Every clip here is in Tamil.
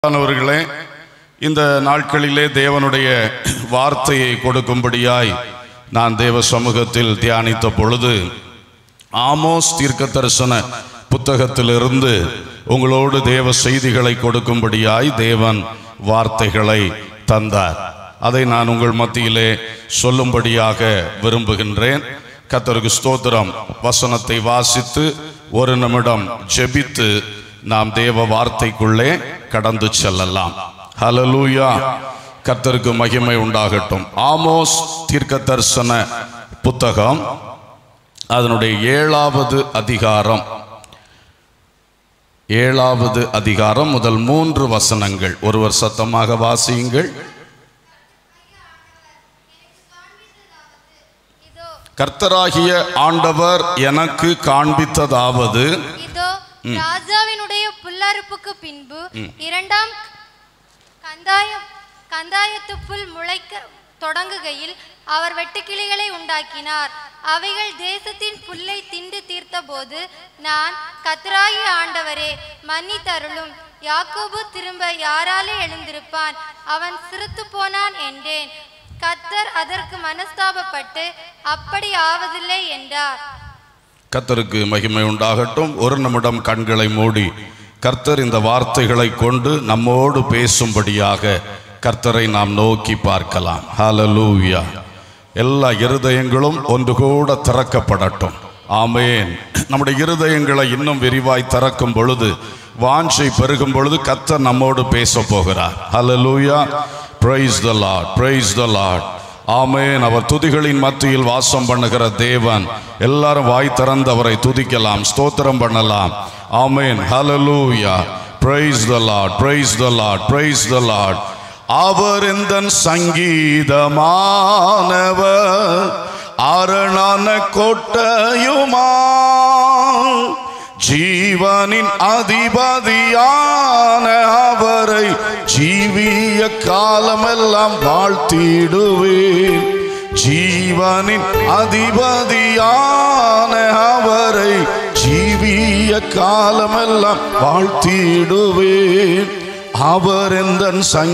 அன்பானவர்களே இந்த நாட்களிலே தேவனுடைய வார்த்தையை கொடுக்கும்படியாய் நான் தேவ சமூகத்தில் தியானித்த பொழுது ஆமோஸ் தீர்க்க தரிசன புத்தகத்திலிருந்து உங்களோடு தேவ செய்திகளை கொடுக்கும்படியாய் தேவன் வார்த்தைகளை தந்தார் அதை நான் உங்கள் மத்தியிலே சொல்லும்படியாக விரும்புகின்றேன் கத்தருக்கு ஸ்தோத்திரம் வசனத்தை வாசித்து ஒரு நிமிடம் ஜெபித்து நாம் தேவ வார்த்தைக்குள்ளே கடந்து செல்லலாம் ஹalleluya கர்த்தருக்கு மகிமை உண்டாகட்டும் ஆமோஸ் தீர்க்க தரிசன புத்தகம் அதனுடைய ஏழாவது அதிகாரம் ஏழாவது அதிகாரம் முதல் மூன்று வசனங்கள் ஒருவர் சத்தமாக வாசியுங்கள் இதோ கர்த்தராகிய ஆண்டவர் எனக்கு காண்பித்ததாவது இதோ ராஜாவினுடைய புல்லறுப்புக்கு பின்பு இரண்டாம் கந்தாயம் கந்தாயத்து புல் முளைக்க தொடங்குகையில் அவர் வெட்டுக்கிளிகளை உண்டாக்கினார் அவைகள் தேசத்தின் புல்லை திண்டு தீர்த்தபோது நான் கத்ராயி ஆண்டவரே மன்னித்தருளும் யாக்கோபு திரும்ப யாராலே எழுந்திருப்பான் அவன் சிறுத்து போனான் என்றேன் கத்தர் அதற்கு மனஸ்தாபப்பட்டு அப்படி ஆவதில்லை என்றார் கர்த்தருக்கு மகிமை உண்டாகட்டும் ஒரு நிமிடம் கண்களை மூடி கர்த்தர் இந்த வார்த்தைகளை கொண்டு நம்மோடு பேசும்படியாக கர்த்தரை நாம் நோக்கி பார்க்கலாம் ஹalleluya எல்லா இருதயங்களும் ஒன்று கூட திறக்கப்படட்டும் ஆமேன் நம்முடைய இருதயங்களை இன்னும் விரிவாய் திறக்கும் பொழுது வாஞ்சை பெருகும் பொழுது கர்த்தர் நம்மோடு பேச போகிறார் ஹalleluya praise the lord praise the lord ஆமென் அவர் துதிகளின் மத்தியில் வாசம் பண்ணுகிற தேவன் எல்லாரும் வாய் திறந்து அவரை துதிக்கலாம் ஸ்தோத்திரம் பண்ணலாம் ஆமென் ஹalleluya praise the lord praise the lord praise the lord அவர் இந்த சங்கீதமானவர் அரணான கோட்டையுமா ஜீவனின் அதிபதியான அவரை ஜீவிய காலமெல்லாம் வாழ்த்திடுவேன் ஜீவனின் அதிபதியான அவரை ஜீவிய காலமெல்லாம் வாழ்த்திடுவேன் அவர் எந்த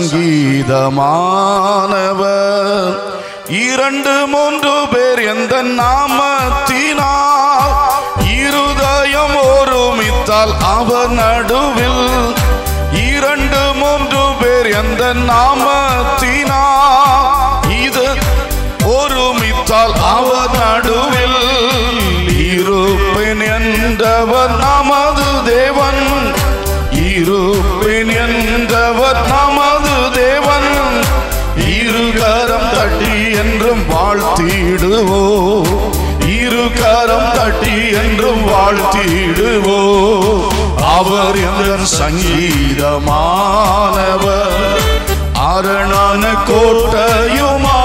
சங்கீதமானவர் இரண்டு மூன்று பேர் எந்த நாமத்தினால் இருதயம் ஒருமித்தால் அவர் நடுவில் இரண்டு மூன்று பேர் எந்த நாமத்தினால் இது ஒருமித்தால் அவர் நடுவில் இருப்பேன் என்றவர் நமது தேவன் இருப்பேன் என்றவர் நமது தேவன் இருகரம் தட்டி என்றும் வாழ்த்திடுவோ இருகரம் தட்டி என்றும் வாழ்த்திடுவோ அவர் எந்த சங்கீதமானவர் அரணான கோட்டையுமா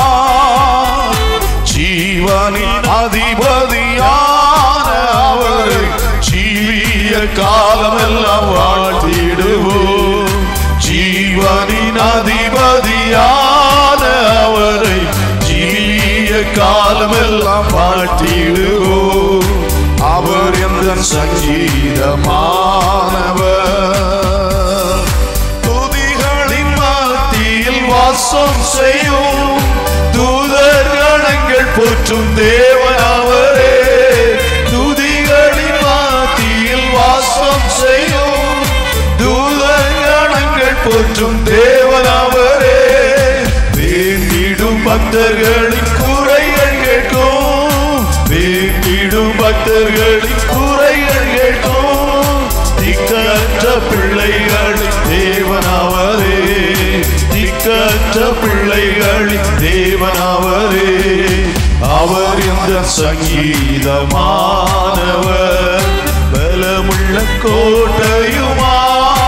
ஜீவனின் அதிபதியான அவரை ஜீவிய காலமெல்லாம் வாழ்த்திடுவோம் ஜீவனின் அதிபதியான அவரை ஜீவிய காலமெல்லாம் வாழ்த்திடுவோம் அவர் எந்த சங்கீதமானவர் துதிகளின் மத்தியில் வாசம் செய்யும் தூதர்களங்கள் போற்றும் தேவன் அவரே துதிகளின் மத்தியில் வாசம் செய்யும் தூதர்களங்கள் போற்றும் தேவன் அவரே வேண்டிடும் பக்தர்களின் குறைகள் கேட்கும் வேண்டிடும் பக்தர்களின் குறைகள் கேட்கும் திக்கற்ற பிள்ளைகளின் தேவன் அவரே திக்கற்ற பிள்ளைகளின் தேவன் அவரே அவர் இந்த சங்கீதமானவர் பலமுள்ள கோட்டையுமா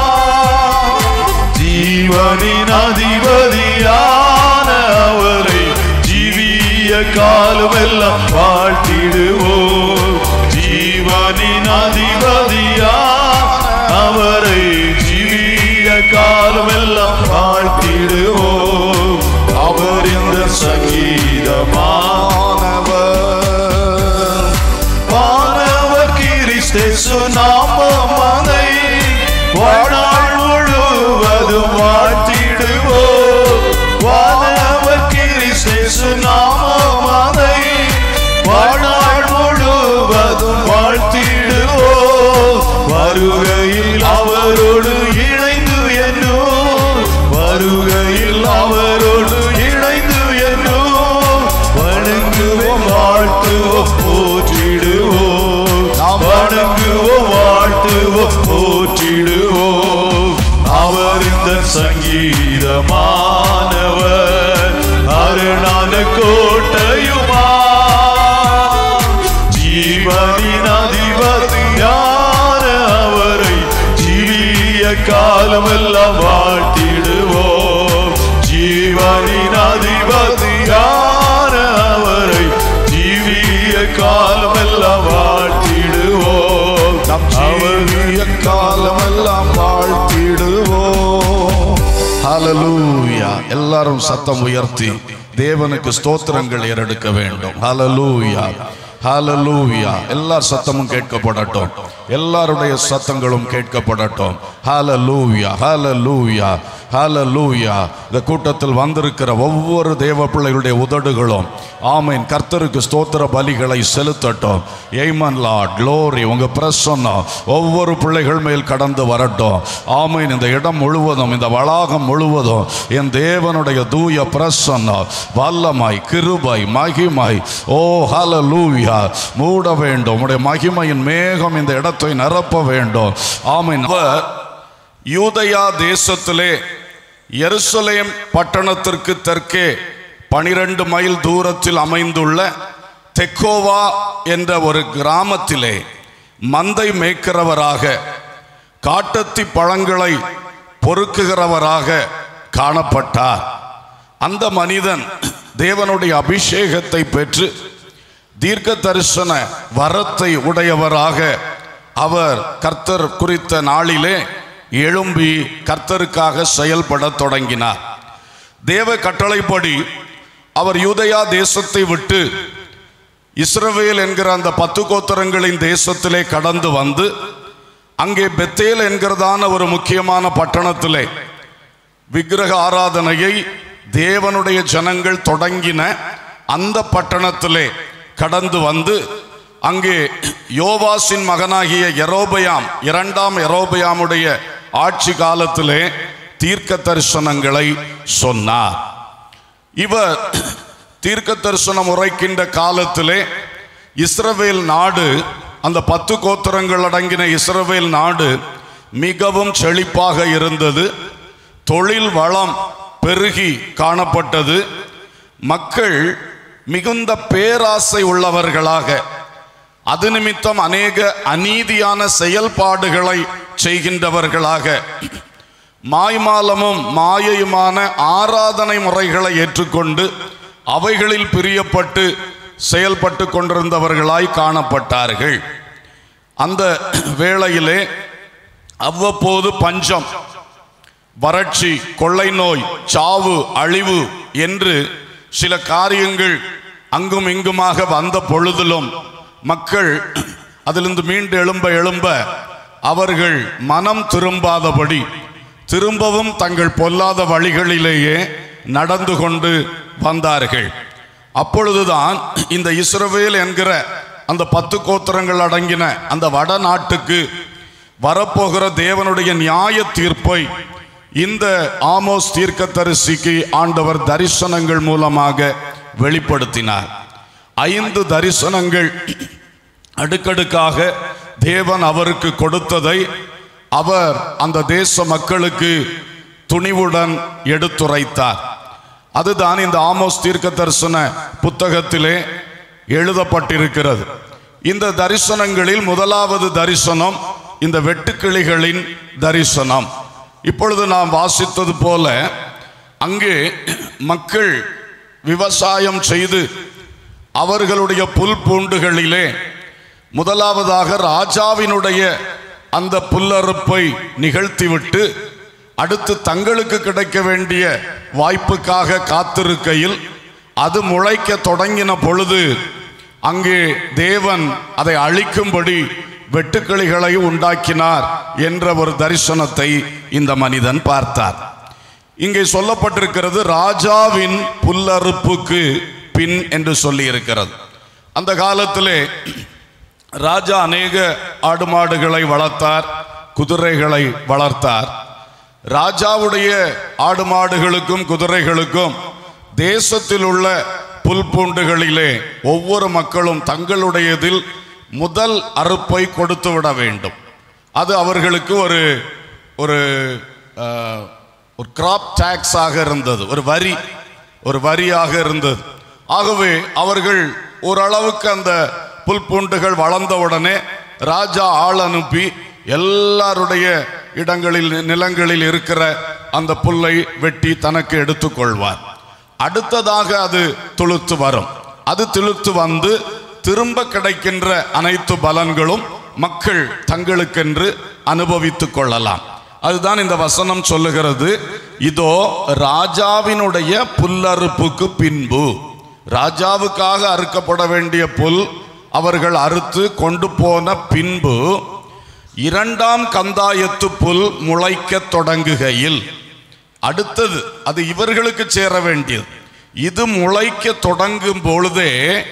ஜீவனின் அதிபதியான அவரை ஜீவிய காலமெல்லாம் வாழ்த்திடுவோம் ஜீவனின் அதிபதியான அவரை ஜீவிய காலமெல்லாம் வாழ்த்திடுவோம் அவர் இந்த சங்கீதமானவர் வானவர் கிறிஸ்தேசு நாமம் அதை வாழ்நாள் முழுவதும் தாவிதன் சங்கீதமானவர் அரணான கோட்டையுமா ஜீவனின் அதிபதியான அவரை ஜீவிய காலமெல்லாம் வாழ்த்திடுவோம் ஜீவனின் அதிபதியான அவரை ஜீவிய காலமெல்லாம் வாழ்த்திடுவோம் நம் ஜீவிய காலமெல்லாம் வாழ்த்திடுவோம் ஹalleluya எல்லாரும் சத்தம் உயர்த்தி தேவனுக்கு ஸ்தோத்திரங்கள் ஏறெடுக்க வேண்டும் ஹalleluya ஹalleluya எல்லா சத்தமும் கேட்கப்படட்டும் எல்லாருடைய சத்தங்களும் கேட்கப்படட்டும் ஹalleluya ஹalleluya ஹalleluya இந்த கூட்டத்தில் வந்திருக்கிற ஒவ்வொரு தேவ பிள்ளைகளுடைய உதடுகளும் ஆமென் கர்த்தருக்கு ஸ்தோத்திர பலிகளை செலுத்தட்டும் ஏமன் லார்ட் க்ளோரி உங்க பிரசன்னம் ஒவ்வொரு பிள்ளைகள் மேல் கடந்து வரட்டும் ஆமென் இந்த இடம் முழுவதும் இந்த வளாகம் முழுவதும் என் தேவனுடைய தூய பிரசன்னம் வல்லமாய் கிருபை மகிமை ஓ ஹalleluya மூட வேண்டும் உடைய மகிமையின் மேகம் இந்த இடத்தை நிரப்ப வேண்டும் ஆமென் அவர் யூதயா தேசத்திலே எருசலேம் பட்டணத்திற்கு தெற்கே பனிரெண்டு மைல் தூரத்தில் அமைந்துள்ள தெக்கோவா என்ற ஒரு கிராமத்திலே மந்தை மேய்க்கிறவராக காட்டத்தி பழங்களை பொறுக்குகிறவராக காணப்பட்டார் அந்த மனிதன் தேவனுடைய அபிஷேகத்தை பெற்று தீர்க்க தரிசன வரத்தை உடையவராக அவர் கர்த்தர் குறித்த நாளிலே எழும்பி கர்த்தருக்காக செயல்படத் தொடங்கினார் தேவ கட்டளைப்படி அவர் யூதயா தேசத்தை விட்டு இஸ்ரவேல் என்கிற அந்த பத்து கோத்திரங்களின் தேசத்திலே கடந்து வந்து அங்கே பெத்தேல் என்கிறதான ஒரு முக்கியமான பட்டணத்திலே விக்கிரக ஆராதனையை தேவனுடைய ஜனங்கள் தொடங்கின அந்த பட்டணத்திலே கடந்து வந்து அங்கே யோவாசின் மகனாகிய எரோபயாம் இரண்டாம் எரோபயாமுடைய ஆட்சி காலத்திலே தீர்க்க தரிசனங்களை சொன்னார் இவர் தீர்க்க தரிசனம் உரைக்கின்ற காலத்திலே இஸ்ரவேல் நாடு அந்த பத்து கோத்திரங்கள் அடங்கின இஸ்ரவேல் நாடு மிகவும் செழிப்பாக இருந்தது தொழில் வளம் பெருகி காணப்பட்டது மக்கள் மிகுந்த பேராசை உள்ளவர்களாக அது நிமித்தம் அநேக அநீதியான செயல்பாடுகளை செய்கின்றவர்களாக மாய்மாலமும் மாயையுமான ஆராதனை முறைகளை ஏற்றுக்கொண்டு அவைகளில் பிரியப்பட்டு செயல்பட்டு கொண்டிருந்தவர்களாய் காணப்பட்டார்கள் அந்த வேளையிலே அவ்வப்போது பஞ்சம் வறட்சி கொள்ளை நோய் சாவு அழிவு என்று சில காரியங்கள் அங்கும் இங்குமாக வந்த பொழுதிலும் மக்கள் அதிலிருந்து மீண்டு எழும்ப எழும்ப அவர்கள் மனம் திரும்பாதபடி திரும்பவும் தங்கள் பொல்லாத வழிகளிலேயே நடந்து கொண்டு வந்தார்கள் அப்பொழுதுதான் இந்த இஸ்ரவேல் என்கிற அந்த பத்து கோத்திரங்கள் அடங்கின அந்த வடநாட்டுக்கு வரப்போகிற தேவனுடைய நியாய தீர்ப்பை இந்த ஆமோஸ் தீர்க்கதரிசிக்கு ஆண்டவர் தரிசனங்கள் மூலமாக வெளிப்படுத்தினார் ஐந்து தரிசனங்கள் அடுக்கடுக்காக தேவன் அவருக்கு கொடுத்ததை அவர் அந்த தேச மக்களுக்கு துணிவுடன் எடுத்துரைத்தார் அதுதான் இந்த ஆமோஸ் தீர்க்க தரிசன புத்தகத்திலே எழுதப்பட்டிருக்கிறது இந்த தரிசனங்களில் முதலாவது தரிசனம் இந்த வெட்டுக்கிளிகளின் தரிசனம் இப்பொழுது நாம் வாசித்தது போல அங்கே மக்கள் விவசாயம் செய்து அவர்களுடைய புல் பூண்டுகளிலே முதலாவதாக ராஜாவினுடைய அந்த புல்லறுப்பை நிகழ்த்திவிட்டு அடுத்து தங்களுக்கு கிடைக்க வேண்டிய வாய்ப்புக்காக காத்திருக்கையில் அது முளைக்க தொடங்கின பொழுது அங்கே தேவன் அதை அழிக்கும்படி வெட்டுக்கிளிகளை உண்டாக்கினார் என்ற ஒரு தரிசனத்தை இந்த மனிதன் பார்த்தார் இங்கே சொல்லப்பட்டிருக்கிறது ராஜாவின் புல்லறுப்புக்கு பின் என்று சொல்லி இருக்கிறது அந்த காலத்திலே ராஜா அநேக ஆடு மாடுகளை வளர்த்தார் குதிரைகளை வளர்த்தார் ராஜாவுடைய ஆடு மாடுகளுக்கும் குதிரைகளுக்கும் தேசத்தில் உள்ள புல் பூண்டுகளிலே ஒவ்வொரு மக்களும் தங்களுடையதில் முதல் அறுப்பை கொடுத்து விட வேண்டும் அது அவர்களுக்கு ஒரு ஒரு அஹ், ஒரு கிராப் டாக்ஸ் ஆக இருந்தது ஒரு வரி ஒரு வரியாக இருந்தது ஆகவே அவர்கள் ஓரளவுக்கு அந்த புல் பூண்டுகள் வளர்ந்தவுடனே ராஜா ஆள் அனுப்பி எல்லாருடைய இடங்களில் நிலங்களில் இருக்கிற அந்த புல்லை வெட்டி தனக்கு எடுத்துக்கொள்வார் அடுத்ததாக அது துளுத்து வரும் அது துளுத்து வந்து திரும்ப கிடைக்கின்ற அனைத்து பலன்களும் மக்கள் தங்களுக்கென்று அனுபவித்துக் கொள்ளலாம் அதுதான் இந்த வசனம் சொல்லுகிறது இதோ ராஜாவினுடைய புல்லறுப்புக்கு பின்பு ராஜாவுக்காக அறுக்கப்பட வேண்டிய புல் அவர்கள் அறுத்து கொண்டு போன பின்பு இரண்டாம் கந்தாயத்து புல் முளைக்கத் தொடங்குகையில் அடுத்தது அது இவர்களுக்கு சேர வேண்டியது இது முளைக்க தொடங்கும் பொழுதே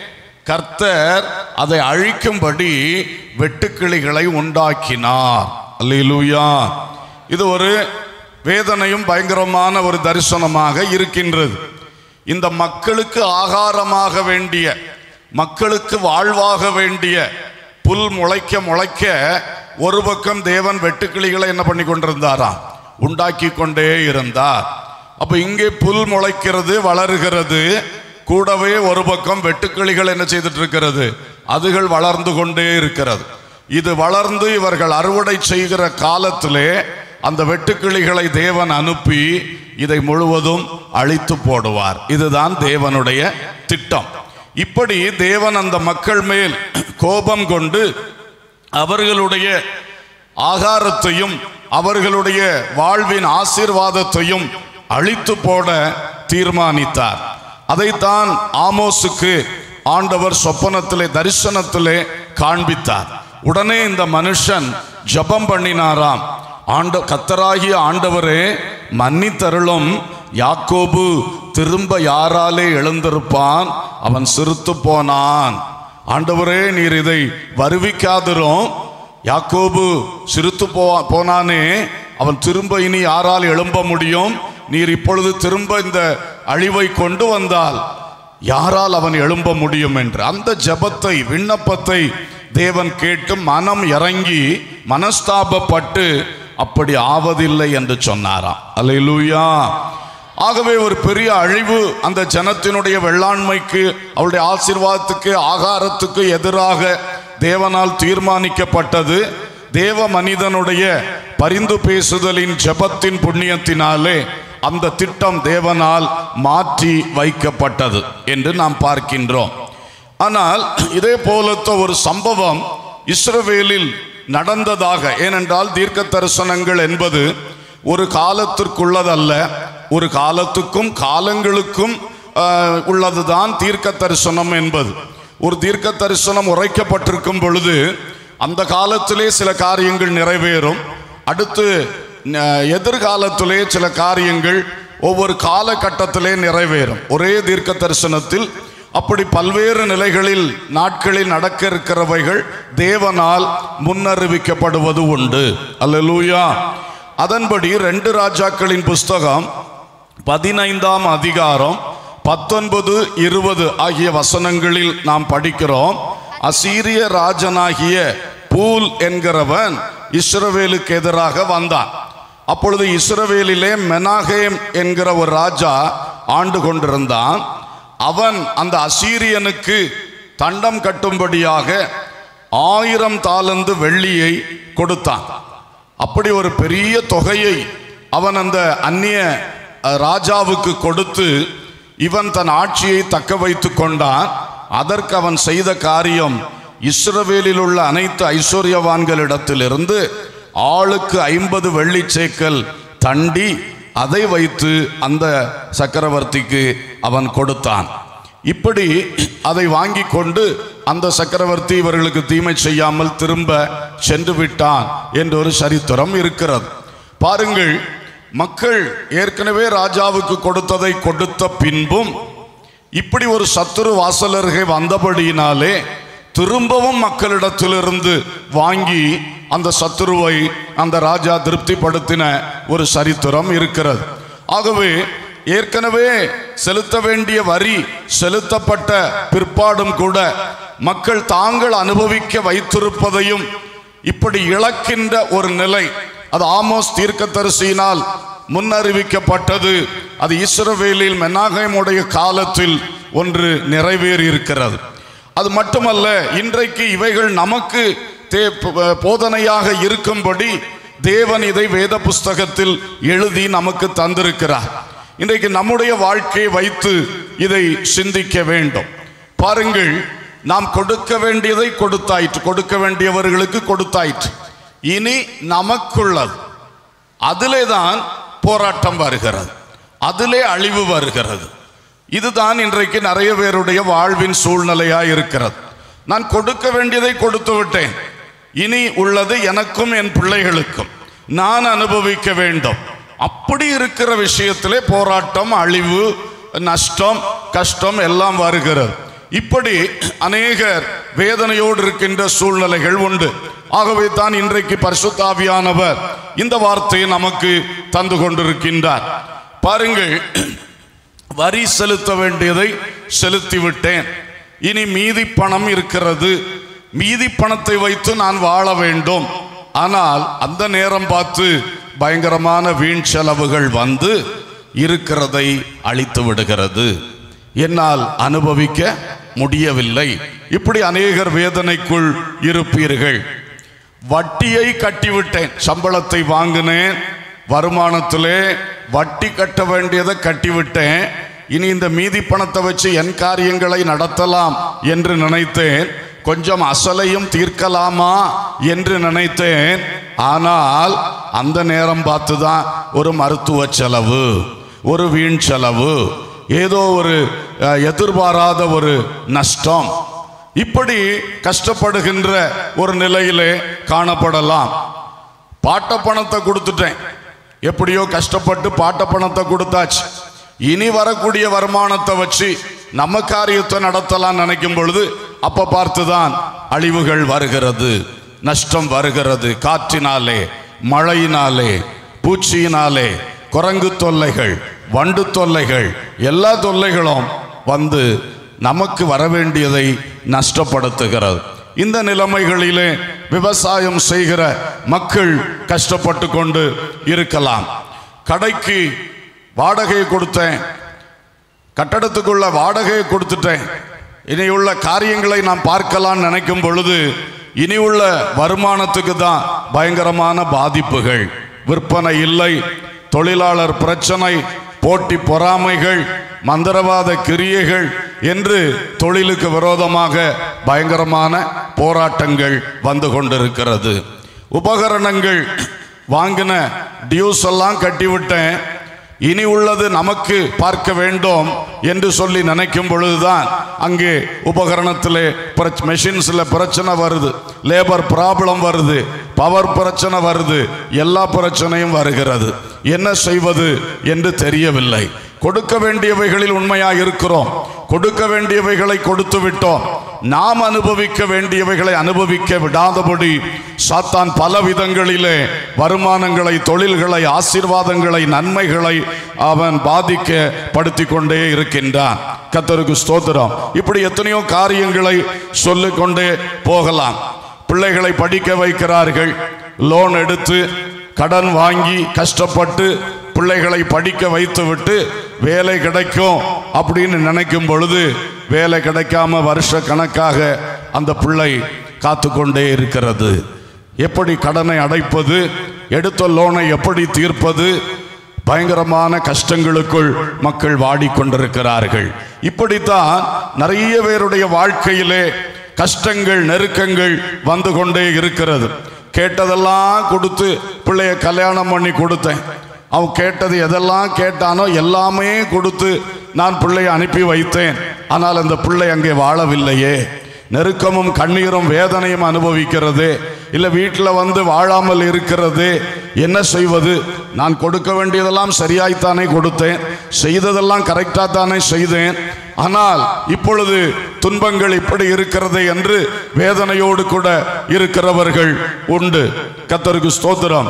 கர்த்தர் அதை அழிக்கும்படி வெட்டுக்கிளிகளை உண்டாக்கினார் அல்லேலூயா இது ஒரு வேதனையும் பயங்கரமான ஒரு தரிசனமாக இருக்கின்றது இந்த மக்களுக்கு ஆகாரமாக வேண்டிய மக்களுக்கு வாழ்வாக வேண்டிய புல் முளைக்க முளைக்க ஒரு பக்கம் தேவன் வெட்டுக்கிளிகளை என்ன பண்ணி கொண்டிருந்தாராம் உண்டாக்கி கொண்டே இருந்தார் அப்ப இங்கே புல் முளைக்கிறது வளருகிறது கூடவே ஒரு பக்கம் வெட்டுக்கிளிகள் என்ன செய்துட்டு இருக்கிறது அதுகள் வளர்ந்து கொண்டே இருக்கிறது இது வளர்ந்து இவர்கள் அறுவடை செய்கிற காலத்திலே அந்த வெட்டுக்கிளிகளை தேவன் அனுப்பி இதை முழுவதும் அழித்து போடுவார் இதுதான் தேவனுடைய திட்டம் இப்படி தேவன் அந்த மக்கள் மேல் கோபம் கொண்டு அவர்களுடைய ஆகாரத்தையும் அவர்களுடைய வாழ்வின் ஆசீர்வாதத்தையும் அழித்து போட தீர்மானித்தார் அதைத்தான் ஆமோஸுக்கு ஆண்டவர் சொப்பனத்திலே தரிசனத்திலே காண்பித்தார் உடனே இந்த மனுஷன் ஜெபம் பண்ணினாராம் ஆண்ட கத்தராகிய ஆண்டவரே மன்னித்தருளும் யாக்கோபு திரும்ப யாராலே எழுந்திருப்பான் அவன் சிறுத்து போனான் ஆண்டவரே நீர் இதை வருவிக்காதிரும் யாக்கோபு சிறுத்து போ போனானே அவன் திரும்ப இனி யாரால் எழும்ப முடியும் நீர் இப்பொழுது திரும்ப இந்த அழிவை கொண்டு வந்தால் யாரால் அவன் எழும்ப முடியும் என்று அந்த ஜெபத்தை விண்ணப்பத்தை தேவன் கேட்டு மனம் இறங்கி மனஸ்தாபப்பட்டு அப்படி ஆவதில்லை என்று சொன்னாராம் அல்லேலூயா ஆகவே ஒரு பெரிய அழிவு அந்த ஜனத்தினுடைய வெள்ளாண்மைக்கு அவருடைய ஆசீர்வாதத்துக்கு ஆகாரத்துக்கு எதிராக தேவனால் தீர்மானிக்கப்பட்டது தேவ மனிதனுடைய பரிந்து பேசுதலின் ஜெபத்தின் புண்ணியத்தினாலே அந்த திட்டம் தேவனால் மாற்றி வைக்கப்பட்டது என்று நாம் பார்க்கின்றோம் ஆனால் இதே போலத்த ஒரு சம்பவம் இஸ்ரவேலில் நடந்ததாக ஏனென்றால் தீர்க்க தரிசனங்கள் என்பது ஒரு காலத்திற்குள்ளதல்ல ஒரு காலத்துக்கும் காலங்களுக்கும் ஆஹ், உள்ளதுதான் தீர்க்க தரிசனம் என்பது ஒரு தீர்க்க தரிசனம் உரைக்கப்பட்டிருக்கும் பொழுது அந்த காலத்திலே சில காரியங்கள் நிறைவேறும் அடுத்து ந- எதிர்காலத்திலே சில காரியங்கள் ஒவ்வொரு காலகட்டத்திலே நிறைவேறும் ஒரே தீர்க்க தரிசனத்தில் அப்படி பல்வேறு நிலைகளில் நாட்களில் நடக்க இருக்கிறவைகள் தேவனால் முன்னறிவிக்கப்படுவது உண்டு அல்லேலூயா அதன்படி ரெண்டு ராஜாக்களின் புஸ்தகம் பதினைந்தாம் அதிகாரம் பத்தொன்பது இருபது ஆகிய வசனங்களில் நாம் படிக்கிறோம் அசீரிய ராஜனாகிய பூல் என்கிறவன் இஸ்ரவேலுக்கு எதிராக வந்தான் அப்பொழுது இஸ்ரவேலிலே மெனாகேம் என்கிற ஒரு ராஜா ஆண்டு கொண்டிருந்தான் அவன் அந்த அசீரியனுக்கு தண்டம் கட்டும்படியாக ஆயிரம் தாலந்து வெள்ளியை கொடுத்தான் அப்படி ஒரு பெரிய தொகையை அவன் அந்த அந்நிய அஹ், ராஜாவுக்கு கொடுத்து இவன் தன் ஆட்சியை தக்க வைத்து கொண்டான் அதற்கு அவன் செய்த காரியம் இஸ்ரவேலில் உள்ள அனைத்து ஐஸ்வர்யவான்களிடத்திலிருந்து ஆளுக்கு ஐம்பது வெள்ளி சேக்கல் தண்டி அதை வைத்து அந்த சக்கரவர்த்திக்கு அவன் கொடுத்தான் இப்படி அதை வாங்கி கொண்டு அந்த சக்கரவர்த்தி இவர்களுக்கு தீமை செய்யாமல் திரும்ப சென்று விட்டான் என்ற ஒரு சரித்திரம் இருக்கிறது பாருங்கள் மக்கள் ஏற்கனவே ராஜாவுக்கு கொடுத்ததை கொடுத்த பின்பும் இப்படி ஒரு சத்துரு வாசலருகே வந்தபடியினாலே திரும்பவும் மக்களிடத்திலிருந்து வாங்கி அந்த சத்துருவை அந்த ராஜா திருப்திப்படுத்தின ஒரு சரித்திரம் இருக்கிறது ஆகவே ஏற்கனவே செலுத்த வேண்டிய வரி செலுத்தப்பட்ட பிற்பாடும் கூட மக்கள் தாங்கள் அனுபவிக்க வைத்திருப்பதையும் இப்படி இழக்கின்ற ஒரு நிலை அது ஆமோஸ் தீர்க்கதரிசியினால் முன்னறிவிக்கப்பட்டது அது இஸ்ரவேலில் மெனாகேமுடைய காலத்தில் ஒன்று நிறைவேறி இருக்கிறது அது மட்டுமல்ல இன்றைக்கு இவைகள் நமக்கு தே- ப- போதனையாக இருக்கும்படி தேவன் இதை வேத புஸ்தகத்தில் எழுதி நமக்கு தந்திருக்கிறார் இன்றைக்கு நம்முடைய வாழ்க்கையை வைத்து இதை சிந்திக்க வேண்டும் பாருங்கள் நாம் கொடுக்க வேண்டியதை கொடுத்தாயிற்று கொடுக்க வேண்டியவர்களுக்கு கொடுத்தாயிற்று இனி நமக்குள்ளது அதிலே தான் போராட்டம் வருகிறது அதிலே அழிவு வருகிறது இதுதான் இன்றைக்கு நிறைய பேருடைய வாழ்வின் சூழ்நிலையா இருக்கிறது நான் கொடுக்க வேண்டியதை கொடுத்து விட்டேன் இனி உள்ளது எனக்கும் என் பிள்ளைகளுக்கும் நான் அனுபவிக்க வேண்டும் அப்படி இருக்கிற விஷயத்திலே போராட்டம் அழிவு நஷ்டம் கஷ்டம் எல்லாம் வருகிறது இப்படி அநேகர் வேதனையோடு இருக்கின்ற சூழ்நிலைகள் உண்டு ஆகவே தான் இன்றைக்கு பரிசுத்தாவியானவர் இந்த வார்த்தையை நமக்கு தந்து கொண்டிருக்கின்றார் பாருங்கள் வரி செலுத்த வேண்டியதை செலுத்தி விட்டேன் இனி மீதி பணம் இருக்கிறது மீதி பணத்தை வைத்து நான் வாழ வேண்டும் ஆனால் அந்த நேரம் பார்த்து பயங்கரமான வீண் செலவுகள் வந்து இருக்கிறதை அழித்து விடுகிறது என்னால் அனுபவிக்க முடியவில்லை இப்படி அநேகர் வேதனைக்குள் இருப்பீர்கள் வட்டியை கட்டிவிட்டேன் சம்பளத்தை வாங்கினேன் வருமானத்திலே வட்டி கட்ட வேண்டியதை கட்டிவிட்டேன் இனி இந்த மீதி பணத்தை வச்சு என் காரியங்களை நடத்தலாம் என்று நினைத்தேன் கொஞ்சம் அசலையும் தீர்க்கலாமா என்று நினைத்தேன் ஆனால் அந்த நேரம் பார்த்து தான் ஒரு மருத்துவ செலவு ஒரு வீண் செலவு ஏதோ ஒரு அஹ், எதிர்பாராத ஒரு நஷ்டம் இப்படி கஷ்டப்படுகின்ற ஒரு நிலையிலே காணப்படலாம் பாட்ட பணத்தை கொடுத்துட்டேன் எப்படியோ கஷ்டப்பட்டு பாட்ட பணத்தை கொடுத்தாச்சு இனி வரக்கூடிய வருமானத்தை வச்சு நம்ம காரியத்தை நடத்தலாம் நினைக்கும் பொழுது அப்ப பார்த்துதான் அழிவுகள் வருகிறது நஷ்டம் வருகிறது காற்றினாலே மழையினாலே பூச்சியினாலே குரங்கு தொல்லைகள் வண்டு தொல்லைகள் எல்லா தொல்லைகளும் வந்து நமக்கு வரவேண்டியதை நஷ்டப்படுத்துகிறது இந்த நிலைமைகளிலே விவசாயம் செய்கிற மக்கள் கஷ்டப்பட்டு கொண்டு இருக்கலாம் கடைக்கு வாடகையை கொடுத்தேன் கட்டடத்துக்குள்ள வாடகையை கொடுத்துட்டேன் இனி உள்ள காரியங்களை நாம் பார்க்கலாம் நினைக்கும் பொழுது இனி உள்ள வருமானத்துக்கு தான் பயங்கரமான பாதிப்புகள் விற்பனை இல்லை தொழிலாளர் பிரச்சனை போட்டி பொறாமைகள் மந்திரவாத கிரியைகள் என்று தொழிலுக்கு விரோதமாக பயங்கரமான போராட்டங்கள் வந்து கொண்டிருக்கிறது உபகரணங்கள் வாங்கின டியூஸ் எல்லாம் கட்டிவிட்டேன் இனி உள்ளது நமக்கு பார்க்க வேண்டும் என்று சொல்லி நினைக்கும் பொழுதுதான் அங்கே உபகரணத்திலே மெஷின்ஸில் பிரச்சனை வருது லேபர் ப்ராப்ளம் வருது பவர் பிரச்சனை வருது எல்லா பிரச்சனையும் வருகிறது என்ன செய்வது என்று தெரியவில்லை கொடுக்க வேண்டியவைகளில் உண்மையாக இருக்கிறோம் கொடுக்க வேண்டியவைகளை கொடுத்து விட்டோம் நாம் அனுபவிக்க வேண்டியவைகளை அனுபவிக்க விடாதபடி சாத்தான் பல விதங்களிலே வருமானங்களை தொழில்களை ஆசீர்வாதங்களை நன்மைகளை அவன் பாதிக்க படுத்தி கொண்டே இருக்கின்றான் கத்தருக்கு ஸ்தோத்திரம் இப்படி எத்தனையோ காரியங்களை சொல்லிக்கொண்டே போகலாம் பிள்ளைகளை படிக்க வைக்கிறார்கள் லோன் எடுத்து கடன் வாங்கி கஷ்டப்பட்டு பிள்ளைகளை படிக்க வைத்துவிட்டு வேலை கிடைக்கும் அப்படின்னு நினைக்கும் பொழுது வேலை கிடைக்காம வருஷ கணக்காக அந்த பிள்ளை காத்து கொண்டே இருக்கிறது எப்படி கடனை அடைப்பது எடுத்த லோனை எப்படி தீர்ப்பது பயங்கரமான கஷ்டங்களுக்குள் மக்கள் வாடிக்கொண்டிருக்கிறார்கள் இப்படித்தான் நிறைய பேருடைய வாழ்க்கையிலே கஷ்டங்கள் நெருக்கங்கள் வந்து கொண்டே இருக்கிறது கேட்டதெல்லாம் கொடுத்து பிள்ளைய கல்யாணம் பண்ணி கொடுத்தேன் அவன் கேட்டது எதெல்லாம் கேட்டானோ எல்லாமே கொடுத்து நான் பிள்ளையை அனுப்பி வைத்தேன் ஆனால் அந்த பிள்ளை அங்கே வாழவில்லையே நெருக்கமும் கண்ணீரும் வேதனையும் அனுபவிக்கிறது இல்லை வீட்டில் வந்து வாழாமல் இருக்கிறது என்ன செய்வது நான் கொடுக்க வேண்டியதெல்லாம் சரியாய்த்தானே கொடுத்தேன் செய்ததெல்லாம் கரெக்டாக தானே செய்தேன் ஆனால் இப்பொழுது துன்பங்கள் இப்படி இருக்கிறது என்று வேதனையோடு கூட இருக்கிறவர்கள் உண்டு கத்தருக்கு ஸ்தோத்திரம்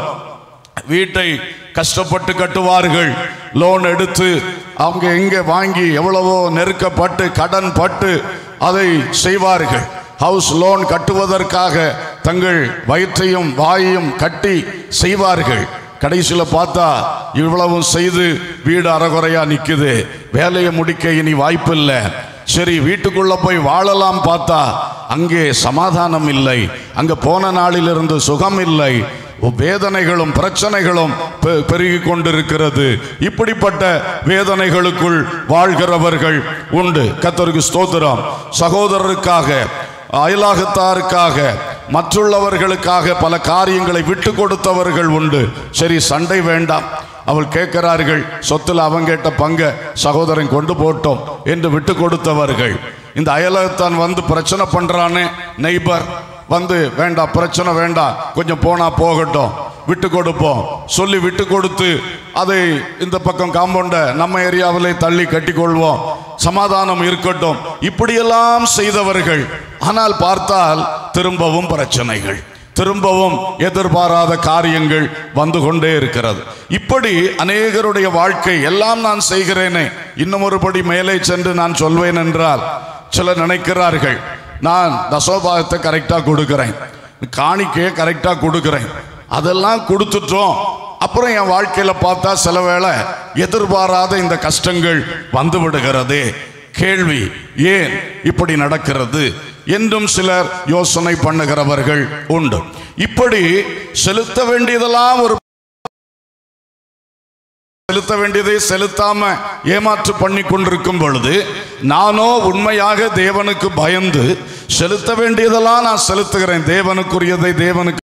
வீட்டை கஷ்டப்பட்டு கட்டுவார்கள் லோன் எடுத்து அவங்க எங்கே வாங்கி எவ்வளவோ நெருக்கப்பட்டு கடன் பட்டு அதை செய்வார்கள் ஹவுஸ் லோன் கட்டுவதற்காக தங்கள் வயிற்றையும் வாயையும் கட்டி செய்வார்கள் கடைசியில் பார்த்தா இவ்வளவும் செய்து வீடு அறகுறையா நிக்குது வேலையை முடிக்க இனி வாய்ப்பில்லை சரி வீட்டுக்குள்ள போய் வாழலாம் பார்த்தா அங்கே சமாதானம் இல்லை அங்க போன நாளிலிருந்து சுகம் இல்லை வேதனைகளும் பிரச்சனைகளும் பெ- பெருகிக் கொண்டிருக்கிறது இப்படிப்பட்ட வேதனைகளுக்குள் வாழ்கிறவர்கள் உண்டு கத்தருக்கு ஸ்தோத்திரம் சகோதரருக்காக அயலாகத்தாருக்காக மற்றுள்ளவர்களுக்காக பல காரியங்களை விட்டு கொடுத்தவர்கள் உண்டு சரி சண்டை வேண்டாம் அவள் கேட்கிறார்கள் சொத்துல அவன் கேட்ட பங்க சகோதரன் கொண்டு போட்டோம் என்று விட்டு கொடுத்தவர்கள் இந்த அயலகத்தான் வந்து பிரச்சனை பண்றானே நெய்பர் வந்து வேண்டாம் பிரச்சனை வேண்டாம் கொஞ்சம் போனா போகட்டும் விட்டு கொடுப்போம் சொல்லி விட்டு கொடுத்து அதை இந்த பக்கம் காம்பவுண்ட நம்ம ஏரியாவிலே தள்ளி கட்டிக்கொள்வோம் சமாதானம் இருக்கட்டும் இப்படியெல்லாம் செய்தவர்கள் ஆனால் பார்த்தால் திரும்பவும் பிரச்சனைகள் திரும்பவும் எதிர்பாராத காரியங்கள் வந்து கொண்டே இருக்கிறது இப்படி அநேகருடைய வாழ்க்கை எல்லாம் நான் செய்கிறேனே இன்னும் ஒருபடி மேலே சென்று நான் சொல்வேன் என்றால் சிலர் நினைக்கிறார்கள் நான் தசோபாகத்தை கரெக்டா கொடுக்கிறேன் காணிக்கையை கரெக்டா கொடுக்கிறேன் அதெல்லாம் கொடுத்துட்டோம் அப்புறம் என் வாழ்க்கையில பார்த்தா சில வேளை எதிர்பாராத இந்த கஷ்டங்கள் வந்து விடுகிறது கேள்வி ஏன் இப்படி நடக்கிறது என்றும் சிலர் யோசனை பண்ணுகிறவர்கள் உண்டு இப்படி செலுத்த வேண்டியதெல்லாம் ஒரு செலுத்த வேண்டியதை செலுத்தாம ஏமாற்று பண்ணி கொண்டிருக்கும் பொழுது நானோ உண்மையாக தேவனுக்கு பயந்து செலுத்த வேண்டியதெல்லாம் நான் செலுத்துகிறேன் தேவனுக்குரியதை தேவனுக்கு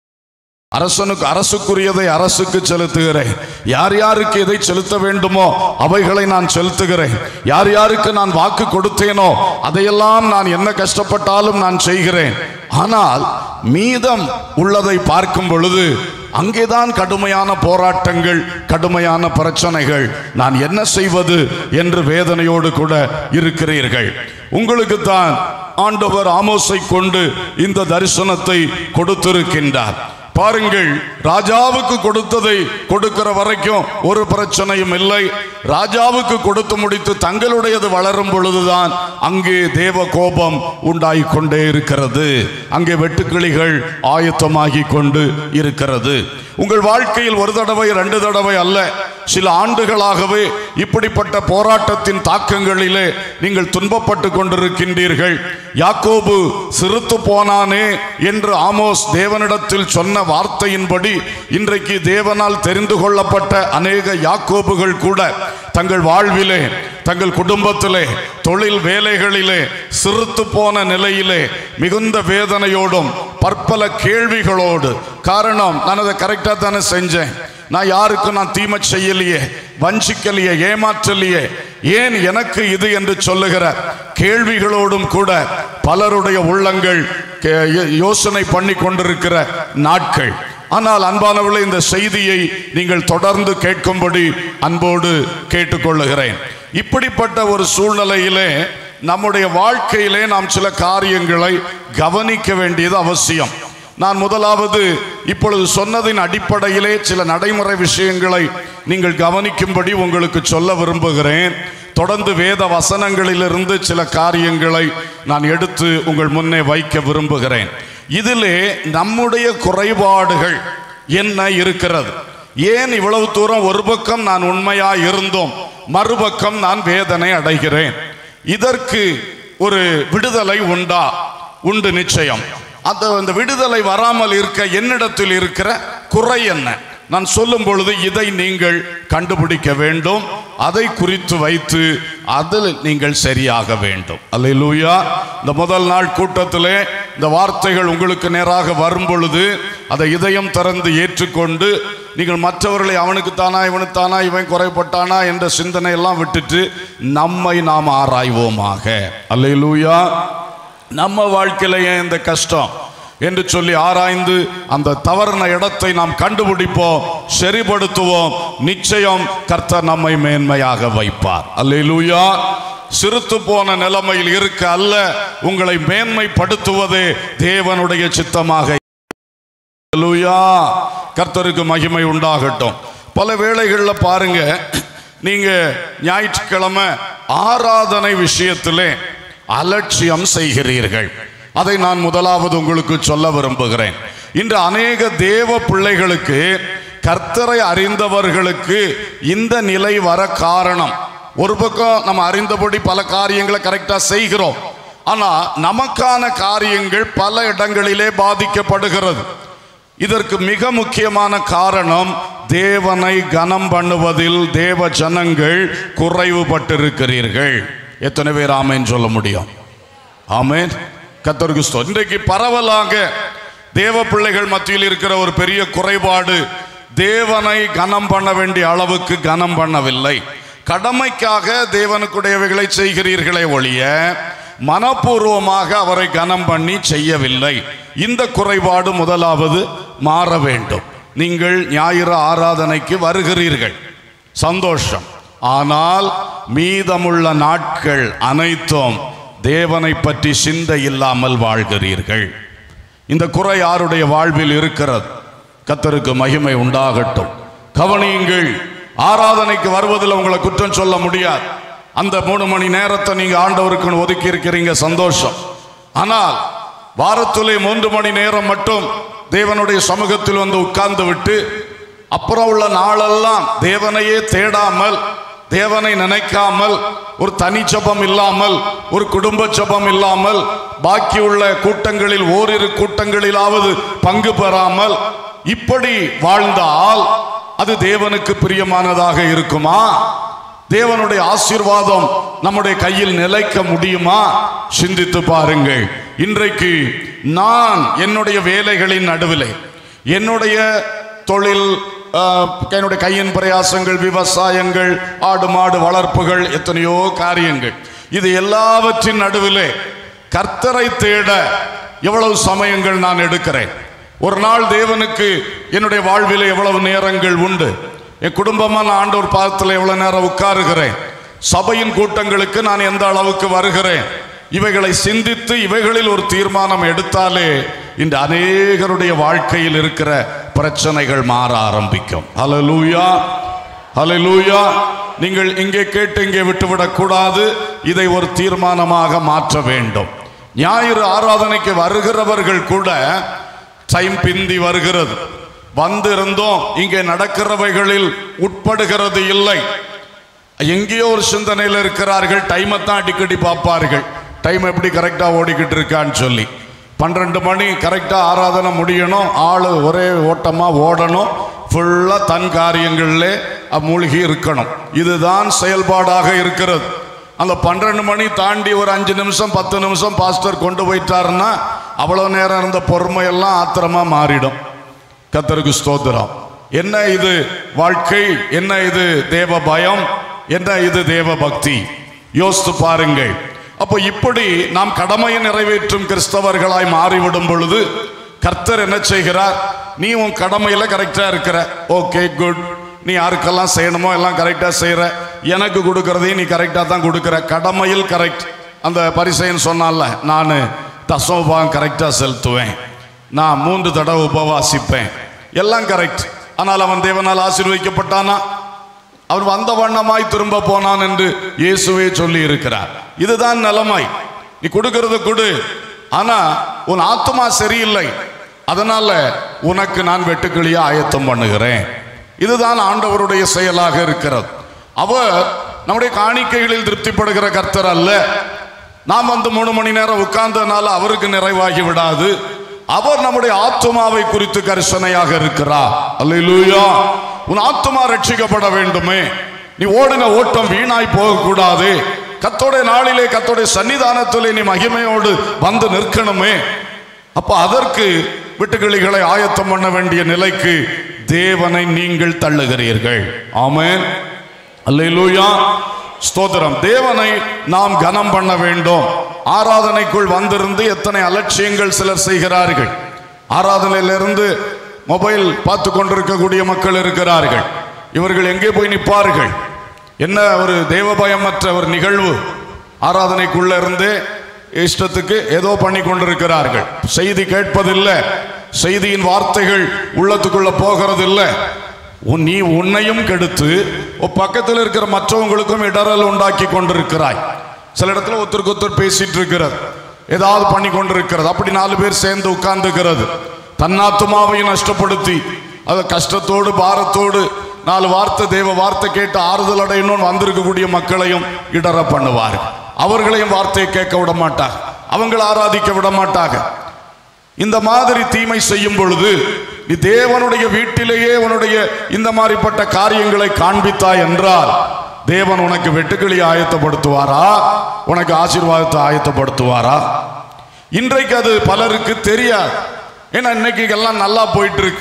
அரசனுக்கு அரசுக்குரியதை அரசுக்கு செலுத்துகிறேன் யார் யாருக்கு எதை செலுத்த வேண்டுமோ அவைகளை நான் செலுத்துகிறேன் யார் யாருக்கு நான் வாக்கு கொடுத்தேனோ அதையெல்லாம் நான் என்ன கஷ்டப்பட்டாலும் நான் செய்கிறேன் ஆனால் மீதம் உள்ளதை பார்க்கும் பொழுது அங்கேதான் கடுமையான போராட்டங்கள் கடுமையான பிரச்சனைகள் நான் என்ன செய்வது என்று வேதனையோடு கூட இருக்கிறீர்கள் உங்களுக்கு தான் ஆண்டவர் ஆமோஸை கொண்டு இந்த தரிசனத்தை கொடுத்திருக்கின்றார் பாருங்கள் ராஜாவுக்கு கொடுத்ததை கொடுக்கிற வரைக்கும் ஒரு பிரச்சனையும் இல்லை ராஜாவுக்கு கொடுத்து முடித்து தங்களுடையது வளரும் பொழுதுதான் அங்கே தேவ கோபம் உண்டாகி கொண்டே இருக்கிறது அங்கே வெட்டுக்கிளிகள் ஆயத்தமாகி கொண்டு இருக்கிறது உங்கள் வாழ்க்கையில் ஒரு தடவை ரெண்டு தடவை அல்ல சில ஆண்டுகளாகவே இப்படிப்பட்ட போராட்டத்தின் தாக்கங்களிலே நீங்கள் துன்பப்பட்டு கொண்டிருக்கின்றீர்கள் யாக்கோபு சிறுத்து போனானே என்று ஆமோஸ் தேவனிடத்தில் சொன்ன வார்த்தையின்படி இன்றைக்கு தேவனால் தெரிந்து கொள்ளப்பட்ட அநேக யாக்கோபுகள் கூட தங்கள் வாழ்விலே தங்கள் குடும்பத்திலே தொழில் வேலைகளிலே சிறுத்து போன நிலையிலே மிகுந்த வேதனையோடும் பற்பல கேள்விகளோடு காரணம் நான் அதை கரெக்டாக தானே செஞ்சேன் நான் யாருக்கும் நான் தீமை செய்யலையே வஞ்சிக்கலையே ஏமாற்றலையே ஏன் எனக்கு இது என்று சொல்லுகிற கேள்விகளோடும் கூட பலருடைய உள்ளங்கள் கே- யோ- யோசனை பண்ணி கொண்டிருக்கிற நாட்கள் ஆனால் அன்பானவர்களே இந்த செய்தியை நீங்கள் தொடர்ந்து கேட்கும்படி அன்போடு கேட்டுக்கொள்ளுகிறேன் இப்படிப்பட்ட ஒரு சூழ்நிலையிலே நம்முடைய வாழ்க்கையிலே நாம் சில காரியங்களை கவனிக்க வேண்டியது அவசியம் நான் முதலாவது இப்பொழுது சொன்னதின் அடிப்படையிலே சில நடைமுறை விஷயங்களை நீங்கள் கவனிக்கும்படி உங்களுக்கு சொல்ல விரும்புகிறேன் தொடர்ந்து வேத வசனங்களிலிருந்து சில காரியங்களை நான் எடுத்து உங்கள் முன்னே வைக்க விரும்புகிறேன் இதிலே நம்முடைய குறைபாடுகள் என்ன இருக்கிறது ஏன் இவ்வளவு தூரம் ஒரு பக்கம் நான் உண்மையா இருந்தோம் மறுபக்கம் நான் வேதனை அடைகிறேன் இதற்கு ஒரு விடுதலை உண்டா உண்டு நிச்சயம் அந்த அந்த விடுதலை வராமல் இருக்க என்னிடத்தில் இருக்கிற குறை என்ன நான் சொல்லும் பொழுது இதை நீங்கள் கண்டுபிடிக்க வேண்டும் அதை குறித்து வைத்து அதில் நீங்கள் சரியாக வேண்டும் அல்லேலூயா இந்த முதல் நாள் கூட்டத்திலே இந்த வார்த்தைகள் உங்களுக்கு நேராக வரும் பொழுது அதை இதயம் திறந்து ஏற்றுக்கொண்டு நீங்கள் மற்றவர்களை அவனுக்கு தானா இவனுக்கு தானா இவன் குறைப்பட்டானா என்ற சிந்தனை எல்லாம் விட்டுட்டு நம்மை நாம் ஆராய்வோமாக அல்லேலூயா நம்ம வாழ்க்கையில ஏன் இந்த கஷ்டம் என்று சொல்லி ஆராய்ந்து அந்த தவறான இடத்தை நாம் கண்டுபிடிப்போம் சரிப்படுத்துவோம் நிச்சயம் கர்த்தர் நம்மை மேன்மையாக வைப்பார் அல்லேலூயா சிறுத்து போன நிலைமையில் இருக்க அல்ல உங்களை மேன்மைப்படுத்துவதே தேவனுடைய சித்தமாக அல்லேலூயா கர்த்தருக்கு மகிமை உண்டாகட்டும் பல வேளைகளில் பாருங்க நீங்க ஞாயிற்றுக்கிழமை ஆராதனை விஷயத்திலே அலட்சியம் செய்கிறீர்கள் அதை நான் முதலாவது உங்களுக்கு சொல்ல விரும்புகிறேன் இன்று அநேக தேவ பிள்ளைகளுக்கு கர்த்தரை அறிந்தவர்களுக்கு இந்த நிலை வர காரணம் ஒரு பக்கம் நம்ம அறிந்தபடி பல காரியங்களை கரெக்டா செய்கிறோம் ஆனா நமக்கான காரியங்கள் பல இடங்களிலே பாதிக்கப்படுகிறது இதற்கு மிக முக்கியமான காரணம் தேவனை கனம் பண்ணுவதில் தேவ ஜனங்கள் குறைவுபட்டிருக்கிறீர்கள் எத்தனை பேர் ஆமேன்னு சொல்ல முடியும் ஆமேன் கத்தருக்கு ஸ்தோத்திரம். இன்றைக்கு பரவலாக தேவ பிள்ளைகள் மத்தியில் இருக்கிற ஒரு பெரிய குறைபாடு தேவனை கனம் பண்ண வேண்டிய அளவுக்கு கனம் பண்ணவில்லை கடமைக்காக தேவனுக்குடையவைகளை செய்கிறீர்களே ஒழிய மனப்பூர்வமாக அவரை கனம் பண்ணி செய்யவில்லை இந்த குறைபாடு முதலாவது மாற வேண்டும் நீங்கள் ஞாயிறு ஆராதனைக்கு வருகிறீர்கள் சந்தோஷம் ஆனால் மீதமுள்ள நாட்கள் அனைத்தும் தேவனை பற்றி சிந்தை இல்லாமல் வாழ்கிறீர்கள் இந்த குறை யாருடைய வாழ்வில் இருக்கிறது கத்தருக்கு மகிமை உண்டாகட்டும் கவனியுங்கள் ஆராதனைக்கு வருவதில் உங்களை குற்றம் சொல்ல முடியாது அந்த மூணு மணி நேரத்தை நீங்க ஆண்டவருக்குன்னு ஒதுக்கி இருக்கிறீங்க சந்தோஷம் ஆனால் வாரத்திலே மூன்று மணி நேரம் மட்டும் தேவனுடைய சமூகத்தில் வந்து உட்கார்ந்து விட்டு அப்புறம் உள்ள நாளெல்லாம் தேவனையே தேடாமல் தேவனை நினைக்காமல் ஒரு தனி ஜபம் இல்லாமல் ஒரு குடும்ப ஜபம் இல்லாமல் பாக்கியுள்ள கூட்டங்களில் ஓரிரு கூட்டங்களிலாவது பங்கு பெறாமல் இப்படி வாழ்ந்தால் அது தேவனுக்கு பிரியமானதாக இருக்குமா தேவனுடைய ஆசீர்வாதம் நம்முடைய கையில் நிலைக்க முடியுமா சிந்தித்து பாருங்கள் இன்றைக்கு நான் என்னுடைய வேலைகளின் நடுவிலே என்னுடைய தொழில் ஆஹ், என்னுடைய கையின் பிரயாசங்கள் விவசாயங்கள் ஆடு மாடு வளர்ப்புகள் எத்தனையோ காரியங்கள் இது எல்லாவற்றின் நடுவிலே கர்த்தரை தேட எவ்வளவு சமயங்கள் நான் எடுக்கிறேன் ஒரு நாள் தேவனுக்கு என்னுடைய வாழ்விலே எவ்வளவு நேரங்கள் உண்டு என் குடும்பமா நான் ஆண்டவர் பாதத்தில் எவ்வளவு நேரம் உட்காருகிறேன் சபையின் கூட்டங்களுக்கு நான் எந்த அளவுக்கு வருகிறேன் இவைகளை சிந்தித்து இவைகளில் ஒரு தீர்மானம் எடுத்தாலே இந்த அநேகருடைய வாழ்க்கையில் இருக்கிற பிரச்சனைகள் மாற ஆரம்பிக்கும் ஹalleluya ஹalleluya நீங்கள் இங்கே கேட்டு இங்கே விட்டுவிடக் கூடாது இதை ஒரு தீர்மானமாக மாற்ற வேண்டும் ஞாயிறு ஆராதனைக்கு வருகிறவர்கள் கூட டைம் பிந்தி வருகிறது வந்திருந்தோம் இங்கே நடக்கிறவைகளில் உட்படுகிறது இல்லை எங்கேயோ ஒரு சிந்தனையில் இருக்கிறார்கள் டைமை தான் அடிக்கடி பார்ப்பார்கள் டைம் எப்படி கரெக்டாக ஓடிக்கிட்டு இருக்கான்னு சொல்லி பன்னிரெண்டு மணி கரெக்டாக ஆராதனை முடியணும் ஆள் ஒரே ஓட்டமாக ஓடணும் ஃபுல்லாக தன் காரியங்களிலே மூழ்கி இருக்கணும் இதுதான் செயல்பாடாக இருக்கிறது அந்த பன்னிரெண்டு மணி தாண்டி ஒரு அஞ்சு நிமிஷம் பத்து நிமிஷம் பாஸ்டர் கொண்டு போயிட்டாருன்னா அவ்வளோ நேரம் இருந்த பொறுமையெல்லாம் ஆத்திரமா மாறிடும் கத்தருக்கு ஸ்தோத்திரம் என்ன இது வாழ்க்கை என்ன இது தேவ பயம் என்ன இது தேவ பக்தி யோசித்து பாருங்கள் அப்போ இப்படி நாம் கடமையை நிறைவேற்றும் கிறிஸ்தவர்களாய் மாறிவிடும் பொழுது கர்த்தர் என்ன செய்கிறார் நீ உன் கடமையில கரெக்டா இருக்கிற ஓகே குட் நீ யாருக்கெல்லாம் செய்யணுமோ எல்லாம் கரெக்டா செய்யற எனக்கு கொடுக்கறதையும் நீ கரெக்டா தான் கொடுக்கிற கடமையில் கரெக்ட் அந்த பரிசைன்னு சொன்னால நான் தசோபாகம் கரெக்டா செலுத்துவேன் நான் மூன்று தடவை உபவாசிப்பேன் எல்லாம் கரெக்ட் ஆனால் அவன் தேவனால் ஆசீர்வதிக்கப்பட்டானா அவன் வந்த வண்ணமாய் திரும்ப போனான் என்று இயேசுவே சொல்லி இருக்கிறார் இதுதான் நிலைமை நீ கொடுக்கிறது கொடு ஆனா உன் ஆத்மா சரியில்லை அதனால உனக்கு நான் வெட்டுக்கிளியா ஆயத்தம் பண்ணுகிறேன் இதுதான் ஆண்டவருடைய செயலாக இருக்கிறது அவர் நம்முடைய காணிக்கைகளில் திருப்திப்படுகிற கர்த்தர் அல்ல நாம் வந்து மூணு மணி நேரம் உட்கார்ந்ததுனால அவருக்கு நிறைவாகி விடாது அவர் நம்முடைய ஆத்மாவை குறித்து கரிசனையாக இருக்கிறார் அல்லேலூயா உன் ஆத்மா ரட்சிக்கப்பட வேண்டுமே நீ ஓடின ஓட்டம் வீணாய் போகக்கூடாது கத்தோடைய நாளிலே கத்தோடைய சன்னிதானத்திலே நீ மகிமையோடு வந்து நிற்கணுமே அப்ப அதற்கு விட்டுக்கிளிகளை ஆயத்தம் பண்ண வேண்டிய நிலைக்கு தேவனை நீங்கள் தள்ளுகிறீர்கள் ஆமென் அல்லேலூயா ஸ்தோத்திரம் தேவனை நாம் கனம் பண்ண வேண்டும் ஆராதனைக்குள் வந்திருந்து எத்தனை அலட்சியங்கள் சிலர் செய்கிறார்கள் ஆராதனையிலிருந்து மொபைல் பார்த்து கொண்டிருக்கக்கூடிய மக்கள் இருக்கிறார்கள் இவர்கள் எங்கே போய் நிற்பார்கள் என்ன ஒரு தேவபயமற்ற ஒரு நிகழ்வு ஆராதனைக்குள்ள இருந்து இஷ்டத்துக்கு ஏதோ பண்ணி கொண்டிருக்கிறார்கள் செய்தி கேட்பதில்லை செய்தியின் வார்த்தைகள் உள்ளத்துக்குள்ள போகிறதில்லை உன் நீ உன்னையும் கெடுத்து உன் பக்கத்தில் இருக்கிற மற்றவங்களுக்கும் இடரல் உண்டாக்கி கொண்டிருக்கிறாய் சில இடத்துல ஒருத்தருக்கு ஒருத்தர் பேசிட்டு இருக்கிறது ஏதாவது பண்ணி கொண்டிருக்கிறது அப்படி நாலு பேர் சேர்ந்து உட்கார்ந்துக்கிறது தன்னாத்துமாவையும் நஷ்டப்படுத்தி அது கஷ்டத்தோடு பாரத்தோடு நாலு வார்த்தை தேவ வார்த்தை கேட்டு ஆறுதல் அடையணும்னு வந்திருக்கக்கூடிய மக்களையும் இடற பண்ணுவார் அவர்களையும் வார்த்தையை கேட்க விட மாட்டாங்க அவங்களை ஆராதிக்க விட மாட்டாங்க இந்த மாதிரி தீமை செய்யும் பொழுது நீ தேவனுடைய வீட்டிலேயே உன்னுடைய இந்த மாதிரிப்பட்ட காரியங்களை காண்பித்தாய் என்றால் தேவன் உனக்கு வெட்டுக்கிளி ஆயத்தப்படுத்துவாரா உனக்கு ஆசீர்வாதத்தை ஆயத்தப்படுத்துவாரா இன்றைக்கு அது பலருக்கு தெரியாது ஏன்னா இன்னைக்கு எல்லாம் நல்லா போயிட்டு இருக்கு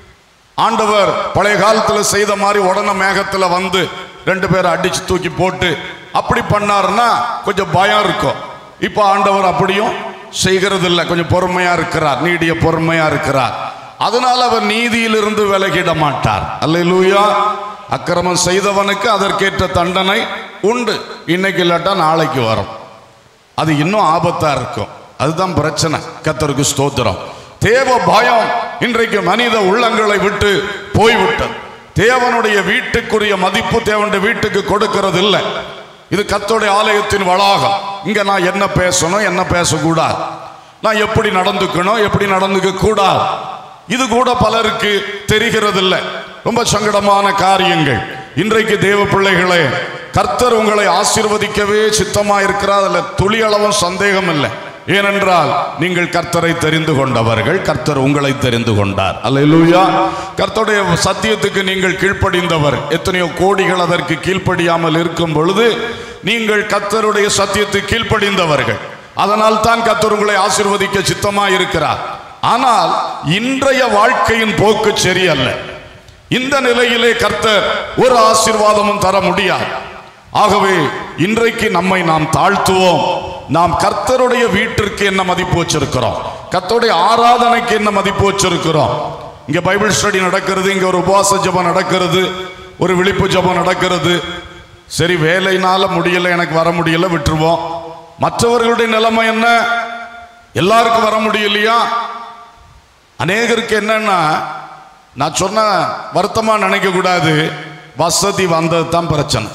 ஆண்டவர் பழைய காலத்துல செய்த மாதிரி உடனே மேகத்துல வந்து ரெண்டு பேரை அடிச்சு தூக்கி போட்டு அப்படி பண்ணாருன்னா கொஞ்சம் பயம் இருக்கும் இப்போ ஆண்டவர் அப்படியும் செய்கிறது இல்லை கொஞ்சம் பொறுமையா இருக்கிறார் நீடிய பொறுமையா இருக்கிறார் அதனால அவர் நீதியிலிருந்து விலகிட மாட்டார் அல்லேலூயா அக்கிரமம் செய்தவனுக்கு அதற்கேற்ற தண்டனை உண்டு இன்னைக்கு இல்லாட்டா நாளைக்கு வரும் அது இன்னும் ஆபத்தா இருக்கும் அதுதான் பிரச்சனை கத்தருக்கு ஸ்தோத்திரம் தேவ பயம் இன்றைக்கு மனித உள்ளங்களை விட்டு போய்விட்டது தேவனுடைய வீட்டுக்குரிய மதிப்பு தேவனுடைய வீட்டுக்கு கொடுக்கிறது இல்லை இது கத்தோடைய ஆலயத்தின் வளாகம் இங்க நான் என்ன பேசணும் என்ன பேசக்கூடாது நான் எப்படி நடந்துக்கணும் எப்படி நடந்துக்க கூடாது இது கூட பலருக்கு தெரிகிறது இல்லை ரொம்ப சங்கடமான காரியங்கள் இன்றைக்கு தேவ பிள்ளைகளே கர்த்தர் உங்களை ஆசீர்வதிக்கவே சித்தமா இருக்கிறார் அதுல துளி அளவும் சந்தேகம் இல்லை ஏனென்றால் நீங்கள் கர்த்தரை தெரிந்து கொண்டவர்கள் கர்த்தர் உங்களை தெரிந்து கொண்டார் அல்லேலூயா கர்த்தருடைய சத்தியத்துக்கு நீங்கள் கீழ்ப்படிந்தவர் எத்தனையோ கோடிகள் அதற்கு கீழ்ப்படியாமல் இருக்கும் பொழுது நீங்கள் கர்த்தருடைய சத்தியத்துக்கு கீழ்ப்படிந்தவர்கள் அதனால் தான் கர்த்தர் உங்களை ஆசீர்வதிக்க சித்தமா இருக்கிறார் ஆனால் இன்றைய வாழ்க்கையின் போக்கு சரியல்ல இந்த நிலையிலே கர்த்தர் ஒரு ஆசீர்வாதமும் தர முடியாது ஆகவே இன்றைக்கு நம்மை நாம் தாழ்த்துவோம் நாம் கர்த்தருடைய வீட்டிற்கு என்ன மதிப்பு வச்சிருக்கிறோம் கர்த்தருடைய ஆராதனைக்கு என்ன மதிப்பு வச்சிருக்கிறோம் இங்க பைபிள் ஸ்டடி நடக்கிறது இங்க ஒரு உபவாச ஜெபம் நடக்கிறது ஒரு விழிப்பு ஜெபம் நடக்கிறது சரி வேலைனால முடியல எனக்கு வர முடியல விட்டுருவோம் மற்றவர்களுடைய நிலைமை என்ன எல்லாருக்கும் வர முடியலையா அநேகருக்கு என்னன்னா நான் சொன்ன வருத்தமா நினைக்க கூடாது வசதி வந்தது தான் பிரச்சனை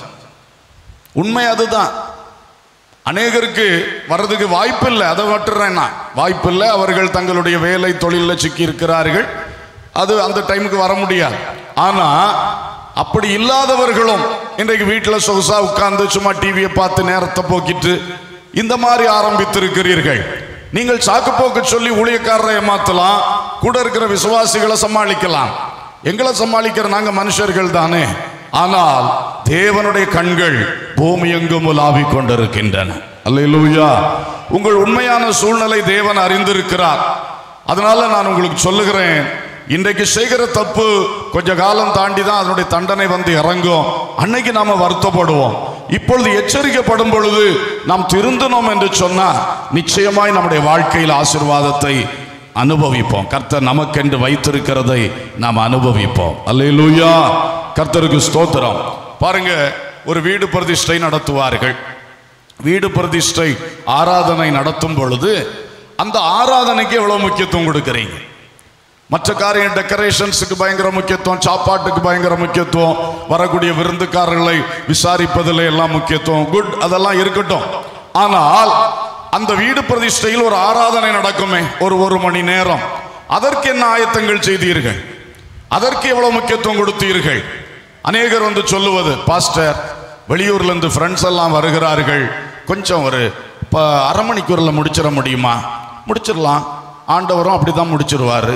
உண்மை அதுதான் அநேகருக்கு வர்றதுக்கு வாய்ப்பு இல்லை அதை விட்டுறேன் நான் வாய்ப்பு இல்லை அவர்கள் தங்களுடைய வேலை தொழிலில் சிக்கி இருக்கிறார்கள் அது அந்த டைமுக்கு வர முடியாது ஆனா அப்படி இல்லாதவர்களும் இன்றைக்கு வீட்டில் சொகுசா உட்கார்ந்து சும்மா டிவியை பார்த்து நேரத்தை போக்கிட்டு இந்த மாதிரி ஆரம்பித்திருக்கிறீர்கள் நீங்கள் சாக்கு போக்கு சொல்லி ஊழியக்காரரை ஏமாத்தலாம் கூட இருக்கிற விசுவாசிகளை சமாளிக்கலாம் எங்களை சமாளிக்கிற நாங்க மனுஷர்கள் தானே ஆனால் தேவனுடைய கண்கள் பூமி எங்கும் உலாவிக் கொண்டிருக்கின்றன அல்லேலூயா உங்கள் உண்மையான சூழ்நிலை தேவன் அறிந்திருக்கிறார் அதனால நான் உங்களுக்கு சொல்லுகிறேன் இன்றைக்கு செய்கிற தப்பு கொஞ்ச காலம் தாண்டி தான் அதனுடைய தண்டனை வந்து இறங்கும் அன்னைக்கு நாம வருத்தப்படுவோம் இப்பொழுது எச்சரிக்கப்படும் பொழுது நாம் திருந்தனோம் என்று சொன்னா நிச்சயமாய் நம்முடைய வாழ்க்கையில் ஆசீர்வாதத்தை அனுபவிப்போம் கர்த்தர் நமக்கென்று வைத்திருக்கிறதை நாம் அனுபவிப்போம் அல்லேலூயா கர்த்தருக்கு ஸ்தோத்திரம் பாருங்க ஒரு வீடு பிரதிஷ்டை நடத்துவார்கள் வீடு பிரதிஷ்டை ஆராதனை நடத்தும் பொழுது அந்த ஆராதனைக்கு எவ்வளவு முக்கியத்துவம் கொடுக்குறீங்க மற்ற காரியம் டெக்கரேஷன்ஸுக்கு பயங்கர முக்கியத்துவம் சாப்பாட்டுக்கு பயங்கர முக்கியத்துவம் வரக்கூடிய விருந்துக்காரர்களை விசாரிப்பதில் எல்லாம் முக்கியத்துவம் குட் அதெல்லாம் இருக்கட்டும் ஆனால் அந்த வீடு பிரதிஷ்டையில் ஒரு ஆராதனை நடக்குமே ஒரு ஒரு மணி நேரம் அதற்கு என்ன ஆயத்தங்கள் செய்தீர்கள் அதற்கு எவ்வளவு முக்கியத்துவம் கொடுத்தீர்கள் அநேகர் வந்து சொல்லுவது பாஸ்டர் வெளியூர்ல இருந்து ஃப்ரெண்ட்ஸ் எல்லாம் வருகிறார்கள் கொஞ்சம் ஒரு இப்போ அரை மணிக்கூரில் முடிச்சிட முடியுமா முடிச்சிடலாம் ஆண்டவரும் அப்படிதான் முடிச்சிருவாரு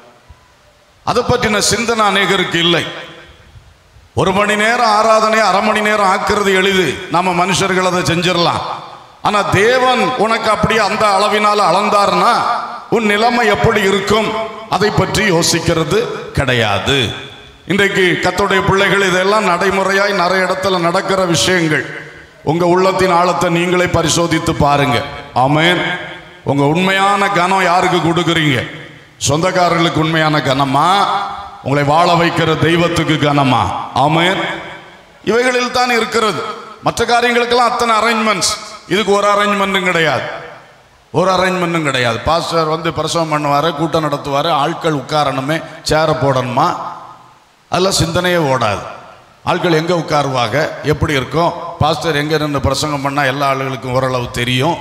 அதை பற்றின சிந்தனை அநேகருக்கு இல்லை ஒரு மணி நேரம் ஆராதனை அரை மணி நேரம் ஆக்குறது எளிது நம்ம மனுஷர்கள் அதை செஞ்சிடலாம் ஆனா தேவன் உனக்கு அப்படியே அந்த அளவினால அளந்தார்னா உன் நிலைமை எப்படி இருக்கும் அதை பற்றி யோசிக்கிறது கிடையாது இன்றைக்கு கத்தோடைய பிள்ளைகள் இதெல்லாம் நடைமுறையாய் நிறைய இடத்துல நடக்கிற விஷயங்கள் உங்க உள்ளத்தின் ஆழத்தை நீங்களே பரிசோதித்து பாருங்க ஆமென் உங்க உண்மையான கனம் யாருக்கு கொடுக்குறீங்க சொந்தக்காரர்களுக்கு உண்மையான கனமா உங்களை வாழ வைக்கிற தெய்வத்துக்கு கனமா ஆமென் இவைகளில் தான் இருக்கிறது மற்ற காரியங்களுக்கெல்லாம் அத்தனை அரேஞ்ச்மெண்ட்ஸ் இதுக்கு ஒரு அரேஞ்ச்மெண்ட்டும் கிடையாது ஒரு அரேஞ்ச்மெண்ட்டும் கிடையாது பாஸ்டர் வந்து பிரசவம் பண்ணுவார் கூட்டம் நடத்துவார் ஆட்கள் உட்காரணுமே சேரை போடணுமா அதெல்லாம் சிந்தனையே ஓடாது ஆட்கள் எங்கே உட்காருவாங்க எப்படி இருக்கும் பாஸ்டர் எங்கே நின்று பிரசங்கம் பண்ணால் எல்லா ஆளுகளுக்கும் ஓரளவு தெரியும்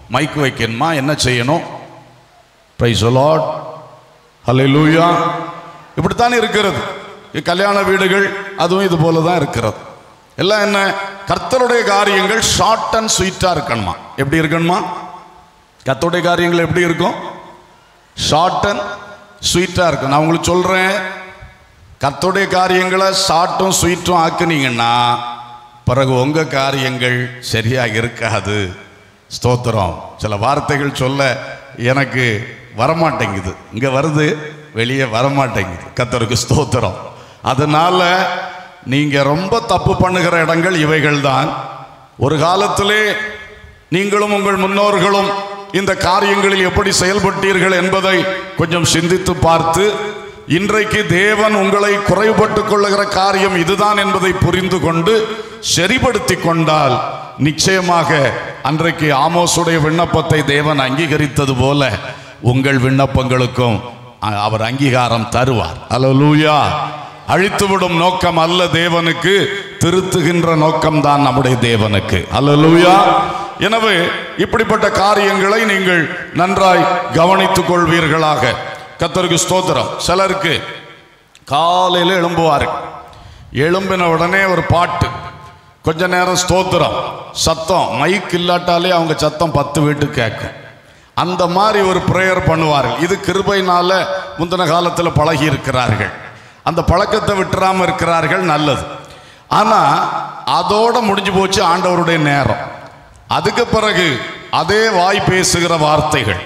மைக் வைக்கணுமா என்ன செய்யணும் பிரைஸ் லார்ட் ஹalleluya இப்படித்தான் இருக்கிறது இ- கல்யாண வீடுகள் அதுவும் இது போல தான் இருக்கிறது எல்லாம் என்ன கர்த்தருடைய காரியங்கள் ஷார்ட் அண்ட் ஸ்வீட்டா இருக்கணுமா எப்படி இருக்கணுமா கர்த்தருடைய காரியங்கள் எப்படி இருக்கும் ஷார்ட் அண்ட் ஸ்வீட்டா இருக்கும் நான் உங்களுக்கு சொல்றேன் கர்த்தருடைய காரியங்களை ஷார்ட்டும் ஸ்வீட்டும் ஆக்குனீங்கன்னா பிறகு உங்க காரியங்கள் சரியா இருக்காது ஸ்தோத்திரம் சில வார்த்தைகள் சொல்ல எனக்கு வரமாட்டேங்குது இங்க வருது வெளியே வரமாட்டேங்குது கர்த்தருக்கு ஸ்தோத்திரம் அதனால நீங்க ரொம்ப தப்பு பண்ணுகிற இடங்கள் இவைகள் தான் ஒரு காலத்திலே நீங்களும் உங்கள் முன்னோர்களும் இந்த காரியங்களில் எப்படி செயல்பட்டீர்கள் என்பதை கொஞ்சம் சிந்தித்து பார்த்து இன்றைக்கு தேவன் உங்களை குறைபட்டுக் கொள்ளுகிற காரியம் இதுதான் என்பதை புரிந்து கொண்டு சரிப்படுத்தி கொண்டால் நிச்சயமாக அன்றைக்கு ஆமோசுடைய விண்ணப்பத்தை தேவன் அங்கீகரித்தது போல உங்கள் விண்ணப்பங்களுக்கும் அ- அவர் அங்கீகாரம் தருவார் அல்லேலூயா அழித்துவிடும் நோக்கம் அல்ல தேவனுக்கு திருத்துகின்ற நோக்கம்தான் நம்முடைய தேவனுக்கு அல்லேலூயா எனவே இப்படிப்பட்ட காரியங்களை நீங்கள் நன்றாய் கவனித்துக் கொள்வீர்களாக கத்தருக்கு ஸ்தோத்திரம் சிலருக்கு காலையில் எழும்புவார்கள் எழும்பின உடனே ஒரு பாட்டு கொஞ்ச நேரம் ஸ்தோத்திரம் சத்தம் மைக் இல்லாட்டாலே அவங்க சத்தம் பத்து வீட்டுக்கு கேட்கும் அந்த மாதிரி ஒரு ப்ரேயர் பண்ணுவார்கள் இது கிருபைனால முந்தின காலத்தில் பழகி இருக்கிறார்கள் அந்த பழக்கத்தை விட்டுறாம இருக்கிறார்கள் நல்லது ஆனா அதோட முடிஞ்சு போச்சு ஆண்டவருடைய நேரம் அதுக்கு பிறகு அதே வாய் பேசுகிற வார்த்தைகள்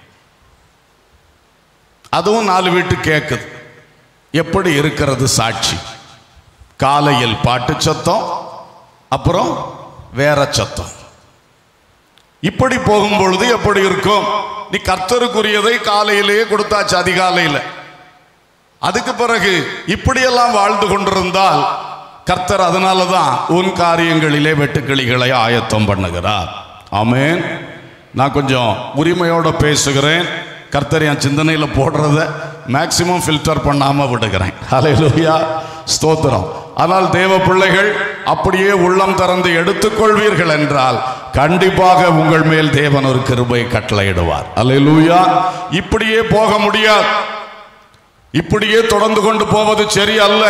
அதுவும் நாலு வீட்டு கேட்குது எப்படி இருக்கிறது சாட்சி காலையில் பாட்டு சத்தம் அப்புறம் வேற சத்தம் இப்படி போகும் பொழுது எப்படி இருக்கும் நீ கர்த்தருக்குரியதை காலையிலேயே கொடுத்தாச்சு அதிகாலையில் அதுக்கு பிறகு இப்படியெல்லாம் வாழ்ந்து கொண்டிருந்தால் கர்த்தர் அதனால தான் உன் காரியங்களிலே வெட்டுக்கிளிகளை ஆயத்தம் பண்ணுகிறார் ஆமென் நான் கொஞ்சம் உரிமையோட பேசுகிறேன் கர்த்தர் என் சிந்தனையில் போடுறத மேக்சிமம் ஃபில்டர் பண்ணாம விடுகிறேன் ஹalleluya ஸ்தோத்திரம் ஆனால் தேவ பிள்ளைகள் அப்படியே உள்ளம் திறந்து எடுத்துக்கொள்வீர்கள் என்றால் கண்டிப்பாக உங்கள் மேல் தேவன் ஒரு கிருபை கட்டளையிடுவார் ஹalleluya இப்படியே போக முடியாது இப்படியே தொடர்ந்து கொண்டு போவது சரி அல்ல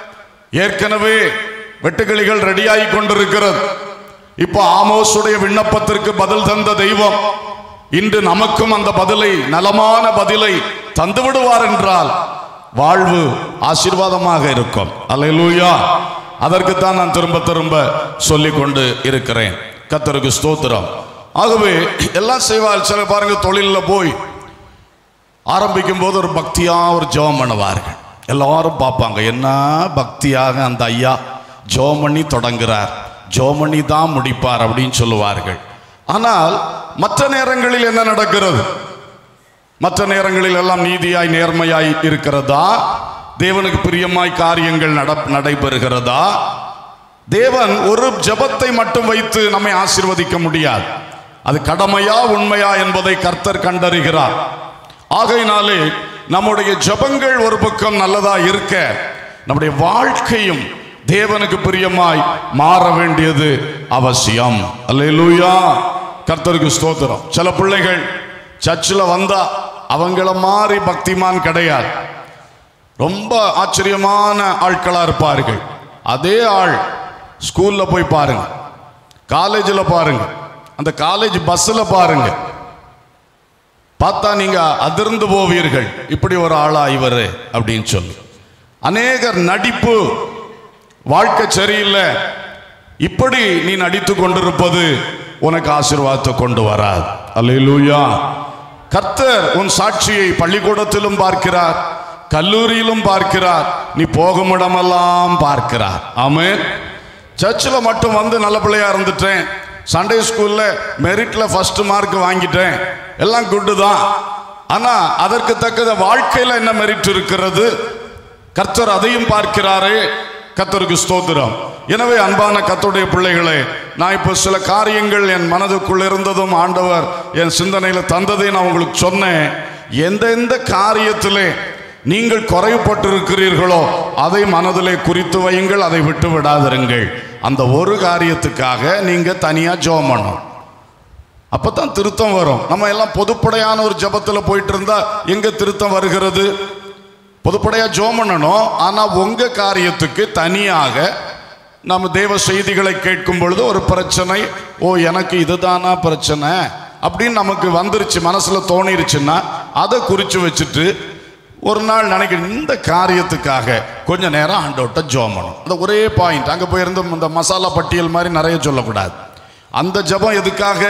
ஏற்கனவே வெட்டுக்கிளிகள் ரெடியாகி கொண்டிருக்கிறது இப்போ ஆமோசுடைய விண்ணப்பத்திற்கு பதில் தந்த தெய்வம் இன்று நமக்கும் அந்த பதிலை நலமான பதிலை தந்து விடுவார் என்றால் வாழ்வு ஆசீர்வாதமாக இருக்கும் அல்லேலூயா அதற்குத்தான் நான் திரும்ப திரும்ப சொல்லிக் கொண்டு இருக்கிறேன் கத்தருக்கு ஸ்தோத்திரம் ஆகவே எல்லாம் செய்வார் சில பாருங்க தொழிலில் போய் ஆரம்பிக்கும் போது ஒரு பக்தியா ஒரு ஜெபம் பண்ணுவார்கள் எல்லாரும் பார்ப்பாங்க என்ன பக்தியாக அந்த ஐயா ஜெபம் பண்ணி தொடங்குறார் ஜெபம் பண்ணி தான் முடிப்பார் அப்படின்னு சொல்லுவார்கள் ஆனால் மற்ற நேரங்களில் என்ன நடக்கிறது மற்ற நேரங்களில் எல்லாம் நீதியாய் நேர்மையாய் இருக்கிறதா தேவனுக்கு பிரியமாய் காரியங்கள் நட நடைபெறுகிறதா தேவன் ஒரு ஜெபத்தை மட்டும் வைத்து நம்மை ஆசீர்வதிக்க முடியாது அது கடமையா உண்மையா என்பதை கர்த்தர் கண்டறிகிறார் ஆகையினாலே நம்முடைய ஜெபங்கள் ஒரு பக்கம் நல்லதா இருக்க நம்முடைய வாழ்க்கையும் தேவனுக்கு பிரியமாய் மாற வேண்டியது அவசியம் அல்லேலூயா கர்த்தருக்கு ஸ்தோத்திரம் சில பிள்ளைகள் சர்ச்சில் வந்தா அவங்கள மாதிரி பக்திமான் கிடையாது ரொம்ப ஆச்சரியமான ஆட்களா இருப்பார்கள் அதே ஆள் ஸ்கூல்ல போய் பாருங்க காலேஜில் பாருங்க அந்த காலேஜ் பஸ்ஸில் பாருங்க பார்த்தா நீங்க அதிர்ந்து போவீர்கள் இப்படி ஒரு ஆளா இவர் அப்படின்னு சொல்லி அநேகர் நடிப்பு வாழ்க்கை சரியில்லை இப்படி நீ நடித்து கொண்டிருப்பது உனக்கு ஆசீர்வாதத்தை கொண்டு வராது அல்லேலூயா கர்த்தர் உன் சாட்சியை பள்ளிக்கூடத்திலும் பார்க்கிறார் கல்லூரியிலும் பார்க்கிறார் நீ போகும் இடமெல்லாம் பார்க்கிறார் ஆமென் சர்ச்சில் மட்டும் வந்து நல்ல பிள்ளையா இருந்துட்டேன் சண்டே ஸ்கூல்ல மெரிட்ல ஃபர்ஸ்ட் மார்க் வாங்கிட்டேன் எல்லாம் குட்டு தான் ஆனா அதற்கு தக்கத வாழ்க்கையில என்ன மெரிட் இருக்கிறது கர்த்தர் அதையும் பார்க்கிறாரே கர்த்தருக்கு ஸ்தோத்திரம் எனவே அன்பான கர்த்தருடைய பிள்ளைகளே நான் இப்போ சில காரியங்கள் என் மனதுக்குள் இருந்ததும் ஆண்டவர் என் சிந்தனையில தந்ததை நான் உங்களுக்கு சொன்னேன் எந்தெந்த காரியத்திலே நீங்கள் குறைப்பட்டிருக்கிறீர்களோ அதை மனதிலே குறித்து வையுங்கள் அதை விட்டு விடாதிருங்கள் அந்த ஒரு காரியத்துக்காக நீங்க தனியா ஜோம் பண்ணணும் அப்பதான் திருத்தம் வரும் நம்ம எல்லாம் பொதுப்படையான ஒரு ஜபத்துல போயிட்டு இருந்தா எங்க திருத்தம் வருகிறது பொதுப்படையா ஜோம் பண்ணணும் ஆனா உங்க காரியத்துக்கு தனியாக நம்ம தேவ செய்திகளை கேட்கும் பொழுது ஒரு பிரச்சனை ஓ எனக்கு இதுதானா பிரச்சனை அப்படின்னு நமக்கு வந்துருச்சு மனசுல தோணிருச்சுன்னா அதை குறிச்சு வச்சுட்டு ஒரு நாள் நினைக்கிறேன் இந்த காரியத்துக்காக கொஞ்ச நேரம் ஆண்டோட்ட ஜோம் பண்ணணும் அந்த ஒரே பாயிண்ட் அங்க போயிருந்து இந்த மசாலா பட்டியல் மாதிரி நிறைய சொல்லக்கூடாது அந்த ஜெபம் எதுக்காக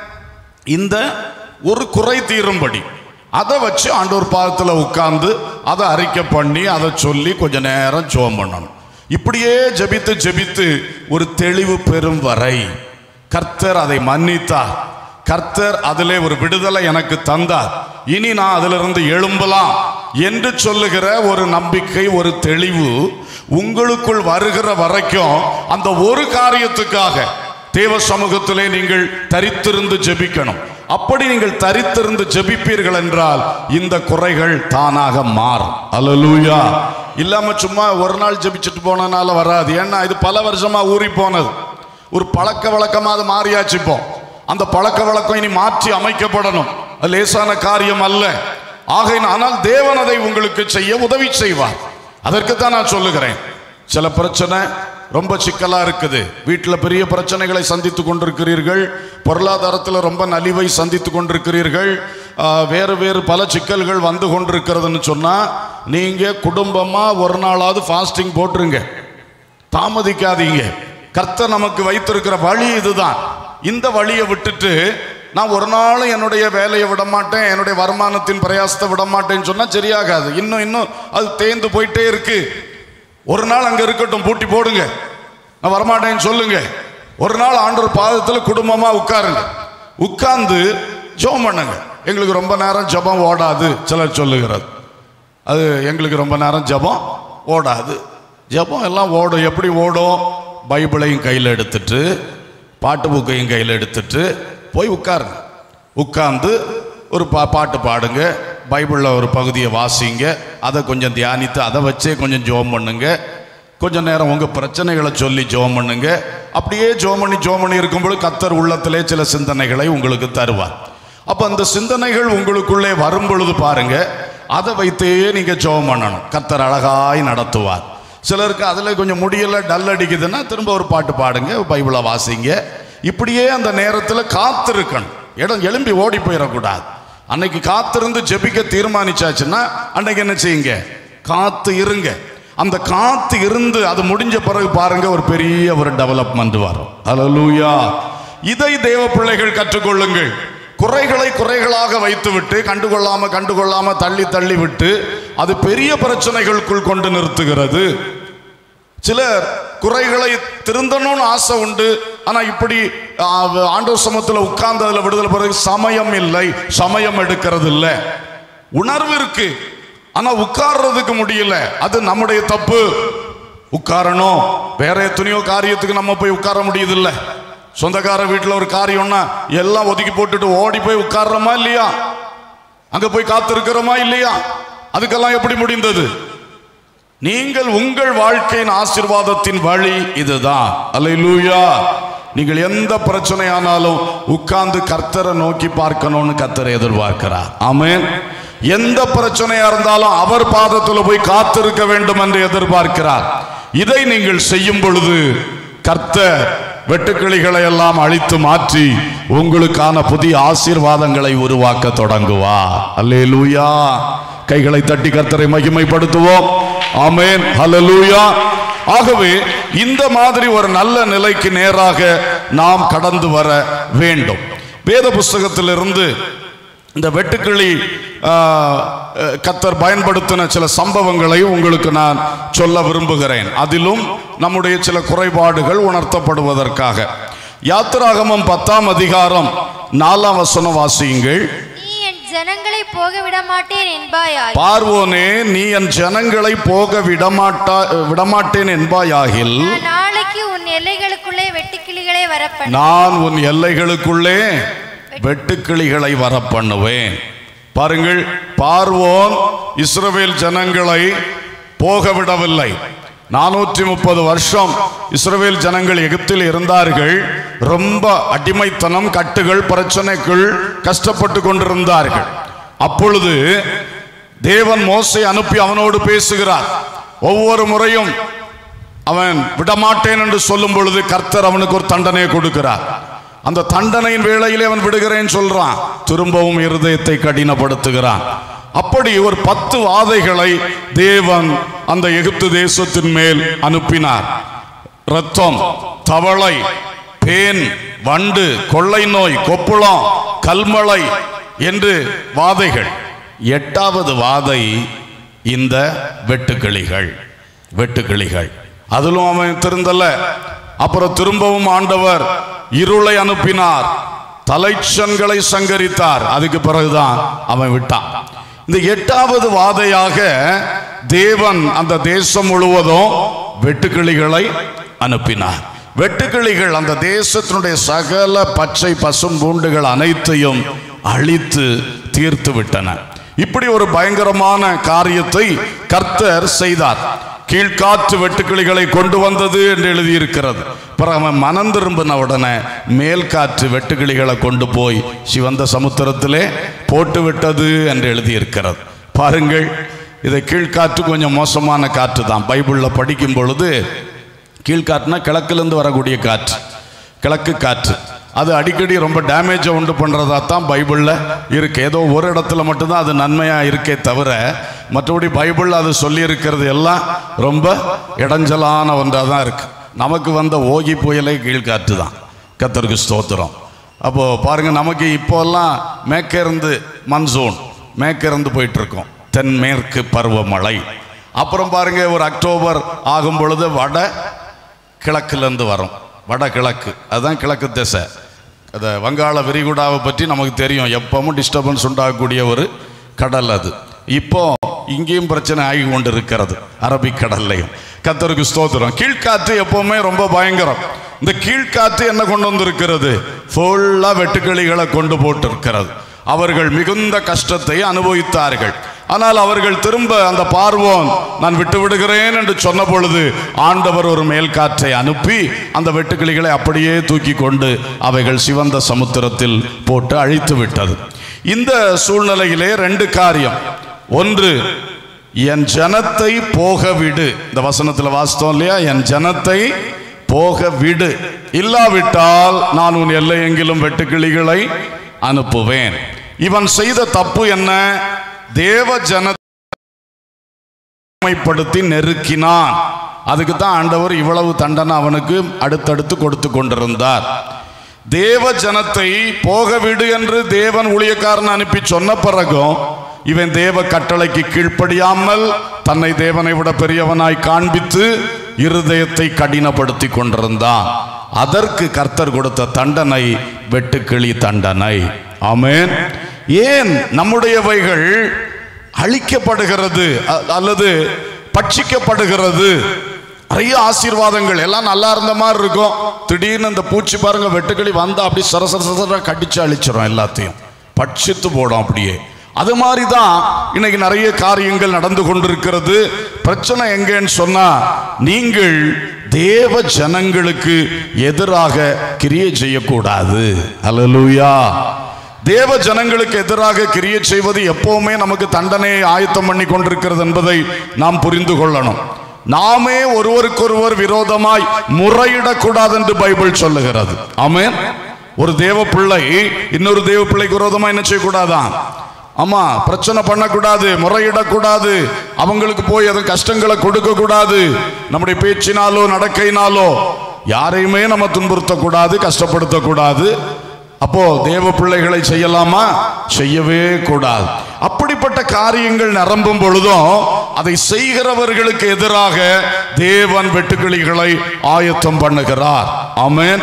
இந்த ஒரு குறை தீரும்படி அதை வச்சு ஆண்டவர் பாதத்தில் உட்கார்ந்து அதை அறிக்கை பண்ணி அதை சொல்லி கொஞ்ச நேரம் ஜோம் பண்ணணும் இப்படியே ஜெபித்து ஜெபித்து ஒரு தெளிவு பெறும் வரை கர்த்தர் அதை மன்னித்தார் கர்த்தர் அதிலே ஒரு விடுதலை எனக்கு தந்தார் இனி நான் அதிலிருந்து எழும்பலாம் என்று சொல்லுகிற ஒரு நம்பிக்கை ஒரு தெளிவு உங்களுக்குள் வருகிற வரைக்கும் அந்த ஒரு காரியத்துக்காக தேவ சமூகத்திலே நீங்கள் தரித்திருந்து ஜெபிக்கணும் அப்படி நீங்கள் தரித்திருந்து ஜெபிப்பீர்கள் என்றால் இந்த குறைகள் தானாக மாறும் அல்லேலூயா இல்லாம சும்மா ஒரு நாள் ஜெபிச்சுட்டு போனனால வராது ஏன்னா இது பல வருஷமா ஊறி போனது ஒரு பழக்க வழக்கமா அது மாறியாச்சு இப்போ அந்த பழக்க வழக்கம் இனி மாற்றி அமைக்கப்படணும் அது லேசான காரியம் அல்ல ஆகையின் ஆனால் தேவன் அதை உங்களுக்கு செய்ய உதவி செய்வார் அதற்குத்தான் நான் சொல்லுகிறேன் சில பிரச்சனை ரொம்ப சிக்கலா இருக்குது வீட்டில் பெரிய பிரச்சனைகளை சந்தித்து கொண்டிருக்கிறீர்கள் பொருளாதாரத்தில் ரொம்ப நலிவை சந்தித்து கொண்டிருக்கிறீர்கள் ஆஹ், வேறு வேறு பல சிக்கல்கள் வந்து கொண்டிருக்கிறதுன்னு சொன்னா நீங்க குடும்பமா ஒரு நாளாவது ஃபாஸ்டிங் போட்டுருங்க தாமதிக்காதீங்க கர்த்தர் நமக்கு வைத்திருக்கிற வழி இதுதான் இந்த வழியை விட்டுட்டு நான் ஒரு நாளும் என்னுடைய வேலையை விட மாட்டேன் என்னுடைய வருமானத்தின் பிரயாசத்தை விட மாட்டேன்னு சொன்னா சரியாகாது இன்னும் இன்னும் அது தேய்ந்து போயிட்டே இருக்கு ஒரு நாள் அங்க இருக்கட்டும் பூட்டி போடுங்க நான் வரமாட்டேன்னு சொல்லுங்க ஒரு நாள் ஆண்டவர் பாதத்தில் குடும்பமா உட்காருங்க உட்கார்ந்து ஜெபம் பண்ணுங்க எங்களுக்கு ரொம்ப நேரம் ஜெபம் ஓடாது சிலர் சொல்லுகிறது அது எங்களுக்கு ரொம்ப நேரம் ஜெபம் ஓடாது ஜெபம் எல்லாம் ஓடும் எப்படி ஓடும் பைபிளையும் கையில் எடுத்துட்டு பாட்டு புக்கையும் கையில் எடுத்துட்டு போய் உட்காருங்க உட்கார்ந்து ஒரு பா பாட்டு பாடுங்க பைபிளில் ஒரு பகுதியை வாசிங்க அதை கொஞ்சம் தியானித்து அதை வச்சே கொஞ்சம் ஜோம் பண்ணுங்க கொஞ்ச நேரம் உங்கள் பிரச்சனைகளை சொல்லி ஜோம் பண்ணுங்க அப்படியே ஜோம் பண்ணி ஜோம் பண்ணி இருக்கும்போது கத்தர் உள்ளத்திலே சில சிந்தனைகளை உங்களுக்கு தருவார் அப்போ அந்த சிந்தனைகள் உங்களுக்குள்ளே வரும் பொழுது பாருங்க அதை வைத்தே நீங்க ஜெபம் பண்ணணும் கர்த்தர் அழகாய் நடத்துவார் சிலருக்கு அதுல கொஞ்சம் முடியல டல் அடிக்குதுன்னா திரும்ப ஒரு பாட்டு பாடுங்க பைபிளை வாசிங்க இப்படியே அந்த நேரத்தில் காத்திருக்கணும் இடம் எழும்பி ஓடி போயிடக்கூடாது அன்னைக்கு காத்திருந்து ஜெபிக்க தீர்மானிச்சாச்சுன்னா அன்னைக்கு என்ன செய்யுங்க காத்து இருங்க அந்த காத்து இருந்து அது முடிஞ்ச பிறகு பாருங்க ஒரு பெரிய ஒரு டெவலப்மெண்ட் வரும் ஹalleluya இதை தேவ பிள்ளைகள் கற்றுக்கொள்ளுங்கள் குறைகளை குறைகளாக வைத்துவிட்டு கண்டுகொள்ளாம கண்டுகொள்ளாம தள்ளி தள்ளி விட்டு அது பெரிய பிரச்சனைகளுக்குள் கொண்டு நிறுத்துகிறது சிலர் குறைகளை திருந்தணும்னு ஆசை உண்டு ஆனா இப்படி ஆ, ஆண்டவர் சமத்துல உட்கார்ந்து அதுல விடுதலை பிறகு சமயம் இல்லை சமயம் எடுக்கிறது இல்லை உணர்வு இருக்கு ஆனா உட்கார்றதுக்கு முடியல அது நம்முடைய தப்பு உட்காரணும் வேற எத்தனையோ காரியத்துக்கு நம்ம போய் உட்கார முடியுது இல்ல சொந்தக்கார வீட்டுல ஒரு காரியம்னா எல்லாம் ஒதுக்கி போட்டுட்டு ஓடி போய் உட்கார்றோமா இல்லையா அங்க போய் காத்திருக்கிறோமா இல்லையா அதுக்கெல்லாம் எப்படி முடிந்தது நீங்கள் உங்கள் வாழ்க்கையின் ஆசீர்வாதத்தின் வழி இதுதான் அல்லேலூயா நீங்கள் எந்த பிரச்சனையானாலும் உட்கார்ந்து கர்த்தரை நோக்கி பார்க்கணும்னு கர்த்தரை எதிர்பார்க்கிறார் ஆமென் எந்த பிரச்சனையா இருந்தாலும் அவர் பாதத்துல போய் காத்திருக்க வேண்டும் என்று எதிர்பார்க்கிறார் இதை நீங்கள் செய்யும் பொழுது கர்த்தர் வெட்டுக்கிளிகளை எல்லாம் அழித்து மாற்றி உங்களுக்கான புதிய ஆசீர்வாதங்களை உருவாக்க தொடங்குவார் அல்லேலூயா கைகளை தட்டி கர்த்தரை மகிமைப்படுத்துவோம் ஆமென் ஹalleluya ஆகவே இந்த மாதிரி ஒரு நல்ல நிலைக்கு நேராக நாம் கடந்து வர வேண்டும் வேத புஸ்தகத்திலிருந்து இந்த வெட்டுக்கிளி ஆ, அஹ், கர்த்தர் பயன்படுத்தின சில சம்பவங்களை உங்களுக்கு நான் சொல்ல விரும்புகிறேன் அதிலும் நம்முடைய சில குறைபாடுகள் உணர்த்தப்படுவதற்காக யாத்திராகமம் பத்தாம் அதிகாரம் நாலாம் வசனம் வாசியுங்கள் நீ என் ஜனங்களை போக விட மாட்டேன் என்பாயாய் பார்வோனே நீ என் ஜனங்களை போக விடமாட்டா விடமாட்டேன் என்பாயாகில் நான் நாளைக்கு உன் எல்லைகளுக்குள்ளே வெட்டுக்கிளிகளை வரப்பண்ண நான் உன் எல்லைகளுக்குள்ளே வெட்டுக்கிளிகளை வர பண்ணுவேன் பாருங்கள் பார்வோன் இஸ்ரவேல் ஜனங்களை போக விடவில்லை நானூற்றி முப்பது வருஷம் இஸ்ரவேல் ஜனங்கள் எகிப்தில் இருந்தார்கள் ரொம்ப அடிமைத்தனம் கட்டுகள் பிரச்சனைக்குள் கஷ்டப்பட்டு கொண்டிருந்தார்கள் அப்பொழுது தேவன் மோசை அனுப்பி அவனோடு பேசுகிறார் ஒவ்வொரு முறையும் அவன் விடமாட்டேன் என்று சொல்லும் பொழுது கர்த்தர் அவனுக்கு ஒரு தண்டனையை கொடுக்கிறார் அந்த தண்டனையின் வேளையிலே அவன் விடுகிறேன் சொல்றான் திரும்பவும் இருதயத்தை கடினப்படுத்துகிறான் அப்படி ஒரு பத்து வாதைகளை தேவன் அந்த எகிப்து தேசத்தின் மேல் அனுப்பினார் ரத்தம் தவளை பேன் வண்டு கொள்ளை நோய் கொப்புளம் கல்மழை என்று வாதைகள் எட்டாவது வாதை இந்த வெட்டுக்கிளிகள் வெட்டுக்கிளிகள் அதிலும் அவன் திருந்தல அப்புறம் திரும்பவும் ஆண்டவர் இருளை அனுப்பினார் தலைச்சன்களை சங்கரித்தார் அதுக்கு பிறகுதான் அவன் விட்டான் இந்த எட்டாவது வாதையாக தேவன் அந்த தேசம் முழுவதும் வெட்டுக்கிளிகளை அனுப்பினார் வெட்டுக்கிளிகள் அந்த தேசத்தினுடைய சகல பச்சை பசும் பூண்டுகள் அனைத்தையும் அழித்து தீர்த்து விட்டன இப்படி ஒரு பயங்கரமான காரியத்தை கர்த்தர் செய்தார் கீழ்காற்று வெட்டுக்கிளிகளை கொண்டு வந்தது என்று எழுதியிருக்கிறது பிறகு அவன் மனம் திரும்பின உடனே மேல் காற்று வெட்டுக்கிளிகளை கொண்டு போய் சிவந்த சமுத்திரத்திலே போட்டு விட்டது என்று எழுதியிருக்கிறது பாருங்கள் இதை கீழ்காற்று கொஞ்சம் மோசமான காற்று தான் பைபிளில் படிக்கும் பொழுது கீழ்காற்றுனா கிழக்கிலிருந்து வரக்கூடிய காற்று கிழக்கு காற்று அது அடிக்கடி ரொம்ப டேமேஜை உண்டு பண்ணுறதா தான் பைபிளில் இருக்கு ஏதோ ஒரு இடத்துல மட்டும்தான் அது நன்மையாக இருக்கே தவிர மற்றபடி பைபிளில் அது சொல்லியிருக்கிறது எல்லாம் ரொம்ப இடைஞ்சலான ஒன்றாக தான் இருக்கு நமக்கு வந்த ஓகி புயலை கீழ்காற்று தான் கத்தருக்கு ஸ்தோத்திரம் அப்போது பாருங்கள் நமக்கு இப்போல்லாம் மேற்கிருந்து மன்சூன் மேற்கிருந்து போயிட்டு இருக்கோம் தென்மேற்கு பருவமழை அப்புறம் பாருங்க ஒரு அக்டோபர் ஆகும் பொழுது வட கிழக்குலேருந்து வரும் வடகிழக்கு அதுதான் கிழக்கு திசை அந்த வங்காள விரிகுடாவை பற்றி நமக்கு தெரியும் எப்பவும் டிஸ்டர்பன்ஸ் உண்டாகக்கூடிய ஒரு கடல் அது இப்போ இங்கேயும் பிரச்சனை ஆகி கொண்டு இருக்கிறது அரபிக்கடல்லையும் கத்தருக்கு ஸ்தோத்திரம் கீழ்காற்று எப்பவுமே ரொம்ப பயங்கரம் இந்த கீழ்காற்று என்ன கொண்டு வந்திருக்கிறது ஃபுல்லா வெட்டுக்கிளிகளை கொண்டு போட்டு இருக்கிறது அவர்கள் மிகுந்த கஷ்டத்தை அனுபவித்தார்கள் ஆனால் அவர்கள் திரும்ப அந்த பார்வோன் நான் விட்டு விடுகிறேன் என்று சொன்ன பொழுது ஆண்டவர் ஒரு மேல் காற்றை அனுப்பி அந்த வெட்டுக்கிளிகளை அப்படியே தூக்கி கொண்டு அவைகள் சிவந்த சமுத்திரத்தில் போட்டு அழித்து விட்டது இந்த சூழ்நிலையிலே ரெண்டு காரியம் ஒன்று என் ஜனத்தை போக விடு இந்த வசனத்தில் வாசித்தோம் இல்லையா என் ஜனத்தை போக விடு இல்லாவிட்டால் நான் உன் எல்லை எங்கிலும் வெட்டுக்கிளிகளை அனுப்புவேன் இவன் செய்த தப்பு என்ன தேவ ஜனமைப்படுத்தி நெருக்கினான் அதுக்கு தான் ஆண்டவர் இவ்வளவு தண்டனை அவனுக்கு அடுத்தடுத்து கொடுத்து கொண்டிருந்தார் தேவ ஜனத்தை போக விடு என்று தேவன் ஊழியக்காரன் அனுப்பி சொன்ன பிறகும் இவன் தேவ கட்டளைக்கு கீழ்ப்படியாமல் தன்னை தேவனை விட பெரியவனாய் காண்பித்து இருதயத்தை கடினப்படுத்தி கொண்டிருந்தான் அதற்கு கர்த்தர் கொடுத்த தண்டனை வெட்டுக்கிளி தண்டனை ஆமென் ஏன் நம்முடையவைகள் அழிக்கப்படுகிறது அ- அல்லது பட்சிக்கப்படுகிறது நிறைய ஆசீர்வாதங்கள் எல்லாம் நல்லா இருந்த மாதிரி இருக்கும் திடீர்னு இந்த பூச்சி பாருங்க வெட்டுக்கிளி வந்தா அப்படி சர சர சர கடிச்சு அழிச்சிடும் எல்லாத்தையும் பட்சித்து போடும் அப்படியே அது மாதிரி தான் இன்னைக்கு நிறைய காரியங்கள் நடந்து கொண்டிருக்கிறது பிரச்சனை எங்கன்னு சொன்னா நீங்கள் தேவ ஜனங்களுக்கு எதிராக கிரியை செய்யக்கூடாது அல்லேலூயா தேவ ஜனங்களுக்கு எதிராக கிரியை செய்வது எப்பவுமே நமக்கு தண்டனையை ஆயத்தம் பண்ணி கொண்டிருக்கிறது என்பதை நாம் புரிந்து கொள்ளணும் நாமே ஒருவருக்கொருவர் விரோதமாய் முறையிடக்கூடாது என்று பைபிள் சொல்லுகிறது ஆமென் ஒரு தேவ பிள்ளை இன்னொரு தேவ பிள்ளைக்கு விரோதமா என்ன செய்யக்கூடாதான் ஆமா பிரச்சனை பண்ணக்கூடாது முறையிடக்கூடாது அவங்களுக்கு போய் அதன் கஷ்டங்களை கொடுக்க கூடாது நம்முடைய பேச்சினாலோ நடக்கையினாலோ யாரையுமே நம்ம துன்புறுத்தக்கூடாது கஷ்டப்படுத்தக்கூடாது அப்போ தேவ பிள்ளைகளை செய்யலாமா செய்யவே கூடாது அப்படிப்பட்ட காரியங்கள் நிரம்பும் பொழுதும் அதை செய்கிறவர்களுக்கு எதிராக தேவன் வெட்டுக்கிளிகளை ஆயத்தம் பண்ணுகிறார் ஆமென்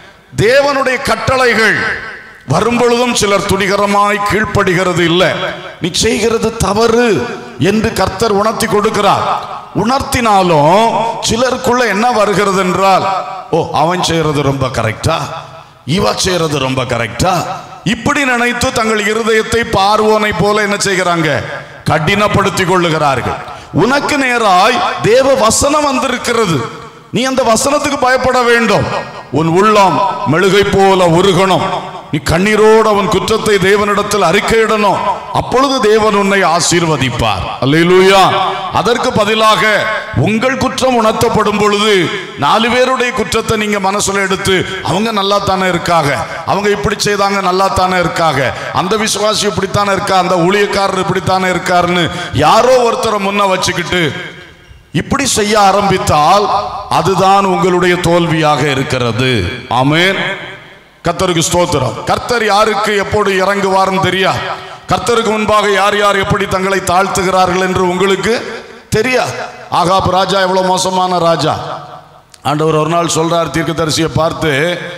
தேவனுடைய கட்டளைகள் வரும்பொழுதும் சிலர் துணிகரமாய் கீழ்ப்படுகிறது இல்லை நீ செய்கிறது தவறு என்று கர்த்தர் உணர்த்தி கொடுக்கிறார் உணர்த்தினாலும் சிலருக்குள்ள என்ன வருகிறது என்றால் ஓ அவன் செய்யறது ரொம்ப கரெக்டா இவ செய்யறது ரொம்ப கரெக்டா இப்படி நினைத்து தங்கள் இருதயத்தை பார்வோனை போல என்ன செய்கிறாங்க கடினப்படுத்திக் கொள்ளுகிறார்கள் உனக்கு நேராய் தேவ வசனம் வந்திருக்கிறது நீ அந்த வசனத்துக்கு பயப்பட வேண்டும் உன் உள்ளம் மெழுகை போல உருகணும் நீ கண்ணீரோடு அவன் குற்றத்தை தேவனிடத்தில் அறிக்கையிடணும் அப்பொழுது தேவன் உன்னை ஆசீர்வதிப்பார் அல்லேலூயா அதற்கு பதிலாக உங்கள் குற்றம் உணர்த்தப்படும் பொழுது நாலு பேருடைய குற்றத்தை நீங்க மனசுல எடுத்து அவங்க நல்லா தானே இருக்காங்க அவங்க இப்படி செய்தாங்க நல்லா தானே இருக்காங்க அந்த விசுவாசி இப்படித்தானே இருக்கா அந்த ஊழியக்காரர் இப்படித்தானே இருக்காருன்னு யாரோ ஒருத்தரை முன்ன வச்சுக்கிட்டு இப்படி செய்ய ஆரம்பித்தால் அதுதான் உங்களுடைய தோல்வியாக இருக்கிறது ஆமென் கர்த்தருக்கு ஸ்தோத்திரம் கர்த்தர் யாருக்கு எப்போது இறங்குவார்னு தெரியா கர்த்தருக்கு முன்பாக யார் யார் எப்படி தங்களை தாழ்த்துகிறார்கள் என்று உங்களுக்கு தெரியாது ஆகாப் ராஜா எவ்வளவு மோசமான ராஜா ஆண்டவர் ஒரு நாள் சொல்றார் தீர்க்கதரிசியை பார்த்து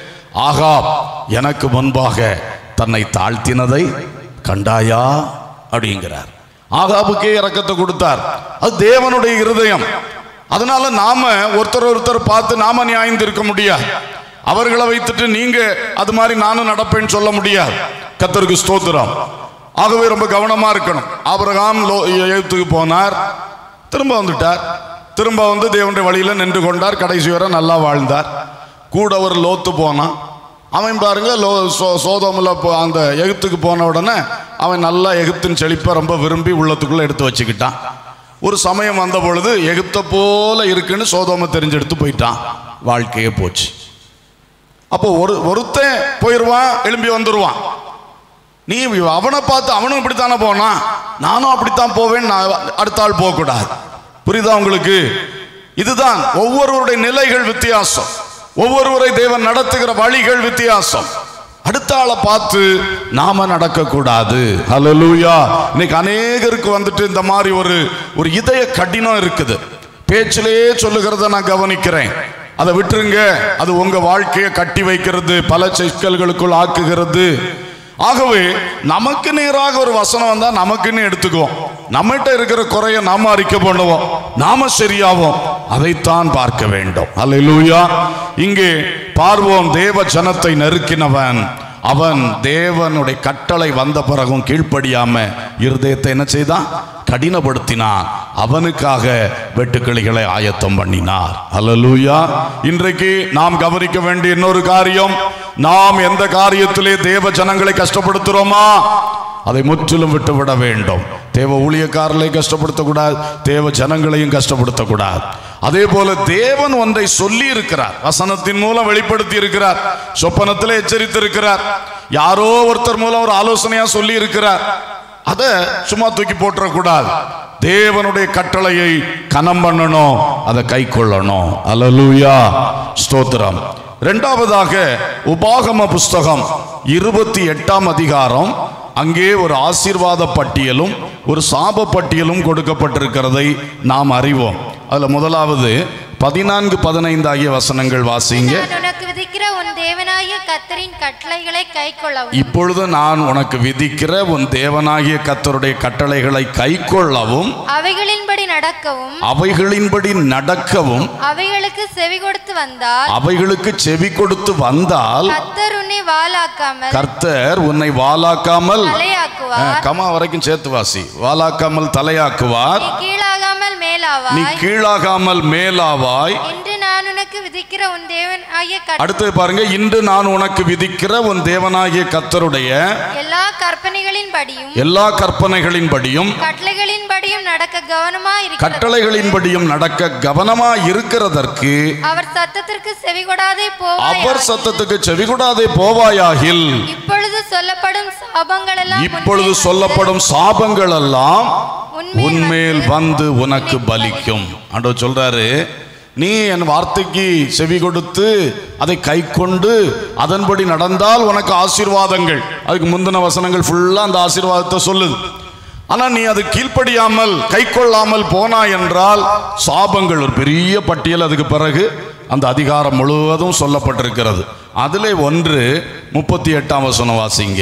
ஆகாப் எனக்கு முன்பாக தன்னை தாழ்த்தினதை கண்டாயா அப்படிங்கிறார் ஆகாபுக்கே இரக்கத்தை கொடுத்தார் அது தேவனுடைய இருதயம் அதனால நாம ஒருத்தர் ஒருத்தர் பார்த்து நாம நியாயம் இருக்க முடியாது அவர்களை வைத்துட்டு நீங்க அது மாதிரி நானும் நடப்பேன்னு சொல்ல முடியாது கத்தருக்கு ஸ்தோத்திரம் ஆகவே ரொம்ப கவனமா இருக்கணும் ஆபிரகாம் லோ எழுத்துக்கு போனார் திரும்ப வந்துட்டார் திரும்ப வந்து தேவனுடைய வழியில நின்று கொண்டார் கடைசி வரை நல்லா வாழ்ந்தார் கூட ஒரு லோத்து போனான் அவன் பாருங்க லோ சோ சோதோமில் போ அந்த எகிப்துக்கு போன உடனே அவன் நல்லா எகிப்தின் செழிப்பை ரொம்ப விரும்பி உள்ளத்துக்குள்ள எடுத்து வச்சுக்கிட்டான் ஒரு சமயம் வந்த பொழுது எகிப்தை போல இருக்குன்னு சோதோமை தெரிஞ்செடுத்து போயிட்டான் வாழ்க்கையே போச்சு அப்போ ஒரு ஒருத்தன் போயிடுவான் எழும்பி வந்துடுவான் நீ அவனை பார்த்து அவனும் இப்படித்தானே போனான் நானும் அப்படித்தான் போவேன் நான் அடுத்த ஆள் போகக்கூடாது புரியுதா உங்களுக்கு இதுதான் ஒவ்வொருவருடைய நிலைகள் வித்தியாசம் ஒவ்வொருவரை தேவன் நடத்துகிற வழிகள் வித்தியாசம் அடுத்த ஆளை பார்த்து நாம நடக்கக்கூடாது ஹalleluya இன்னைக்கு அநேகருக்கு வந்துட்டு இந்த மாதிரி ஒரு ஒரு இதய கடினம் இருக்குது பேச்சிலே சொல்லுகிறத நான் கவனிக்கிறேன் அதை விட்டுருங்க அது உங்க வாழ்க்கையை கட்டி வைக்கிறது பல சிக்கல்களுக்குள் ஆக்குகிறது ஆகவே நமக்கு நேராக ஒரு வசனம் வந்தா நமக்குன்னு எடுத்துக்குவோம் நம்மகிட்ட இருக்கிற குறைய நாம அறிக்கை பண்ணுவோம் நாம சரியாவோம் அதைத்தான் பார்க்க வேண்டும் அல்லேலூயா இங்கே பார்வோன் தேவ ஜனத்தை நெருக்கினவன் அவன் தேவனுடைய கட்டளை வந்த பிறகும் கீழ்ப்படியாம இருதயத்தை என்ன செய்தான் கடினப்படுத்தினான் அவனுக்காக வெட்டுக்கிளிகளை ஆயத்தம் பண்ணினார் அல்லேலூயா இன்றைக்கு நாம் கவனிக்க வேண்டிய இன்னொரு காரியம் நாம் எந்த காரியத்திலே தேவ ஜனங்களை கஷ்டப்படுத்துறோமா அதை முற்றிலும் விட்டுவிட வேண்டும் தேவ ஊழியக்காரர்களையும் கஷ்டப்படுத்தக்கூடாது தேவ ஜனங்களையும் கஷ்டப்படுத்தக்கூடாது அதே போல தேவன் ஒன்றை சொல்லி இருக்கிறார் வசனத்தின் மூலம் வெளிப்படுத்தி இருக்கிறார் சொப்பனத்தில் எச்சரித்திருக்கிறார் யாரோ ஒருத்தர் மூலம் ஒரு ஆலோசனையா சொல்லி இருக்கிறார் அதை சும்மா தூக்கி போட்டுறக்கூடாது தேவனுடைய கட்டளையை கனம் பண்ணணும் அதை கை கொள்ளணும் அலலூயா ஸ்தோத்திரம் இரண்டாவதாக உபாகம புஸ்தகம் இருபத்தி எட்டாம் அதிகாரம் அங்கே ஒரு ஆசீர்வாத பட்டியலும் ஒரு சாப பட்டியலும் கொடுக்கப்பட்டிருக்கிறதை நாம் அறிவோம் அதுல முதலாவது பதினான்கு பதினைந்து ஆகிய வசனங்கள் வாசிங்க நான் உனக்கு விதிக்கிற உன் தேவனாகிய கத்தரின் கட்டளைகளை கைக்கொள்ளவும் இப்பொழுது நான் உனக்கு விதிக்கிற உன் தேவனாகிய கத்தருடைய கட்டளைகளை கைக்கொள்ளவும் அவைகளின்படி நடக்கவும் அவைகளின்படி நடக்கவும் அவைகளுக்கு செவி கொடுத்து வந்தால் அவைகளுக்கு செவி கொடுத்து வந்தால் கத்தர் உன்னை வாலாக்காமல் கர்த்தர் உன்னை வாலாக்காமல் தலையாக்குவார் கமா வரைக்கும் சேர்த்து வாசி வாலாக்காமல் தலையாக்குவார் நீ கீழாகாமல் நீ மேலாவாய் கீழாகாமல் மேலாவாய் இன்று நான் உனக்கு விதிக்கிற உன் தேவன் ஆகிய அடுத்து பாருங்க இன்று நான் உனக்கு விதிக்கிற உன் தேவனாகிய கர்த்தருடைய எல்லா கற்பனைகளின்படியும் எல்லா கற்பனைகளின்படியும் கட்டளைகளின்படியும் நடக்க கவனமா இருக்கிறது கட்டளைகளின்படியும் நடக்க கவனமா இருக்கிறதற்கு அவர் சத்தத்திற்கு செவிகொடாதே போவாய் அவர் சத்தத்துக்கு செவிகொடாதே போவாயாகில் இப்பொழுது சொல்லப்படும் சாபங்கள் எல்லாம் இப்பொழுது சொல்லப்படும் சாபங்கள் எல்லாம் உன்மேல் உன்மேல் வந்து உனக்கு பலிக்கும் ஆண்டவர் சொல்றாரு நீ என் வார்த்தைக்கு செவி கொடுத்து அதை கை கொண்டு அதன்படி நடந்தால் உனக்கு ஆசீர்வாதங்கள் அதுக்கு முந்தின வசனங்கள் ஃபுல்லா அந்த ஆசீர்வாதத்தை சொல்லுது ஆனா நீ அது கீழ்ப்படியாமல் கை கொள்ளாமல் போனா என்றால் சாபங்கள் ஒரு பெரிய பட்டியல் அதுக்கு பிறகு அந்த அதிகாரம் முழுவதும் சொல்லப்பட்டிருக்கிறது அதிலே ஒன்று முப்பத்தி எட்டாம் வசனம் வாசிங்க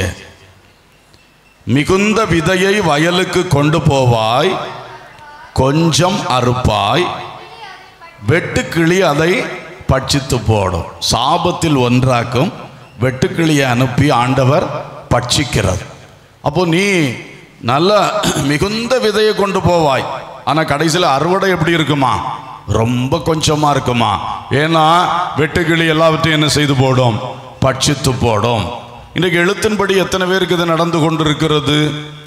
மிகுந்த விதையை வயலுக்கு கொண்டு போவாய் கொஞ்சம் அறுப்பாய் வெட்டுக்கிளி அதை பட்சித்து போடும் சாபத்தில் ஒன்றாக்கும் வெட்டுக்கிளியை அனுப்பி ஆண்டவர் பட்சிக்கிறது அப்போ நீ நல்ல மிகுந்த விதையை கொண்டு போவாய் ஆனா கடைசியில் அறுவடை எப்படி இருக்குமா ரொம்ப கொஞ்சமா இருக்குமா ஏன்னா வெட்டுக்கிளி எல்லாவற்றையும் என்ன செய்து போடும் பட்சித்து போடும் இன்றைக்கு எழுத்தின்படி எத்தனை பேருக்கு இது நடந்து கொண்டிருக்கிறது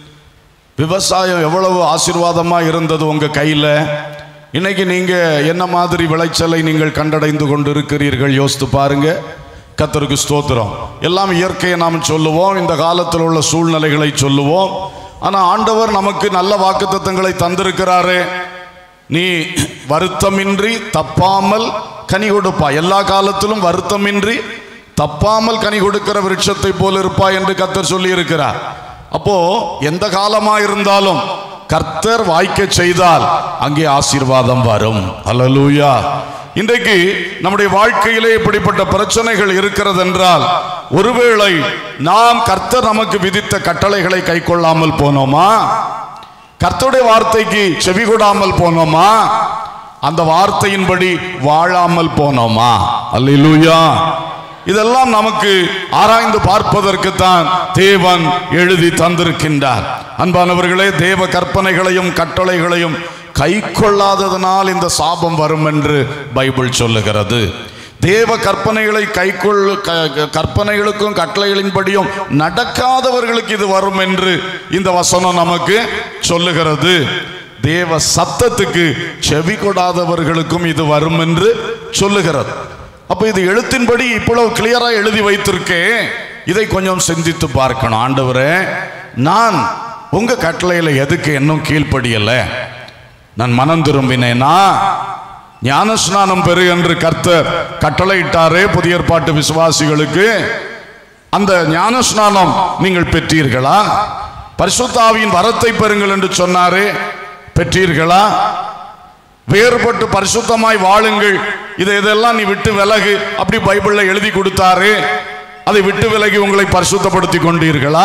விவசாயம் எவ்வளவு ஆசீர்வாதமா இருந்தது உங்க கையில இன்னைக்கு நீங்க என்ன மாதிரி விளைச்சலை நீங்கள் கண்டடைந்து கொண்டிருக்கிறீர்கள் யோசித்து பாருங்க கத்தருக்கு ஸ்தோத்திரம் எல்லாம் இயற்கையை நாம் சொல்லுவோம் இந்த காலத்தில் உள்ள சூழ்நிலைகளை சொல்லுவோம் ஆனா ஆண்டவர் நமக்கு நல்ல வாக்குத்தத்தங்களை தந்திருக்கிறாரே நீ வருத்தமின்றி தப்பாமல் கனி கொடுப்பா எல்லா காலத்திலும் வருத்தமின்றி தப்பாமல் கனி கொடுக்கிற விருட்சத்தை போல இருப்பா என்று கத்தர் சொல்லி இருக்கிறார் அப்போ எந்த காலமா இருந்தாலும் கர்த்தர் வாய்க்க செய்தால் அங்கே ஆசீர்வாதம் வரும் அல்லேலூயா இன்றைக்கு நம்முடைய வாழ்க்கையிலே இப்படிப்பட்ட பிரச்சனைகள் இருக்கிறது என்றால் ஒருவேளை நாம் கர்த்தர் நமக்கு விதித்த கட்டளைகளை கைக்கொள்ளாமல் போனோமா கர்த்தருடைய வார்த்தைக்கு செவி கொடாமல் போனோமா அந்த வார்த்தையின்படி வாழாமல் போனோமா அல்லேலூயா இதெல்லாம் நமக்கு ஆராய்ந்து பார்ப்பதற்கு தான் தேவன் எழுதி தந்திருக்கின்றார் அன்பானவர்களே தேவ கற்பனைகளையும் கட்டளைகளையும் கை கொள்ளாததனால் இந்த சாபம் வரும் என்று பைபிள் சொல்லுகிறது தேவ கற்பனைகளை கைக்கொள் க- கற்பனைகளுக்கும் கட்டளைகளின்படியும் நடக்காதவர்களுக்கு இது வரும் என்று இந்த வசனம் நமக்கு சொல்லுகிறது தேவ சத்தத்துக்கு செவி கொடாதவர்களுக்கும் இது வரும் என்று சொல்லுகிறது அப்ப இது எழுத்தின்படி இவ்வளவு கிளியரா எழுதி வைத்திருக்கேன் இதை கொஞ்சம் சிந்தித்து பார்க்கணும் ஆண்டவரே நான் உங்க கட்டளையில எதுக்கு இன்னும் கீழ்ப்படியல நான் மனம் திரும்பினேனா ஞானஸ்நானம் பெறு என்று கர்த்தர் கட்டளையிட்டாரே புதிய ஏற்பாட்டு விசுவாசிகளுக்கு அந்த ஞானஸ்நானம் நீங்கள் பெற்றீர்களா பரிசுத்தாவியின் வரத்தை பெறுங்கள் என்று சொன்னாரே பெற்றீர்களா வேறுபட்டு பரிசுத்தமாய் வாழுங்கள் இதை இதெல்லாம் நீ விட்டு விலகு அப்படி பைபிள்ல எழுதி கொடுத்தாரு அதை விட்டு விலகி உங்களை பரிசுத்தப்படுத்தி கொண்டீர்களா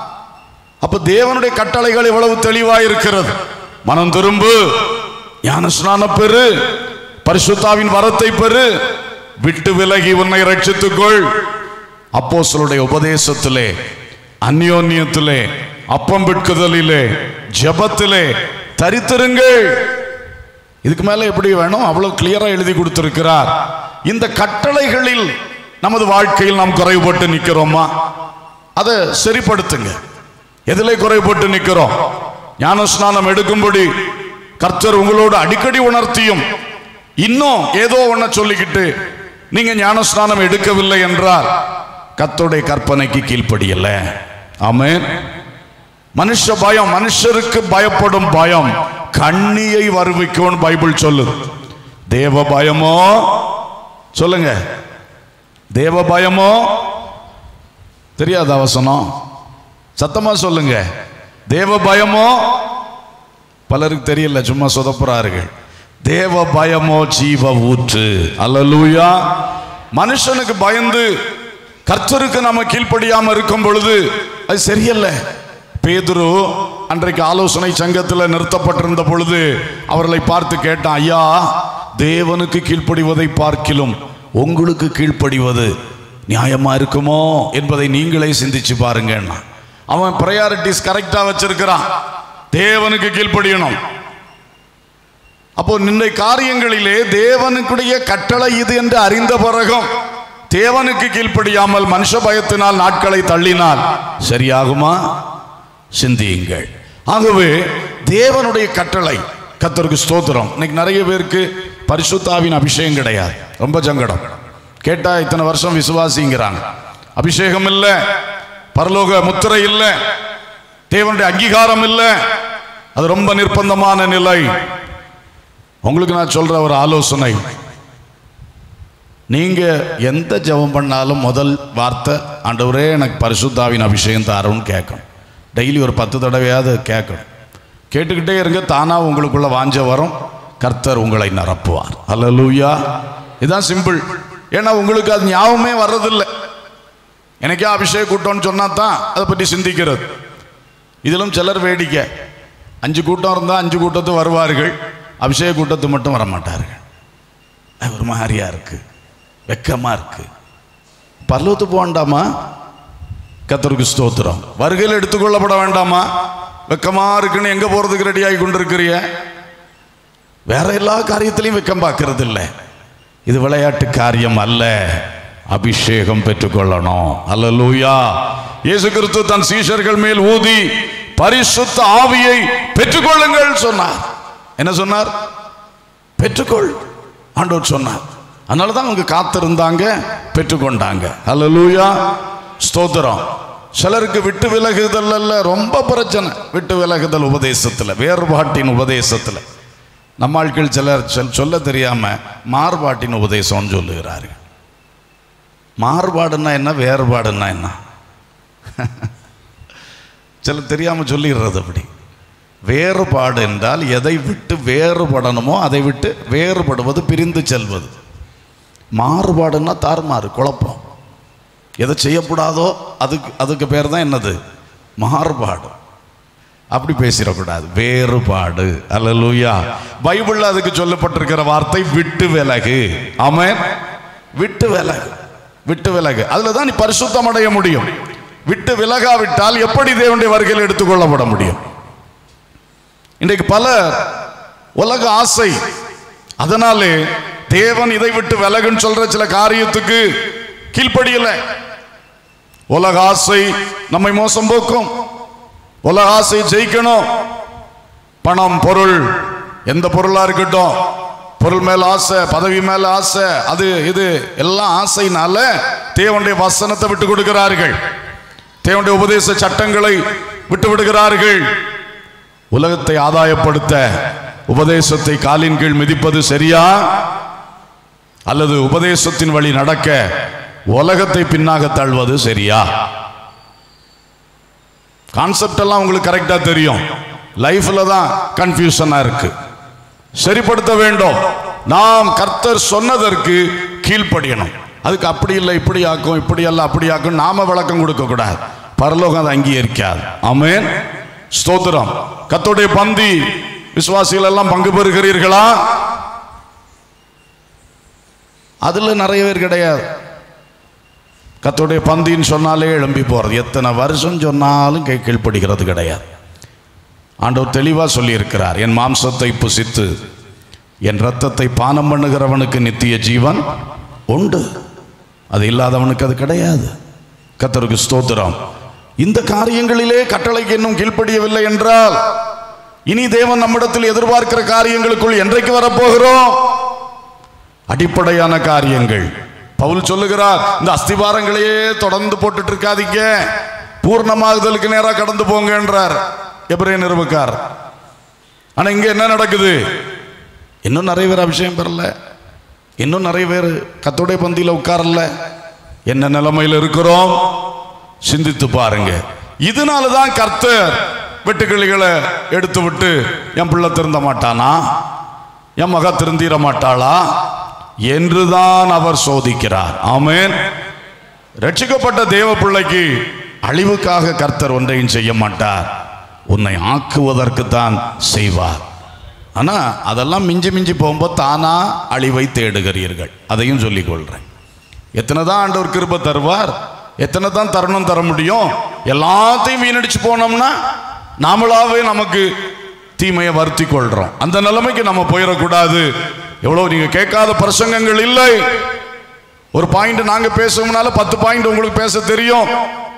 அப்ப தேவனுடைய கட்டளைகள் எவ்வளவு தெளிவா இருக்கிறது மனம் திரும்பு ஞானஸ்நான பெறு பரிசுத்தாவின் வரத்தை பெறு விட்டு விலகி உன்னை ரட்சித்துக்கொள் அப்போஸ்தலருடைய உபதேசத்திலே அந்யோன்யத்திலே அப்பம் விற்குதலிலே ஜெபத்திலே தரித்திருங்கள் இதுக்கு மேல எப்படி வேணும் அவ்வளவு கிளியரா எழுதி கொடுத்திருக்கிறார் இந்த கட்டளைகளில் நமது வாழ்க்கையில் நாம் குறைவுபட்டு நிக்கிறோமா அதை சரிப்படுத்துங்க எதிலே குறைபட்டு நிக்கிறோம் ஞானஸ்நானம் எடுக்கும்படி கர்த்தர் உங்களோடு அடிக்கடி உணர்த்தியும் இன்னும் ஏதோ ஒன்ன சொல்லிக்கிட்டு நீங்க ஞானஸ்நானம் எடுக்கவில்லை என்றால் கர்த்தருடைய கற்பனைக்கு கீழ்ப்படியல ஆமென் மனுஷ பயம் மனுஷருக்கு பயப்படும் பயம் கண்ணியை வருவிக்கும் பைபிள் சொல்லுது தேவ பயமோ சொல்லுங்க தேவ பயமோ தெரியாத அவசனம் சத்தமா சொல்லுங்க தேவ பயமோ பலருக்கு தெரியல சும்மா சொதப்புறார்கள் தேவ பயமோ ஜீவ ஊற்று அல்லலூயா மனுஷனுக்கு பயந்து கர்த்தருக்கு நம்ம கீழ்ப்படியாம இருக்கும் பொழுது அது சரியல்ல பேதுரு அன்றைக்கு ஆலோசனை சங்கத்தில் நிறுத்தப்பட்டிருந்த பொழுது அவர்களை பார்த்து கேட்டான் ஐயா தேவனுக்கு கீழ்ப்படிவதை பார்க்கிலும் உங்களுக்கு கீழ்ப்படிவது நியாயமா இருக்குமோ என்பதை நீங்களே சிந்திச்சு பாருங்கன்னா அவன் ப்ரையாரிட்டிஸ் கரெக்டா வச்சிருக்கிறான் தேவனுக்கு கீழ்ப்படியணும் அப்போ நின்றை காரியங்களிலே தேவனுக்குடைய கட்டளை இது என்று அறிந்த பிறகும் தேவனுக்கு கீழ்ப்படியாமல் மனுஷ பயத்தினால் நாட்களை தள்ளினால் சரியாகுமா சிந்தியுங்கள் ஆகவே தேவனுடைய கட்டளை கத்தருக்கு ஸ்தோத்திரம் இன்னைக்கு நிறைய பேருக்கு பரிசுத்தாவின் அபிஷேகம் கிடையாது ரொம்ப சங்கடம் கேட்டா இத்தனை வருஷம் விசுவாசிங்கிறாங்க அபிஷேகம் இல்லை பரலோக முத்திரை இல்லை தேவனுடைய அங்கீகாரம் இல்லை அது ரொம்ப நிர்பந்தமான நிலை உங்களுக்கு நான் சொல்ற ஒரு ஆலோசனை நீங்க எந்த ஜெபம் பண்ணாலும் முதல் வார்த்தை ஆண்டவரே எனக்கு பரிசுத்தாவின் அபிஷேகம் தாருன்னு கேட்கணும் டெய்லி ஒரு பத்து தடவையாவது கேட்கணும் கேட்டுக்கிட்டே இருங்க தானா உங்களுக்குள்ள வாஞ்ச வரும் கர்த்தர் உங்களை நிரப்புவார் அல்லேலூயா இதுதான் சிம்பிள் ஏன்னா உங்களுக்கு அது ஞாபகமே வர்றதில்லை எனக்கே அபிஷேக கூட்டம்னு சொன்னா தான் அதை பற்றி சிந்திக்கிறது இதிலும் சிலர் வேடிக்கை அஞ்சு கூட்டம் இருந்தால் அஞ்சு கூட்டத்து வருவார்கள் அபிஷேக கூட்டத்து மட்டும் வரமாட்டார்கள் அது ஒரு மாதிரியா இருக்கு வெக்கமா இருக்கு பரலோத்து போக வேண்டாமா கத்தருக்கு ஸ்தோத்திரம் வருகையில் எடுத்துக்கொள்ளப்பட வேண்டாமா வெக்கமா இருக்குன்னு எங்க போறதுக்கு ரெடி ஆகி கொண்டிருக்கிறிய வேற எல்லா காரியத்திலையும் வெக்கம் பார்க்கறது இல்லை இது விளையாட்டு காரியம் அல்ல அபிஷேகம் பெற்றுக்கொள்ளணும் அல்லேலூயா இயேசு கிறிஸ்து தன் சீஷர்கள் மேல் ஊதி பரிசுத்த ஆவியை பெற்றுக்கொள்ளுங்கள் சொன்னார் என்ன சொன்னார் பெற்றுக்கொள் ஆண்டவர் சொன்னார் அதனால தான் அவங்க காத்திருந்தாங்க பெற்றுக்கொண்டாங்க அல்லேலூயா ஸ்தோத்திரம் சிலருக்கு விட்டு விலகுதல் அல்ல ரொம்ப பிரச்சனை விட்டு விலகுதல் உபதேசத்துல வேறுபாட்டின் உபதேசத்துல நம்ம ஆட்கள் சிலர் சொல் சொல்ல தெரியாம மாறுபாட்டின் உபதேசம்னு சொல்லுகிறார்கள் மாறுபாடுன்னா என்ன வேறுபாடுன்னா என்ன சிலர் தெரியாம சொல்லிடுறது அப்படி வேறுபாடு என்றால் எதை விட்டு வேறுபடணுமோ அதை விட்டு வேறுபடுவது பிரிந்து செல்வது மாறுபாடுன்னா தாறுமாறு குழப்பம் எதை செய்யக்கூடாதோ அதுக்கு அதுக்கு பேர் தான் என்னது மாறுபாடு அப்படி பேசிடக்கூடாது வேறுபாடு அல்லேலூயா பைபிள்ல அதுக்கு சொல்லப்பட்டிருக்கிற வார்த்தை விட்டு விலகு ஆமென் விட்டு விலகு விட்டு விலகு அதுல தான் நீ பரிசுத்தம் அடைய முடியும் விட்டு விலகாவிட்டால் எப்படி தேவனுடைய வருகையில் எடுத்துக்கொள்ளப்பட முடியும் இன்றைக்கு பலர் உலக ஆசை அதனாலே தேவன் இதை விட்டு விலகுன்னு சொல்ற சில காரியத்துக்கு கீழ்ப்படியல உலக ஆசை நம்மை மோசம் போக்கும் உலக ஆசை ஜெயிக்கணும் பணம் பொருள் எந்த பொருளா இருக்கட்டும் பொருள் மேல ஆசை பதவி மேல ஆசை அது இது எல்லாம் ஆசைனால தேவனுடைய வசனத்தை விட்டு கொடுக்கிறார்கள் தேவனுடைய உபதேச சட்டங்களை விட்டு விடுகிறார்கள் உலகத்தை ஆதாயப்படுத்த உபதேசத்தை காலின் கீழ் மிதிப்பது சரியா அல்லது உபதேசத்தின் வழி நடக்க உலகத்தை பின்னாக தள்ளுவது சரியா கான்செப்ட் எல்லாம் உங்களுக்கு கரெக்டா தெரியும் லைஃப்ல தான் கன்ஃபியூஷனா இருக்கு சரிப்படுத்த வேண்டும் நாம் கர்த்தர் சொன்னதற்கு கீழ்ப்படியணும் அதுக்கு அப்படி இல்லை இப்படி ஆக்கும் இப்படி அல்ல அப்படி ஆக்கும் நாம விளக்கம் கொடுக்க கூடாது பரலோகம் அதை அங்கீகரிக்காது ஆமென் ஸ்தோத்திரம் கர்த்தருடைய பந்தி விசுவாசிகள் எல்லாம் பங்கு பெறுகிறீர்களா அதுல நிறைய பேர் கிடையாது கர்த்தருடைய பந்தின்னு சொன்னாலே எழும்பி போறது எத்தனை வருஷம் சொன்னாலும் கை கீழ்ப்படுகிறது கிடையாது ஆண்டவர் தெளிவாக சொல்லியிருக்கிறார் என் மாம்சத்தை புசித்து என் ரத்தத்தை பானம் பண்ணுகிறவனுக்கு நித்திய ஜீவன் உண்டு அது இல்லாதவனுக்கு அது கிடையாது கத்தருக்கு ஸ்தோத்திரம் இந்த காரியங்களிலே கட்டளைக்கு இன்னும் கீழ்ப்படியவில்லை என்றால் இனி தேவன் நம்மிடத்தில் எதிர்பார்க்கிற காரியங்களுக்குள் என்றைக்கு வரப்போகிறோம் அடிப்படையான காரியங்கள் பவுல் சொல்லுகிறார் இந்த அஸ்திவாரங்களையே தொடர்ந்து போட்டுட்டு இருக்காதீங்க பூர்ணமாகுதலுக்கு நேரா கடந்து போங்க என்றார் எபிரேய நிறுவக்கார் ஆனா இங்க என்ன நடக்குது இன்னும் நிறைய பேர் அபிஷேகம் பெறல இன்னும் நிறைய பேர் கத்தோடைய பந்தியில உட்காரல என்ன நிலைமையில் இருக்கிறோம் சிந்தித்து பாருங்க இதனால தான் கர்த்தர் வெட்டுக்கிளிகளை எடுத்து விட்டு என் பிள்ளை திருந்த மாட்டானா என் மக திருந்திர மாட்டாளா என்றுதான் அவர் சோதிக்கிறார் ஆமென் ரட்சிக்கப்பட்ட தேவ பிள்ளைக்கு அழிவுக்காக கர்த்தர் ஒன்றையும் செய்ய மாட்டார் உன்னை ஆக்குவதற்கு தான் செய்வார் ஆனா அதெல்லாம் மிஞ்சி மிஞ்சி போகும்போது தானா அழிவை தேடுகிறீர்கள் அதையும் சொல்லிக் கொள்றேன் எத்தனை தான் ஆண்டவர் கிருபை தருவார் எத்தனை தான் தருணம் தர முடியும் எல்லாத்தையும் வீணடிச்சு போனோம்னா நாமளாவே நமக்கு தீமையை வருத்தி கொள்றோம் அந்த நிலைமைக்கு நம்ம போயிடக்கூடாது எவ்வளவு நீங்க கேட்காத பிரசங்கங்கள் இல்லை ஒரு பாயிண்ட் நாங்க பேசுறோம்னால பத்து பாயிண்ட் உங்களுக்கு பேச தெரியும்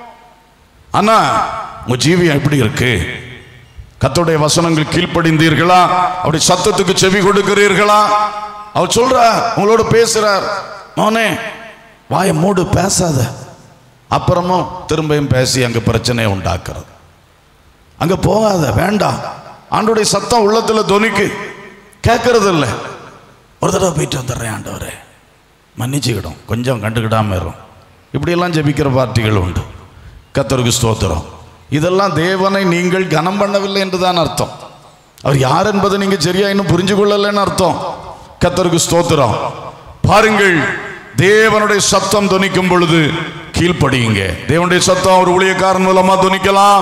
ஆனா உங்க ஜீவியம் எப்படி இருக்கு கத்தோடைய வசனங்கள் கீழ்ப்படிந்தீர்களா அப்படி சத்தத்துக்கு செவி கொடுக்கிறீர்களா அவர் சொல்றார் உங்களோட பேசுறார் மோனே வாயை மூடு பேசாத அப்புறமும் திரும்பியும் பேசி அங்க பிரச்சனையை உண்டாக்குறது அங்க போகாத வேண்டாம் ஆண்டோடைய சத்தம் உள்ளத்துல தொனிக்கு கேட்கறது இல்லை ஒரு தடவை போயிட்டு வந்துடுறேன் ஆண்டவரே மன்னிச்சுக்கிடும் கொஞ்சம் கண்டுக்கிடாம இருக்கும் இப்படியெல்லாம் ஜெபிக்கிற பார்ட்டிகள் உண்டு கத்தருக்கு ஸ்தோத்திரம் இதெல்லாம் தேவனை நீங்கள் கனம் பண்ணவில்லை என்றுதான் அர்த்தம் அவர் யார் என்பதை நீங்க சரியா இன்னும் புரிஞ்சு கொள்ளலைன்னு அர்த்தம் கத்தருக்கு ஸ்தோத்திரம் பாருங்கள் தேவனுடைய சத்தம் துணிக்கும் பொழுது கீழ்ப்படியுங்க தேவனுடைய சத்தம் ஒரு ஊழியக்காரன் மூலமா துணிக்கலாம்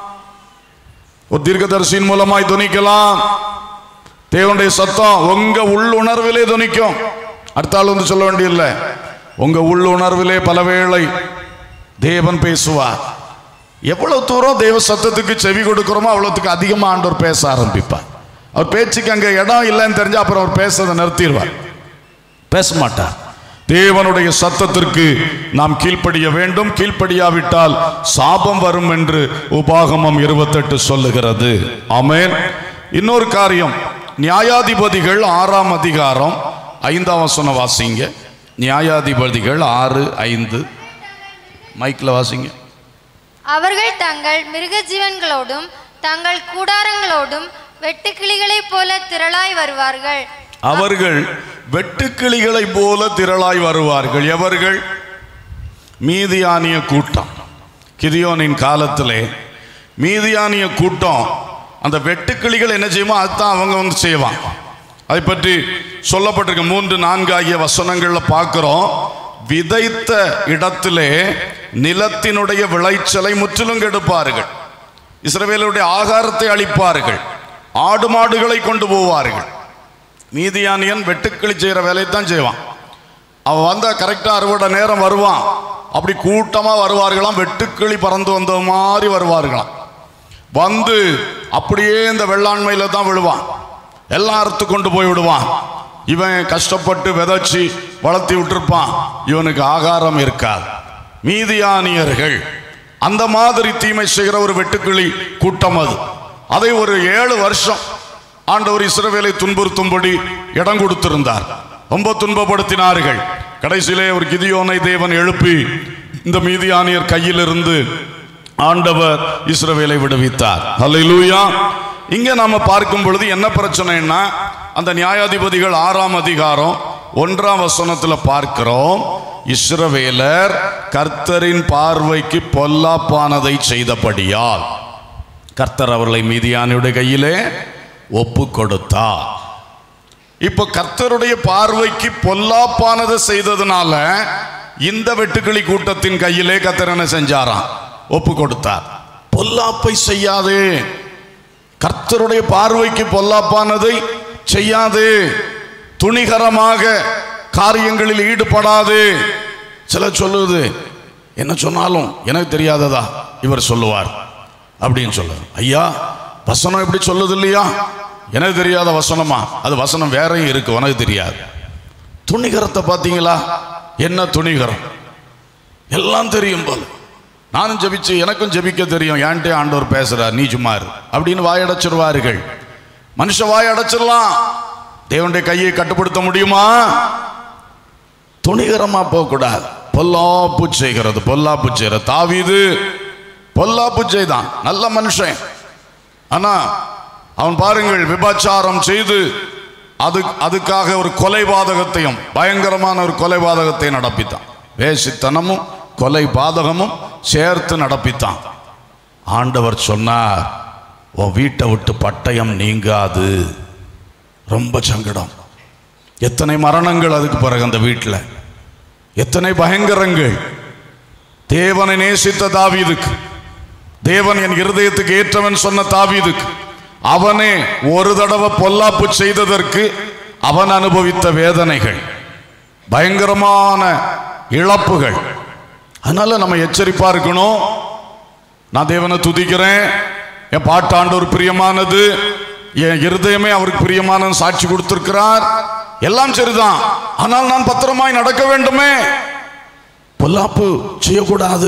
ஒரு தீர்க்கதரிசியின் மூலமாய் துணிக்கலாம் தேவனுடைய சத்தம் உங்க உள்ளுணர்விலே துணிக்கும் அடுத்த ஆள் வந்து சொல்ல வேண்டியதில்லை உங்க உள்ளுணர்விலே பலவேளை தேவன் பேசுவார் எவ்வளவு தூரம் தேவ சத்தத்துக்கு செவி கொடுக்கிறோமோ அவ்வளவுக்கு அதிகமா ஆண்டவர் பேச ஆரம்பிப்பார் அவர் பேச்சுக்கு அங்க இடம் இல்லைன்னு தெரிஞ்சா அப்புறம் அவர் பேசுறதை நிறுத்திடுவார் பேச மாட்டார் தேவனுடைய சத்தத்திற்கு நாம் கீழ்ப்படிய வேண்டும் கீழ்ப்படியாவிட்டால் சாபம் வரும் என்று உபாகமம் இருபத்தெட்டு சொல்லுகிறது ஆமென் இன்னொரு காரியம் நியாயாதிபதிகள் ஆறாம் அதிகாரம் ஐந்தாம் வசனம் வாசிங்க நியாயாதிபதிகள் ஆறு ஐந்து மைக்கில் வாசிங்க அவர்கள் தங்கள் மிருக ஜீவன்களோடும் தங்கள் கூடாரங்களோடும் வெட்டுக்கிளிகளைப் போல திரளாய் வருவார்கள் அவர்கள் வெட்டுக்கிளிகளைப் போல திரளாய் வருவார்கள் எவர்கள் மீதியானிய கூட்டம் கிதியோனின் காலத்திலே மீதியானிய கூட்டம் அந்த வெட்டுக்கிளிகள் என்ன செய்யுமோ அதுதான் அவங்க வந்து செய்வான் அதை பற்றி சொல்லப்பட்டிருக்க மூன்று நான்கு ஆகிய வசனங்கள்ல பார்க்கிறோம் விதைத்த இடத்திலே நிலத்தினுடைய விளைச்சலை முற்றிலும் கெடுப்பார்கள் இஸ்ரவேலுடைய ஆகாரத்தை அளிப்பார்கள் ஆடு மாடுகளை கொண்டு போவார்கள் மீதியானியன் வெட்டுக்கிளி செய்கிற வேலையை தான் செய்வான் அவன் வந்தா கரெக்டாக அறுவடை நேரம் வருவான் அப்படி கூட்டமாக வருவார்களாம் வெட்டுக்கிளி பறந்து வந்த மாதிரி வருவார்களாம் வந்து அப்படியே இந்த வெள்ளாண்மையில தான் விழுவான் எல்லாம் அறுத்து கொண்டு போய் விடுவான் இவன் கஷ்டப்பட்டு விதைச்சி வளர்த்தி விட்டுருப்பான் இவனுக்கு ஆகாரம் இருக்காது மீதியானியர்கள் அந்த மாதிரி தீமை செய்கிற ஒரு வெட்டுக்கிளி கூட்டம் அது அதை ஒரு ஏழு வருஷம் ஆண்டவர் இஸ்ரவேலை துன்புறுத்தும்படி இடம் கொடுத்திருந்தார் ரொம்ப துன்பப்படுத்தினார்கள் கடைசியிலே ஒரு கிதியோனை தேவன் எழுப்பி இந்த மீதியானியர் கையிலிருந்து ஆண்டவர் இஸ்ரவேலை விடுவித்தார் அல்லேலூயா இங்க நாம பார்க்கும் பொழுது என்ன பிரச்சனைன்னா அந்த நியாயாதிபதிகள் ஆறாம் அதிகாரம் ஒன்றாம் வசனத்துல பார்க்கிறோம் இஸ்ரவேலர் கர்த்தரின் பார்வைக்கு பொல்லாப்பானதை செய்தபடியால் கர்த்தர் அவர்களை மீதியானுடைய கையிலே ஒப்பு கொடுத்தார் இப்போ கர்த்தருடைய பார்வைக்கு பொல்லாப்பானதை செய்ததுனால இந்த வெட்டுக்கிளி கூட்டத்தின் கையிலே கர்த்தர் என்ன செஞ்சாராம் ஒப்பு கொடுத்தார் பொல்லாப்பை செய்யாதே கர்த்தருடைய பார்வைக்கு பொல்லாப்பானதை செய்யாதே துணிகரமாக காரியங்களில் ஈடுபடாது சில சொல்லுது என்ன சொன்னாலும் எனக்கு தெரியாததா இவர் சொல்லுவார் அப்படின்னு சொல்லுவார் ஐயா வசனம் எப்படி சொல்லுது இல்லையா எனக்கு தெரியாத வசனமா அது வசனம் வேறையும் இருக்கு உனக்கு தெரியாது துணிகரத்தை பார்த்தீங்களா என்ன துணிகரம் எல்லாம் தெரியும் போல நானும் ஜெபிச்சு எனக்கும் ஜெபிக்க தெரியும் ஏன்ட்டே ஆண்டவர் பேசுறார் நீ சும்மா இரு அப்படின்னு வாயடைச்சிருவார்கள் மனுஷ வாயடைச்சிடலாம் தேவனுடைய கையை கட்டுப்படுத்த முடியுமா துணிகரமா போகக்கூடாது பொல்லாப்பு செய்கிறது பொல்லாப்பு செய்கிறது தாவீது பொல்லாப்பு செய்தான் நல்ல மனுஷன் ஆனா அவன் பாருங்கள் விபச்சாரம் செய்து அது அதுக்காக ஒரு கொலைபாதகத்தையும் பயங்கரமான ஒரு கொலைபாதகத்தை நடப்பித்தான் வேசித்தனமும் கொலை பாதகமும் சேர்த்து நடப்பித்தான் ஆண்டவர் சொன்னார் உன் வீட்டை விட்டு பட்டயம் நீங்காது ரொம்ப சங்கடம் எத்தனை மரணங்கள் அதுக்கு பிறகு அந்த வீட்டில் எத்தனை பயங்கரங்கள் தேவனை நேசித்த தாவீதுக்கு தேவன் என் இருதயத்துக்கு ஏற்றவன் சொன்ன தாவீதுக்கு அவனே ஒரு தடவை பொல்லாப்பு செய்ததற்கு அவன் அனுபவித்த வேதனைகள் பயங்கரமான இழப்புகள் அதனால நம்ம எச்சரிப்பா இருக்கணும் நான் தேவனை துதிக்கிறேன் என் பாட்டாண்டு ஒரு பிரியமானது என் இருதயமே அவருக்கு பிரியமான சாட்சி கொடுத்திருக்கிறார் எல்லாம் சரிதான் ஆனால் நான் பத்திரமாய் நடக்க வேண்டுமே பொல்லாப்பு செய்யக்கூடாது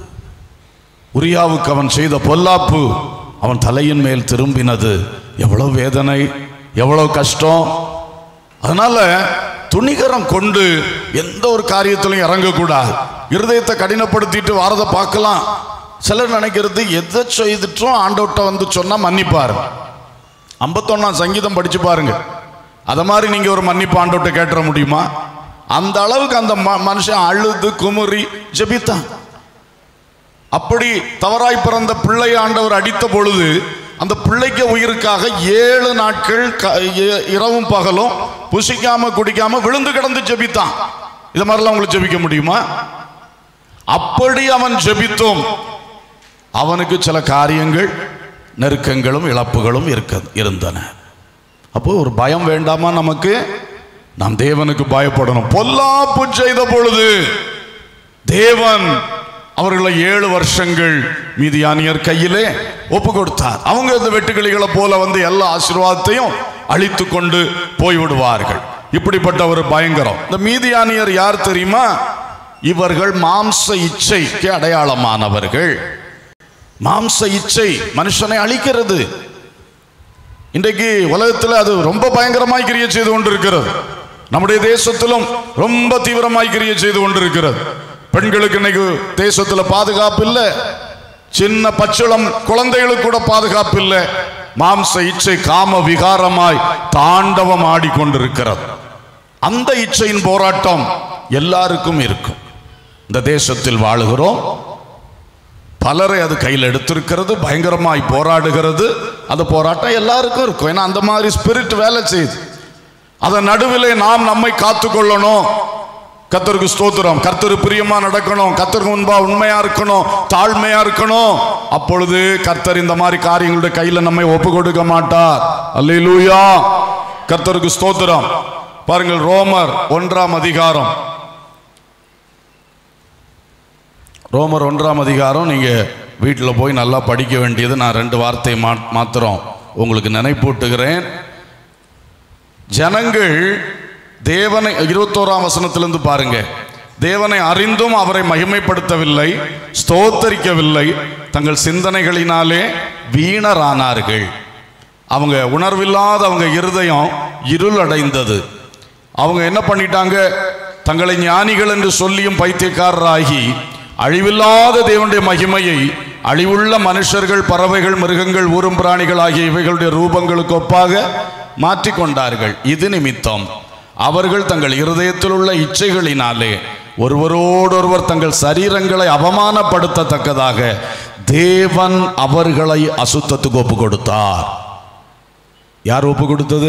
உரியாவுக்கு அவன் செய்த பொல்லாப்பு அவன் தலையின் மேல் திரும்பினது எவ்வளவு வேதனை எவ்வளவு கஷ்டம் அதனால துணிகரம் கொண்டு எந்த ஒரு காரியத்திலையும் இறங்கக்கூடாது இருதயத்தை கடினப்படுத்திட்டு வாரதை பார்க்கலாம் சிலர் நினைக்கிறது எதை செய்துட்டும் ஆண்டவர்கிட்ட வந்து சொன்னா மன்னிப்பார் ஐம்பத்தொன்னாம் சங்கீதம் படிச்சு பாருங்க அத மாதிரி நீங்க ஒரு மன்னிப்பு ஆண்டவர்கிட்ட கேட்டுற முடியுமா அந்த அளவுக்கு அந்த ம- மனுஷன் அழுது குமுறி ஜெபித்தான் அப்படி தவறாய் பிறந்த பிள்ளை ஆண்டவர் அடித்த பொழுது அந்த பிள்ளைக்கு உயிருக்காக ஏழு நாட்கள் க- இ- இரவும் பகலும் புசிக்காம குடிக்காம விழுந்து கிடந்து ஜெபித்தான் இது மாதிரிலாம் உங்களுக்கு ஜெபிக்க முடியுமா அப்படி அவன் ஜெபித்தோம் அவனுக்கு சில காரியங்கள் நெருக்கங்களும் இழப்புகளும் இருக்க இருந்தன அப்போ ஒரு பயம் வேண்டாமா நமக்கு நாம் தேவனுக்கு பயப்படணும் பொல்லாப்பு செய்த பொழுது தேவன் அவர்களை ஏழு வருஷங்கள் மீதியானியர் கையிலே ஒப்பு கொடுத்தார் அவங்க இந்த வெட்டுக்கிளிகளை போல வந்து எல்லா ஆசீர்வாதத்தையும் அழித்து கொண்டு போய்விடுவார்கள் இப்படிப்பட்ட ஒரு பயங்கரம் இந்த மீதியானியர் யார் தெரியுமா இவர்கள் மாம்ச இச்சைக்கு அடையாளமானவர்கள் மாம்ச இச்சை மனுஷனை அழிக்கிறது இன்றைக்கு உலகத்தில் அது ரொம்ப பயங்கரமாய் கிரியை செய்து கொண்டிருக்கிறது நம்முடைய தேசத்திலும் ரொம்ப தீவிரமாய் கிரியை செய்து கொண்டிருக்கிறது பெண்களுக்கு இன்னைக்கு தேசத்துல பாதுகாப்பு இல்லை சின்ன பச்சிளம் குழந்தைகளுக்கு கூட பாதுகாப்பு இல்லை மாம்ச இச்சை காம விகாரமாய் தாண்டவம் ஆடிக்கொண்டிருக்கிறது அந்த இச்சையின் போராட்டம் எல்லாருக்கும் இருக்கும் இந்த தேசத்தில் வாழுகிறோம் பலரை அது கையில் எடுத்திருக்கிறது பயங்கரமாய் போராடுகிறது அந்த போராட்டம் எல்லாருக்கும் இருக்கும் ஏன்னா அந்த மாதிரி ஸ்பிரிட் வேலை செய்யுது அதன் நடுவிலே நாம் நம்மை காத்துக்கொள்ளணும் கத்தருக்கு ஸ்தோத்திரம் கர்த்தர் பிரியமா நடக்கணும் கத்தருக்கு முன்பா உண்மையா இருக்கணும் தாழ்மையா இருக்கணும் அப்பொழுது கர்த்தர் இந்த மாதிரி காரியங்களுடைய கையில நம்மை ஒப்பு கொடுக்க மாட்டார் அல்லேலூயா கர்த்தருக்கு ஸ்தோத்திரம் பாருங்கள் ரோமர் ஒன்றாம் அதிகாரம் ரோமர் ஒன்றாம் அதிகாரம் நீங்க வீட்டில் போய் நல்லா படிக்க வேண்டியது நான் ரெண்டு வார்த்தை மா மாத்திரம் உங்களுக்கு நினைப்பூட்டுகிறேன் ஜனங்கள் தேவனை இருபத்தோராம் வசனத்திலிருந்து பாருங்க தேவனை அறிந்தும் அவரை மகிமைப்படுத்தவில்லை ஸ்தோத்தரிக்கவில்லை தங்கள் சிந்தனைகளினாலே வீணரானார்கள் அவங்க உணர்வில்லாத அவங்க இருதயம் இருள் அடைந்தது அவங்க என்ன பண்ணிட்டாங்க தங்களை ஞானிகள் என்று சொல்லியும் பைத்தியக்காரராகி அழிவில்லாத தேவனுடைய மகிமையை அழிவுள்ள மனுஷர்கள் பறவைகள் மிருகங்கள் ஊரும் பிராணிகள் ஆகிய இவைகளுடைய ரூபங்களுக்கு ஒப்பாக மாற்றிக்கொண்டார்கள் இது நிமித்தம் அவர்கள் தங்கள் இருதயத்தில் உள்ள இச்சைகளினாலே ஒருவரோடொருவர் தங்கள் சரீரங்களை அவமானப்படுத்தத்தக்கதாக தேவன் அவர்களை அசுத்தத்துக்கு ஒப்பு கொடுத்தார் யார் ஒப்பு கொடுத்தது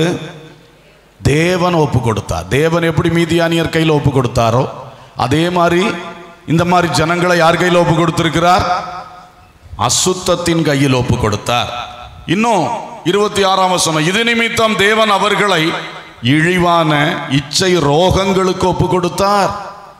தேவன் ஒப்பு கொடுத்தார் தேவன் எப்படி மீதியானியர் கையில் ஒப்பு கொடுத்தாரோ அதே மாதிரி இந்த மாதிரி ஜனங்களை யார் கையில் ஒப்பு கொடுத்திருக்கிறார் அசுத்தத்தின் கையில் ஒப்பு கொடுத்தார் இன்னும் இருபத்தி ஆறாம் வசனம் இது நிமித்தம் தேவன் அவர்களை இழிவான இச்சை ரோகங்களுக்கு ஒப்பு கொடுத்தார்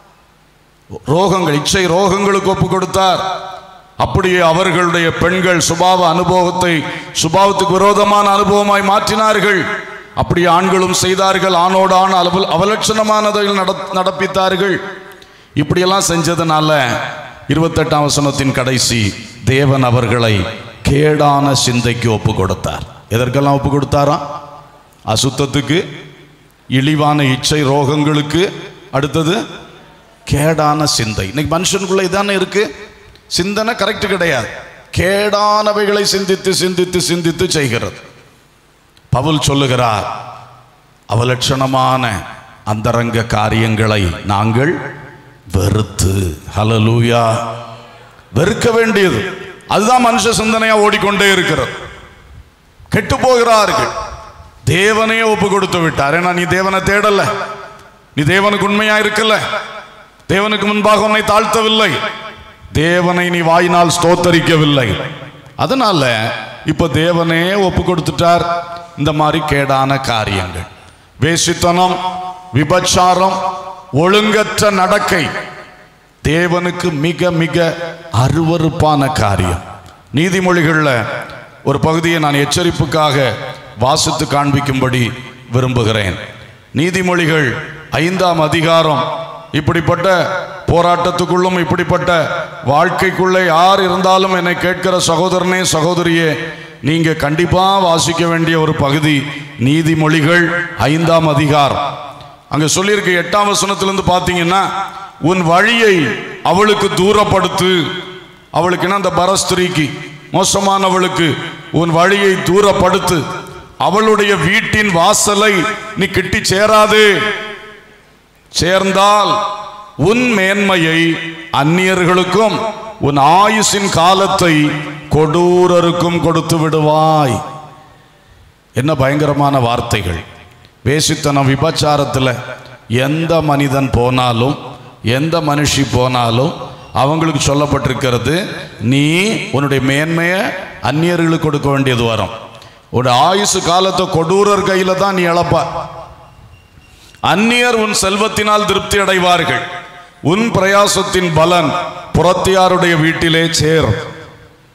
ரோகங்கள் இச்சை ரோகங்களுக்கு ஒப்பு கொடுத்தார் அப்படியே அவர்களுடைய பெண்கள் சுபாவ அனுபவத்தை சுபாவத்துக்கு விரோதமான அனுபவமாய் மாற்றினார்கள் அப்படி ஆண்களும் செய்தார்கள் ஆணோடு ஆண் அவல் அவலட்சணமானதை நட நடப்பித்தார்கள் இப்படியெல்லாம் செஞ்சதுனால இருபத்தெட்டாம் வசனத்தின் கடைசி தேவன் அவர்களை கேடான சிந்தைக்கு ஒப்பு கொடுத்தார் எதற்கெல்லாம் ஒப்பு கொடுத்தாரா அசுத்தத்துக்கு இழிவான இச்சை ரோகங்களுக்கு அடுத்தது கேடான சிந்தை இன்னைக்கு மனுஷனுக்குள்ள இதானே இருக்கு சிந்தனை கரெக்ட் கிடையாது கேடானவைகளை சிந்தித்து சிந்தித்து சிந்தித்து செய்கிறது பவுல் சொல்லுகிறார் அவலட்சணமான அந்தரங்க காரியங்களை நாங்கள் வெறுத்து ஹலலூயா வெறுக்க வேண்டியது அதுதான் மனுஷ சிந்தனையா ஓடிக்கொண்டே இருக்கிறது கெட்டு போகிறார்கள் தேவனையே ஒப்பு கொடுத்து விட்டார் ஏன்னா நீ தேவனை தேடல நீ தேவனுக்கு உண்மையா இருக்கல தேவனுக்கு முன்பாக உன்னை தாழ்த்தவில்லை தேவனை நீ வாயினால் ஸ்தோத்தரிக்கவில்லை அதனால இப்ப தேவனே ஒப்பு கொடுத்துட்டார் இந்த மாதிரி கேடான காரியங்கள் வேசித்தனம் விபச்சாரம் ஒழுங்கற்ற நடக்கை தேவனுக்கு மிக மிக அருவருப்பான காரியம் நீதிமொழிகளில் ஒரு பகுதியை நான் எச்சரிப்புக்காக வாசித்து காண்பிக்கும்படி விரும்புகிறேன் நீதிமொழிகள் ஐந்தாம் அதிகாரம் இப்படிப்பட்ட போராட்டத்துக்குள்ளும் இப்படிப்பட்ட வாழ்க்கைக்குள்ளே யார் இருந்தாலும் என்னை கேட்கிற சகோதரனே சகோதரியே நீங்க கண்டிப்பா வாசிக்க வேண்டிய ஒரு பகுதி நீதிமொழிகள் ஐந்தாம் அதிகாரம் அங்க சொல்லியிருக்கு எட்டாம் வசனத்திலிருந்து பார்த்தீங்கன்னா உன் வழியை அவளுக்கு தூரப்படுத்து அவளுக்குன்னா அந்த பரஸ்திரிக்கு மோசமானவளுக்கு உன் வழியை தூரப்படுத்து அவளுடைய வீட்டின் வாசலை நீ கிட்டி சேராதே சேர்ந்தால் உன் மேன்மையை அந்நியர்களுக்கும் உன் ஆயுசின் காலத்தை கொடூரருக்கும் கொடுத்து விடுவாய் என்ன பயங்கரமான வார்த்தைகள் வேசித்தனம் விபச்சாரத்தில் எந்த மனிதன் போனாலும் எந்த மனுஷி போனாலும் அவங்களுக்கு சொல்லப்பட்டிருக்கிறது நீ உன்னுடைய மேன்மையை அந்நியர்களுக்கு கொடுக்க வேண்டியது வரும் ஒரு ஆயுசு காலத்தை கொடூரர் கையில தான் நீ இழப்ப அந்நியர் உன் செல்வத்தினால் திருப்தி அடைவார்கள் உன் பிரயாசத்தின் பலன் புறத்தியாருடைய வீட்டிலே சேரும்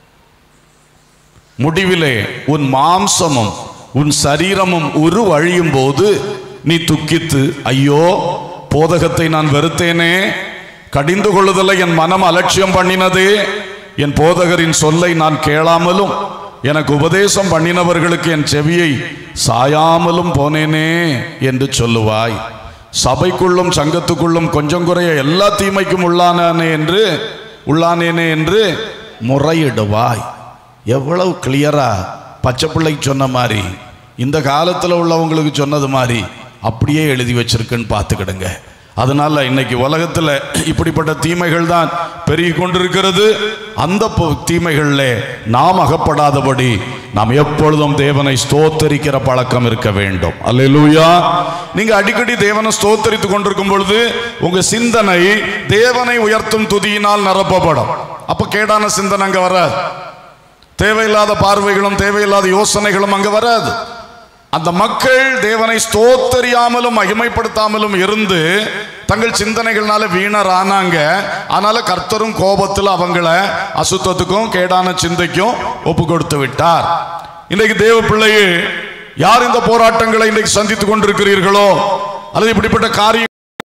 முடிவிலே உன் மாம்சமும் உன் சரீரமும் உருவழியும் போது நீ துக்கித்து ஐயோ போதகத்தை நான் வெறுத்தேனே கடிந்து கொள்ளுதலை என் மனம் அலட்சியம் பண்ணினதே என் போதகரின் சொல்லை நான் கேளாமலும் எனக்கு உபதேசம் பண்ணினவர்களுக்கு என் செவியை சாயாமலும் போனேனே என்று சொல்லுவாய் சபைக்குள்ளும் சங்கத்துக்குள்ளும் கொஞ்சம் குறைய எல்லா தீமைக்கும் உள்ளானே என்று உள்ளானேனே என்று முறையிடுவாய் எவ்வளவு கிளியரா பச்சை பிள்ளைக்கு சொன்ன மாதிரி இந்த காலத்தில் உள்ளவங்களுக்கு சொன்னது மாதிரி அப்படியே எழுதி வச்சிருக்குன்னு பார்த்துக்கிடுங்க அதனால இன்னைக்கு உலகத்தில் இப்படிப்பட்ட தீமைகள் தான் பெருகி கொண்டிருக்கிறது அந்த பொ- தீமைகளிலே நாம் அகப்படாதபடி நாம் எப்பொழுதும் தேவனை ஸ்தோத்தரிக்கிற பழக்கம் இருக்க வேண்டும் அல்லேலூயா நீங்க அடிக்கடி தேவனை ஸ்தோத்தரித்து கொண்டிருக்கும் பொழுது உங்க சிந்தனை தேவனை உயர்த்தும் துதியினால் நிரப்பப்படும் அப்ப கேடான சிந்தனை அங்க வராது தேவையில்லாத பார்வைகளும் தேவையில்லாத யோசனைகளும் அங்க வராது அந்த மக்கள் தேவனை ஸ்தோத்தரியாமலும் மகிமைப்படுத்தாமலும் இருந்து தங்கள் சிந்தனைகள்னால வீணர் ஆனாங்க அதனால கர்த்தரும் கோபத்தில் அவங்கள அசுத்தத்துக்கும் கேடான சிந்தைக்கும் ஒப்பு கொடுத்து விட்டார் இன்றைக்கு தேவ பிள்ளையே யார் இந்த போராட்டங்களை இன்றைக்கு சந்தித்துக் கொண்டிருக்கிறீர்களோ அல்லது இப்படிப்பட்ட காரியம்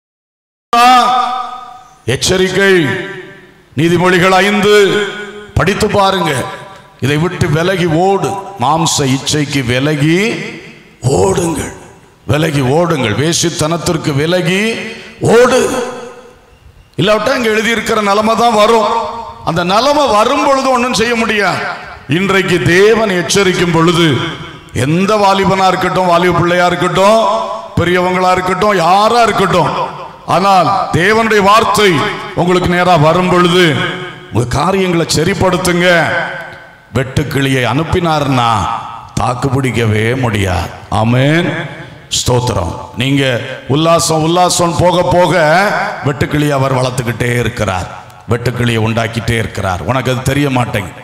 எச்சரிக்கை நீதிமொழிகள் ஐந்து படித்து பாருங்க இதை விட்டு விலகி ஓடு மாம்ச இச்சைக்கு விலகி ஓடுங்கள் விலகி ஓடுங்கள் வேசித்தனத்திற்கு விலகி ஓடு இல்லாவிட்டா இங்க எழுதியிருக்கிற நிலைமை தான் வரும் அந்த நிலைமை வரும் பொழுது ஒன்றும் செய்ய முடியாது இன்றைக்கு தேவன் எச்சரிக்கும் பொழுது எந்த வாலிபனா இருக்கட்டும் வாலிப பிள்ளையா இருக்கட்டும் பெரியவங்களா இருக்கட்டும் யாரா இருக்கட்டும் ஆனால் தேவனுடைய வார்த்தை உங்களுக்கு நேரா வரும் பொழுது உங்க காரியங்களை சரிப்படுத்துங்க வெட்டுக்கிளியை அனுப்பினார்னா தாக்கு பிடிக்கவே முடியாது ஆமென் ஸ்தோத்திரம் நீங்க உல்லாசம் உல்லாசம் போக போக வெட்டுக்கிளி அவர் வளர்த்துக்கிட்டே இருக்கிறார் வெட்டுக்கிளியை உண்டாக்கிட்டே இருக்கிறார் உனக்கு அது தெரிய மாட்டேங்குது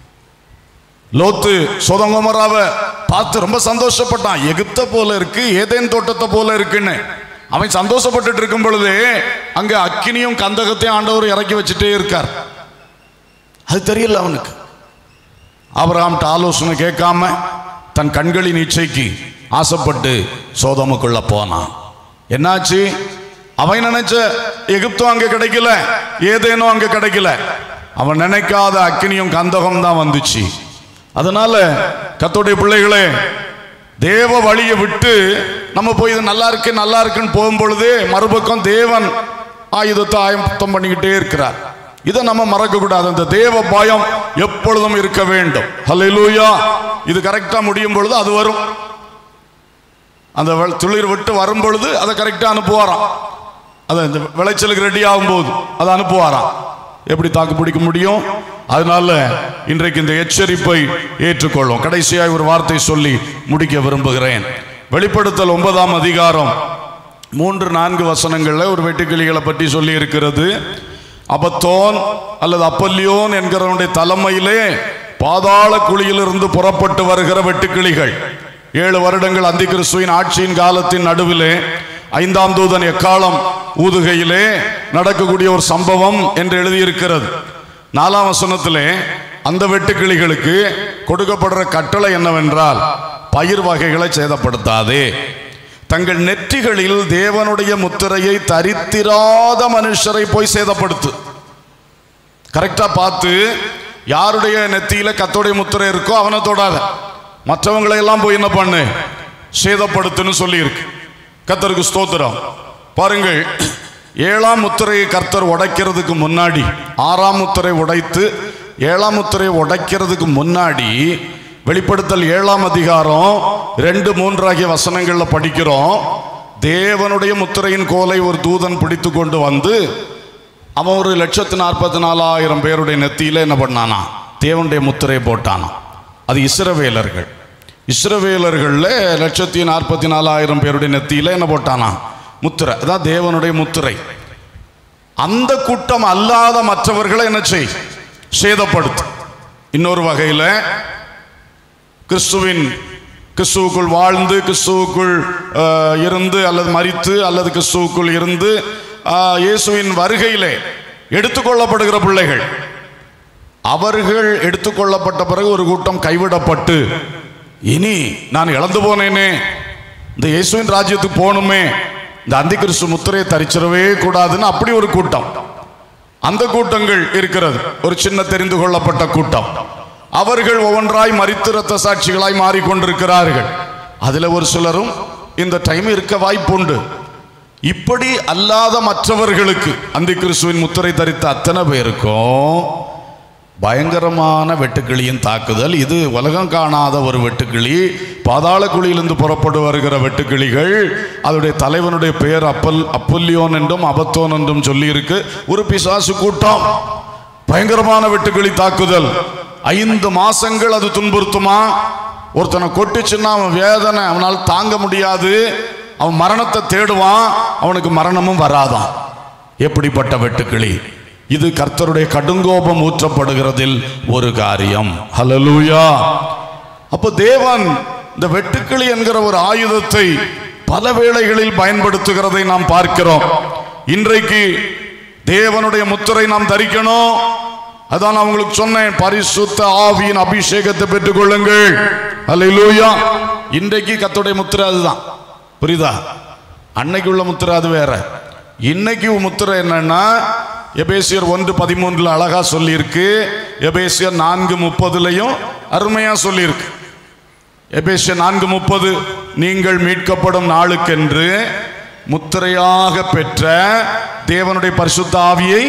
லோத்து சோதங்கோமராவை பார்த்து ரொம்ப சந்தோஷப்பட்டான் எகிப்த போல இருக்கு ஏதேன் தோட்டத்தை போல இருக்குன்னு அவன் சந்தோஷப்பட்டுட்டு இருக்கும் பொழுது அங்க அக்கினியும் கந்தகத்தையும் ஆண்டவர் இறக்கி வச்சுட்டே இருக்கார் அது தெரியல அவனுக்கு ஆபிரகாம்கிட்ட ஆலோசனை கேட்காம தன் கண்களின் இச்சைக்கு ஆசைப்பட்டு சோதமுக்குள்ள போனான் என்னாச்சு அவன் நினைச்ச எகிப்தும் அங்க கிடைக்கல ஏதேனோ அங்க கிடைக்கல அவன் நினைக்காத அக்கினியும் கந்தகம் தான் வந்துச்சு அதனால கத்தோடைய பிள்ளைகளே தேவ வழியை விட்டு நம்ம போய் இது நல்லா இருக்கு நல்லா இருக்குன்னு போகும்பொழுது மறுபக்கம் தேவன் ஆயுதத்தை ஆயத்தம் பண்ணிக்கிட்டே இருக்கிறார் இதை நம்ம மறக்க கூடாது அந்த தேவ பயம் எப்பொழுதும் இருக்க வேண்டும் ஹalleluya இது கரெக்டா முடியும் பொழுது அது வரும் அந்த வெ- துளிர் விட்டு வரும் பொழுது அதை கரெக்டா அனுப்புவாராம் அதை இந்த விளைச்சலுக்கு ரெடி ஆகும்போது அதை அனுப்புவாராம் எப்படி தாக்கு பிடிக்க முடியும் அதனால இன்றைக்கு இந்த எச்சரிப்பை ஏற்றுக்கொள்ளும் கடைசியாய் ஒரு வார்த்தை சொல்லி முடிக்க விரும்புகிறேன் வெளிப்படுத்தல் ஒன்பதாம் அதிகாரம் மூன்று நான்கு வசனங்கள்ல ஒரு வெட்டுக்கிளிகளை பற்றி சொல்லி இருக்கிறது அபத்தோன் அல்லது அப்பல்லியோன் என்கிறவனுடைய தலைமையிலே பாதாள குழியிலிருந்து புறப்பட்டு வருகிற வெட்டுக்கிளிகள் ஏழு வருடங்கள் அந்தி கிறிஸ்துவின் ஆட்சியின் காலத்தின் நடுவிலே ஐந்தாம் தூதன் எக்காலம் ஊதுகையிலே நடக்கக்கூடிய ஒரு சம்பவம் என்று எழுதியிருக்கிறது நாலாம் வசனத்திலே அந்த வெட்டுக்கிளிகளுக்கு கொடுக்கப்படுற கட்டளை என்னவென்றால் பயிர் வகைகளை சேதப்படுத்தாதே தங்கள் நெற்றிகளில் தேவனுடைய முத்திரையை தரித்திராத மனுஷரை போய் சேதப்படுத்து கரெக்டா பார்த்து யாருடைய நெத்தியில கத்தோடைய முத்திரை இருக்கோ அவனை தொடாத மற்றவங்களை எல்லாம் போய் என்ன பண்ணு சேதப்படுத்துன்னு சொல்லி இருக்கு கத்தருக்கு ஸ்தோத்திரம் பாருங்கள் ஏழாம் முத்திரையை கர்த்தர் உடைக்கிறதுக்கு முன்னாடி ஆறாம் முத்திரை உடைத்து ஏழாம் முத்திரை உடைக்கிறதுக்கு முன்னாடி வெளிப்படுத்தல் ஏழாம் அதிகாரம் ரெண்டு மூன்றாகிய வசனங்கள்ல படிக்கிறோம் தேவனுடைய முத்திரையின் கோலை ஒரு தூதன் பிடித்து கொண்டு வந்து அவன் ஒரு லட்சத்து நாற்பத்தி நாலாயிரம் பேருடைய நெத்தியில என்ன பண்ணானா தேவனுடைய முத்திரை போட்டானா அது இஸ்ரவேலர்கள் இஸ்ரவேலர்கள்ல லட்சத்தி நாற்பத்தி நாலாயிரம் பேருடைய நெத்தியில என்ன போட்டானா முத்திரை அதான் தேவனுடைய முத்திரை அந்த கூட்டம் அல்லாத மற்றவர்களை என்ன செய் சேதப்படுத்து இன்னொரு வகையில் கிறிஸ்துவின் கிறிஸ்துவுக்குள் வாழ்ந்து கிறிஸ்துவுக்குள் அஹ், இருந்து அல்லது மரித்து அல்லது கிறிஸ்துவுக்குள் இருந்து அஹ், இயேசுவின் வருகையிலே எடுத்துக்கொள்ளப்படுகிற பிள்ளைகள் அவர்கள் எடுத்துக்கொள்ளப்பட்ட பிறகு ஒரு கூட்டம் கைவிடப்பட்டு இனி நான் இழந்து போனேனே இந்த இயேசுவின் ராஜ்யத்துக்கு போகணுமே இந்த அந்திகிறிஸ்து முத்திரையை தரிச்சிடவே கூடாதுன்னு அப்படி ஒரு கூட்டம் அந்த கூட்டங்கள் இருக்கிறது ஒரு சின்ன தெரிந்து கொள்ளப்பட்ட கூட்டம் அவர்கள் ஒவ்வொன்றாய் மரித்து ரத்த சாட்சிகளாய் மாறிக்கொண்டிருக்கிறார்கள் அதுல ஒரு சிலரும் இந்த டைம் இருக்க வாய்ப்புண்டு இப்படி அல்லாத மற்றவர்களுக்கு அந்த கிறிஸ்துவின் முத்திரை தரித்த அத்தனை பேருக்கும் பயங்கரமான வெட்டுக்கிளியின் தாக்குதல் இது உலகம் காணாத ஒரு வெட்டுக்கிளி பாதாள குழியிலிருந்து புறப்பட்டு வருகிற வெட்டுக்கிளிகள் அதனுடைய தலைவனுடைய பெயர் அப்பல் அப்பல்லியோன் என்றும் அபத்தோன் என்றும் சொல்லியிருக்கு ஒரு பிசாசு கூட்டம் பயங்கரமான வெட்டுக்கிளி தாக்குதல் ஐந்து மாசங்கள் அது துன்புறுத்துமா ஒருத்தனை கொட்டுச்சுன்னா அவன் வேதனை அவனால் தாங்க முடியாது அவன் மரணத்தை தேடுவான் அவனுக்கு மரணமும் வராதான் எப்படிப்பட்ட வெட்டுக்கிளி இது கர்த்தருடைய கடுங்கோபம் ஊற்றப்படுகிறதில் ஒரு காரியம் ஹலலூயா அப்போ தேவன் இந்த வெட்டுக்கிளி என்கிற ஒரு ஆயுதத்தை பல வேளைகளில் பயன்படுத்துகிறதை நாம் பார்க்கிறோம் இன்றைக்கு தேவனுடைய முத்திரை நாம் தரிக்கணும் அதான் நான் உங்களுக்கு சொன்னேன் பரிசுத்த ஆவியின் அபிஷேகத்தை பெற்றுக்கொள்ளுங்கள் அல்லேலூயா இன்றைக்கு கர்த்தருடைய முத்திரை அதுதான் புரியுதா அன்னைக்கு உள்ள முத்திரை அது வேற இன்னைக்கு முத்திரை என்னன்னா எபேசியர் ஒன்று பதிமூன்றுல அழகா சொல்லியிருக்கு எபேசியர் நான்கு முப்பதுலையும் அருமையா சொல்லியிருக்கு எபேசியர் நான்கு முப்பது நீங்கள் மீட்கப்படும் நாளுக்கென்று முத்திரையாக பெற்ற தேவனுடைய பரிசுத்த ஆவியை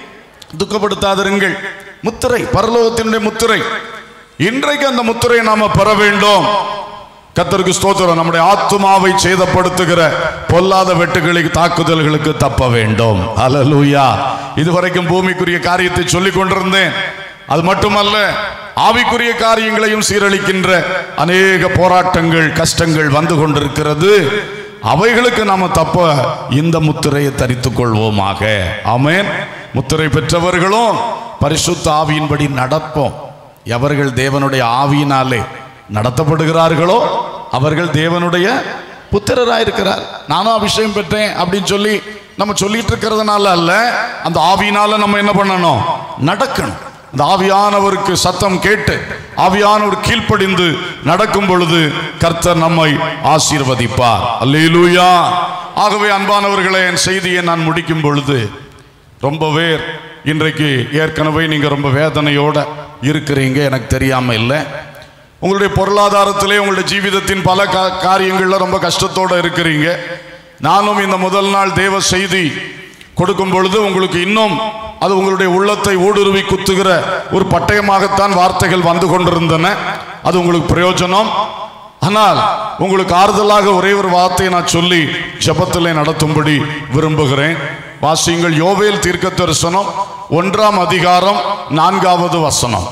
துக்கப்படுத்தாதிருங்கள் முத்திரை பரலோகத்தினுடைய முத்திரை இன்றைக்கு அந்த முத்திரையை நாம பெற வேண்டும் கத்தருக்கு ஸ்தோத்திரம் நம்முடைய ஆத்துமாவை சேதப்படுத்துகிற பொல்லாத வெட்டுகளுக்கு தாக்குதல்களுக்கு தப்ப வேண்டும் அலலூயா இதுவரைக்கும் பூமிக்குரிய காரியத்தை சொல்லிக் கொண்டிருந்தேன் அது மட்டுமல்ல ஆவிக்குரிய காரியங்களையும் சீரழிக்கின்ற அநேக போராட்டங்கள் கஷ்டங்கள் வந்து கொண்டிருக்கிறது அவைகளுக்கு நாம தப்ப இந்த முத்திரையை தரித்துக் கொள்வோமாக ஆமென் முத்திரை பெற்றவர்களும் பரிசுத்த ஆவியின்படி நடப்போம் எவர்கள் தேவனுடைய ஆவியினாலே நடத்தப்படுகிறார்களோ அவர்கள் தேவனுடைய புத்திரராயிருக்கிறார் நானும் அபிஷேகம் பெற்றேன் அப்படின்னு சொல்லி நம்ம சொல்லிட்டு இருக்கிறதுனால அல்ல அந்த ஆவியினால நம்ம என்ன பண்ணணும் நடக்கணும் இந்த ஆவியானவருக்கு சத்தம் கேட்டு ஆவியானவர் கீழ்ப்படிந்து நடக்கும் பொழுது கர்த்தர் நம்மை ஆசீர்வதிப்பார் அல்லேலூயா ஆகவே அன்பானவர்களே என் செய்தியை நான் முடிக்கும் பொழுது ரொம்பவே இன்றைக்கு ஏற்கனவே நீங்க ரொம்ப வேதனையோட இருக்கிறீங்க எனக்கு தெரியாம இல்லை உங்களுடைய பொருளாதாரத்திலே உங்களுடைய ஜீவிதத்தின் பல கா- காரியங்கள்ல ரொம்ப கஷ்டத்தோட இருக்கிறீங்க நானும் இந்த முதல் நாள் தேவ செய்தி கொடுக்கும் பொழுது உங்களுக்கு இன்னும் அது உங்களுடைய உள்ளத்தை ஊடுருவி குத்துகிற ஒரு பட்டயமாகத்தான் வார்த்தைகள் வந்து கொண்டிருந்தன அது உங்களுக்கு பிரயோஜனம் ஆனால் உங்களுக்கு ஆறுதலாக ஒரே ஒரு வார்த்தையை நான் சொல்லி ஜெபத்திலே நடத்தும்படி விரும்புகிறேன் வாசியுங்கள் யோவேல் தீர்க்க தரிசனம் ஒன்றாம் அதிகாரம் நான்காவது வசனம்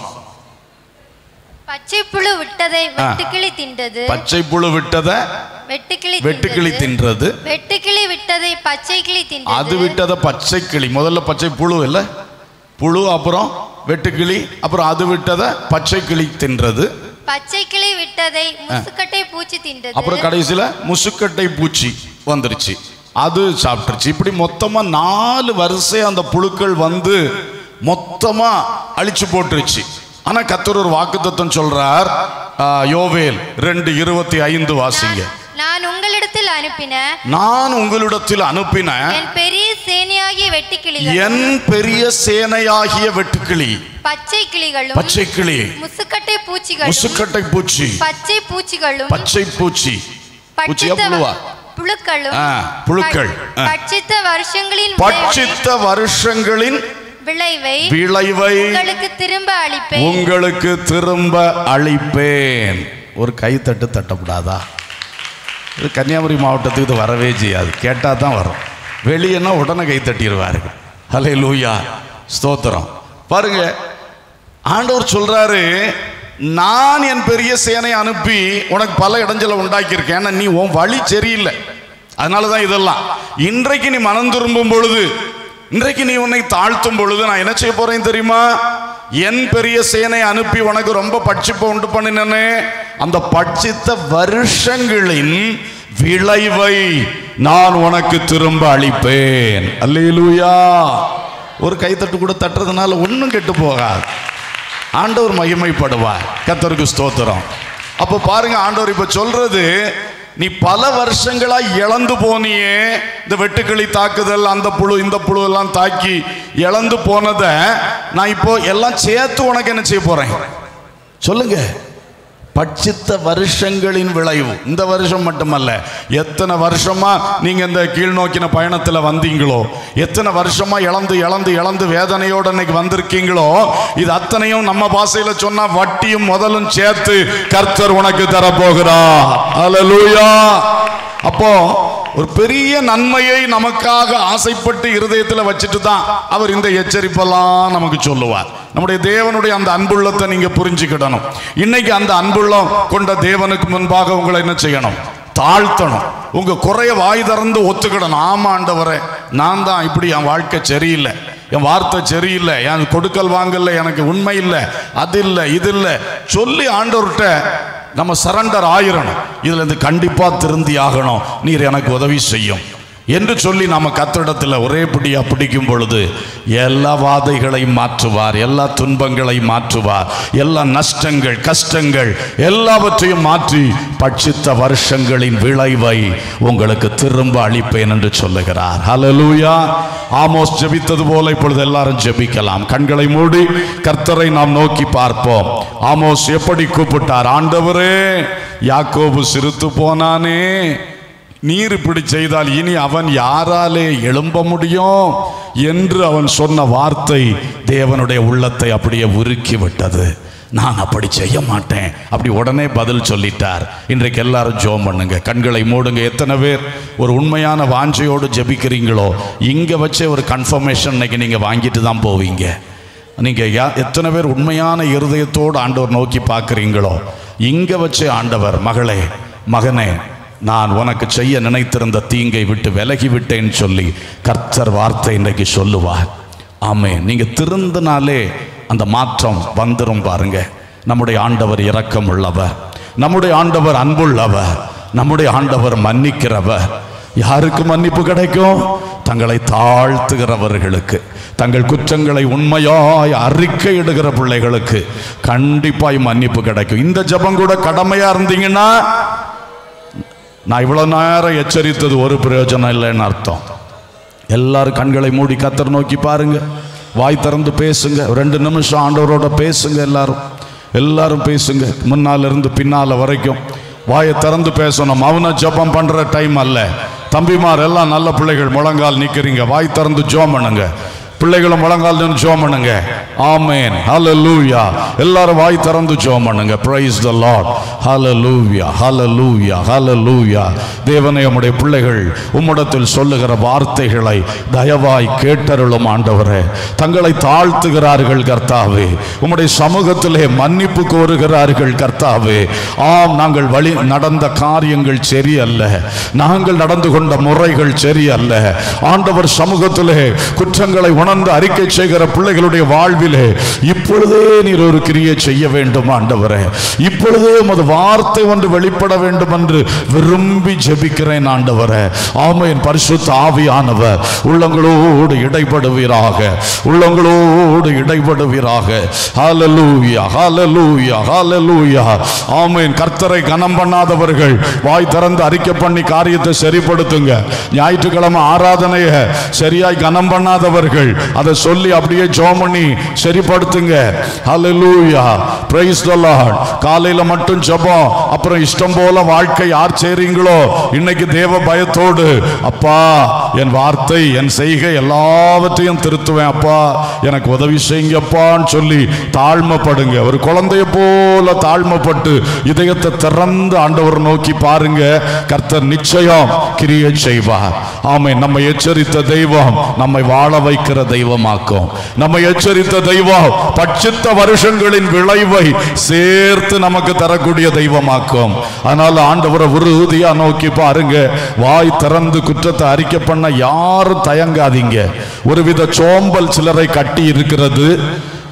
பச்சை புழு விட்டதை வெட்டுக்கிளி தின்றது பச்சை புழு விட்டதை வெட்டுக்கிளி வெட்டுக்கிளி தின்றது. தின்றது வெட்டுக்கிளி விட்டதை பச்சை கிளி அது தின்றது விட்டதை பச்சை கிளி முதல்ல பச்சை புழு இல்ல புழு அப்புறம் வெட்டுக்கிளி அப்புறம் அது விட்டதை பச்சை கிளி தின்றது பச்சை கிளி விட்டதை முசுக்கட்டை பூச்சி தின்றது அப்புறம் கடைசியில முசுக்கட்டை பூச்சி வந்துருச்சு அது சாப்பிட்டுருச்சு இப்படி மொத்தமா நாலு வரிசை அந்த புழுக்கள் வந்து மொத்தமா அழிச்சு போட்டுருச்சு ஆனா கத்தர் ஒரு வாக்குத்தத்தம் சொல்றார் ஆ, யோவேல் ரெண்டு இருபத்தி ஐந்து வாசிங்க நான் உங்களிடத்தில் அனுப்பின நான் உங்களிடத்தில் அனுப்பின என் பெரிய சேனையாகிய வெட்டுக்கிளிகள் என் பெரிய சேனையாகிய வெட்டுக்கிளி பச்சை கிளிகளும் பச்சை கிளி முசுக்கட்டை பூச்சிகளும் முசுக்கட்டை பூச்சி பச்சை பூச்சிகளும் பச்சை பூச்சி பூச்சியா பட்சித்த புழுவா புழுக்களும் ஆ, புழுக்கள். ஆ. பட்சித்த வருஷங்களின் பட்சித்த வருஷங்களின் விளைவை விளைவை உங்களுக்கு திரும்ப அளிப்பேன் உங்களுக்கு திரும்ப அளிப்பேன் ஒரு கைத்தட்டு தட்டப்படாதா இது கன்னியாகுமரி மாவட்டத்துக்கு இது வரவே செய்யாது கேட்டால் தான் வரும் வெளியேன்னா உடனே கை தட்டிடுவார்கள் ஹலே லூயா ஸ்தோத்திரம் பாருங்க ஆண்டவர் சொல்றாரு நான் என் பெரிய சேனை அனுப்பி உனக்கு பல இடைஞ்சலை உண்டாக்கியிருக்கேன் ஏன்னா நீ உன் வழி சரியில்லை அதனால தான் இதெல்லாம் இன்றைக்கு நீ மனம் திரும்பும் பொழுது இன்றைக்கு நீ உன்னை தாழ்த்தும் பொழுது நான் என்ன செய்ய போறேன் தெரியுமா என் பெரிய சேனை அனுப்பி உனக்கு ரொம்ப பட்சிப்பை உண்டு பண்ணினே அந்த பட்சித்த வருஷங்களின் விளைவை நான் உனக்கு திரும்ப அளிப்பேன் அல்லேலூயா ஒரு கைத்தட்டு கூட தட்டுறதுனால ஒன்றும் கெட்டு போகாது ஆண்டவர் மகிமைப்படுவார் கர்த்தருக்கு ஸ்தோத்திரம் அப்போ பாருங்க ஆண்டவர் இப்ப சொல்றது நீ பல வருஷங்களா இழந்து போனியே இந்த வெட்டுக்கிளி தாக்குதல் அந்த புழு இந்த புழு எல்லாம் தாக்கி இழந்து போனதை நான் இப்போ எல்லாம் சேர்த்து உனக்கு என்ன செய்ய போறேன் சொல்லுங்க பட்சித்த வருஷங்களின் விளைவு இந்த வருஷம் மட்டுமல்ல எத்தனை வருஷமா நீங்க இந்த கீழ்நோக்கின பயணத்துல வந்தீங்களோ எத்தனை வருஷமா இழந்து இழந்து இழந்து வேதனையோட இன்னைக்கு வந்திருக்கீங்களோ இது அத்தனையும் நம்ம பாஷையில சொன்னா வட்டியும் முதலும் சேர்த்து கர்த்தர் உனக்கு தரப்போகிறார் அல்லேலூயா அப்போ ஒரு பெரிய நன்மையை நமக்காக ஆசைப்பட்டு இருதயத்தில் வச்சுட்டு தான் அவர் இந்த எச்சரிப்பெல்லாம் நமக்கு சொல்லுவார் நம்முடைய தேவனுடைய அந்த அன்புள்ளத்தை நீங்க புரிஞ்சுக்கிடணும் இன்னைக்கு அந்த அன்புள்ளம் கொண்ட தேவனுக்கு முன்பாக உங்களை என்ன செய்யணும் தாழ்த்தணும் உங்க குறைய வாய் திறந்து ஒத்துக்கிடணும் ஆமா ஆண்டவரே நான் தான் இப்படி என் வாழ்க்கை சரியில்லை என் வார்த்தை சரியில்லை என் கொடுக்கல் வாங்கல எனக்கு உண்மை இல்லை அது இல்லை இது இல்லை சொல்லி ஆண்டவர்கிட்ட நம்ம சரண்டர் ஆயிரணும் இதுல இருந்து கண்டிப்பா திருந்தி ஆகணும் நீர் எனக்கு உதவி செய்யும் என்று சொல்லி நாம கத்திடத்தில் ஒரே பிடியா பிடிக்கும் பொழுது எல்லா வாதைகளையும் மாற்றுவார் எல்லா துன்பங்களையும் மாற்றுவார் எல்லா நஷ்டங்கள் கஷ்டங்கள் எல்லாவற்றையும் மாற்றி பட்சித்த வருஷங்களின் விளைவை உங்களுக்கு திரும்ப அளிப்பேன் என்று சொல்லுகிறார் ஹalleluya ஆமோஸ் ஜெபித்தது போல இப்பொழுது எல்லாரும் ஜெபிக்கலாம் கண்களை மூடி கர்த்தரை நாம் நோக்கி பார்ப்போம் ஆமோஸ் எப்படி கூப்பிட்டார் ஆண்டவரே யாக்கோபு சிரித்து போனானே நீர் இப்படி செய்தால் இனி அவன் யாராலே எழும்ப முடியும் என்று அவன் சொன்ன வார்த்தை தேவனுடைய உள்ளத்தை அப்படியே உருக்கி விட்டது நான் அப்படி செய்ய மாட்டேன் அப்படி உடனே பதில் சொல்லிட்டார் இன்றைக்கு எல்லாரும் ஜோம் பண்ணுங்க கண்களை மூடுங்க எத்தனை பேர் ஒரு உண்மையான வாஞ்சையோடு ஜெபிக்கிறீங்களோ இங்க வச்சே ஒரு கன்ஃபர்மேஷன் இன்னைக்கு நீங்க வாங்கிட்டு தான் போவீங்க நீங்க யா- எத்தனை பேர் உண்மையான இருதயத்தோடு ஆண்டவர் நோக்கி பார்க்குறீங்களோ இங்க வச்சே ஆண்டவர் மகளே மகனே நான் உனக்கு செய்ய நினைத்திருந்த தீங்கை விட்டு விலகி விட்டேன்னு சொல்லி கர்த்தர் வார்த்தை இன்றைக்கு சொல்லுவார் ஆமே நீங்க திருந்தினாலே அந்த மாற்றம் வந்துரும் பாருங்க நம்முடைய ஆண்டவர் இரக்கம் உள்ளவர் நம்முடைய ஆண்டவர் அன்புள்ளவர் நம்முடைய ஆண்டவர் மன்னிக்கிறவர் யாருக்கு மன்னிப்பு கிடைக்கும் தங்களை தாழ்த்துகிறவர்களுக்கு தங்கள் குற்றங்களை உண்மையாய் அறிக்கையிடுகிற பிள்ளைகளுக்கு கண்டிப்பாய் மன்னிப்பு கிடைக்கும் இந்த ஜெபம் கூட கடமையா இருந்தீங்கன்னா நான் இவ்வளவு நேரம் எச்சரித்தது ஒரு பிரயோஜனம் இல்லைன்னு அர்த்தம் எல்லாரும் கண்களை மூடி கத்தர் நோக்கி பாருங்க வாய் திறந்து பேசுங்க ரெண்டு நிமிஷம் ஆண்டவரோட பேசுங்க எல்லாரும் எல்லாரும் பேசுங்க முன்னால இருந்து பின்னால வரைக்கும் வாயை திறந்து பேசணும் மௌன ஜெபம் பண்ற டைம் அல்ல தம்பிமார் எல்லாம் நல்ல பிள்ளைகள் முழங்கால் நிக்கிறீங்க வாய் திறந்து ஜோம் பண்ணுங்க பிள்ளைகளும் முழங்கால் நின்று ஜோம் பண்ணுங்க ஆமென் ஹalleluya எல்லாரும் வாய் திறந்து ஜோம் பண்ணுங்க praise the lord hallelujah hallelujah hallelujah தேவனே உம்முடைய பிள்ளைகள் உம்மிடத்தில் சொல்லுகிற வார்த்தைகளை தயவாய் கேட்டருளும் ஆண்டவரே தங்களை தாழ்த்துகிறார்கள் கர்த்தாவே உம்முடைய சமூகத்திலே மன்னிப்பு கோருகிறார்கள் கர்த்தாவே ஆம் நாங்கள் வழி நடந்த காரியங்கள் சரியல்ல நாங்கள் நடந்து கொண்ட முறைகள் சரியல்ல ஆண்டவர் சமூகத்திலே குற்றங்களை உணர்ந்து அறிக்கை செய்கிற பிள்ளைகளுடைய வாழ்விலே இப்பொழுதே நீர் ஒரு கிரியை செய்ய வேண்டும் ஆண்டவரே இப்பொழுதே உமது வார்த்தை ஒன்று வெளிப்பட வேண்டும் என்று விரும்பி ஜெபிக்கிறேன் ஆண்டவரே ஆமையின் பரிசுத்த ஆவியானவர் உள்ளங்களோடு இடைப்படுவீராக உள்ளங்களோடு இடைப்படுவீராக ஹalleluya ஹalleluya ஹalleluya ஆமென் கர்த்தரை கனம் பண்ணாதவர்கள் வாய் திறந்து அறிக்கை பண்ணி காரியத்தை சரிப்படுத்துங்க ஞாயிற்றுக்கிழமை ஆராதனையை சரியாய் கனம் பண்ணாதவர்கள் அதை சொல்லி அப்படியே ஜோம் பண்ணி சரிப்படுத்துங்க ஹalleluya praise the lord காலையில மட்டும் ஜெபம் அப்புறம் இஷ்டம் போல வாழ்க்கை யார் செய்றீங்களோ இன்னைக்கு தேவ பயத்தோடு அப்பா என் வார்த்தை என் செய்கை எல்லாவற்றையும் திருத்துவேன் அப்பா எனக்கு உதவி செய்யுங்கப்பான்னு சொல்லி தாழ்மைப்படுங்க ஒரு குழந்தைய போல தாழ்மைப்பட்டு இதயத்தை திறந்து ஆண்டவர் நோக்கி பாருங்க கர்த்தர் நிச்சயம் கிரியை செய்வார் ஆமை நம்மை எச்சரித்த தெய்வம் நம்மை வாழ வைக்கிற தெய்வமாக்கும் நம்மை எச்சரித்த தெய்வம் பட்சித்த வருஷங்களின் விளைவை சேர்த்து நமக்கு தரக்கூடிய தெய்வமாக்கும் அதனால ஆண்டவரை உறுதியா நோக்கி பாருங்க வாய் திறந்து குற்றத்தை அறிக்கை பண்ண யாரும் தயங்காதீங்க ஒருவித சோம்பல் சிலரை கட்டி இருக்கிறது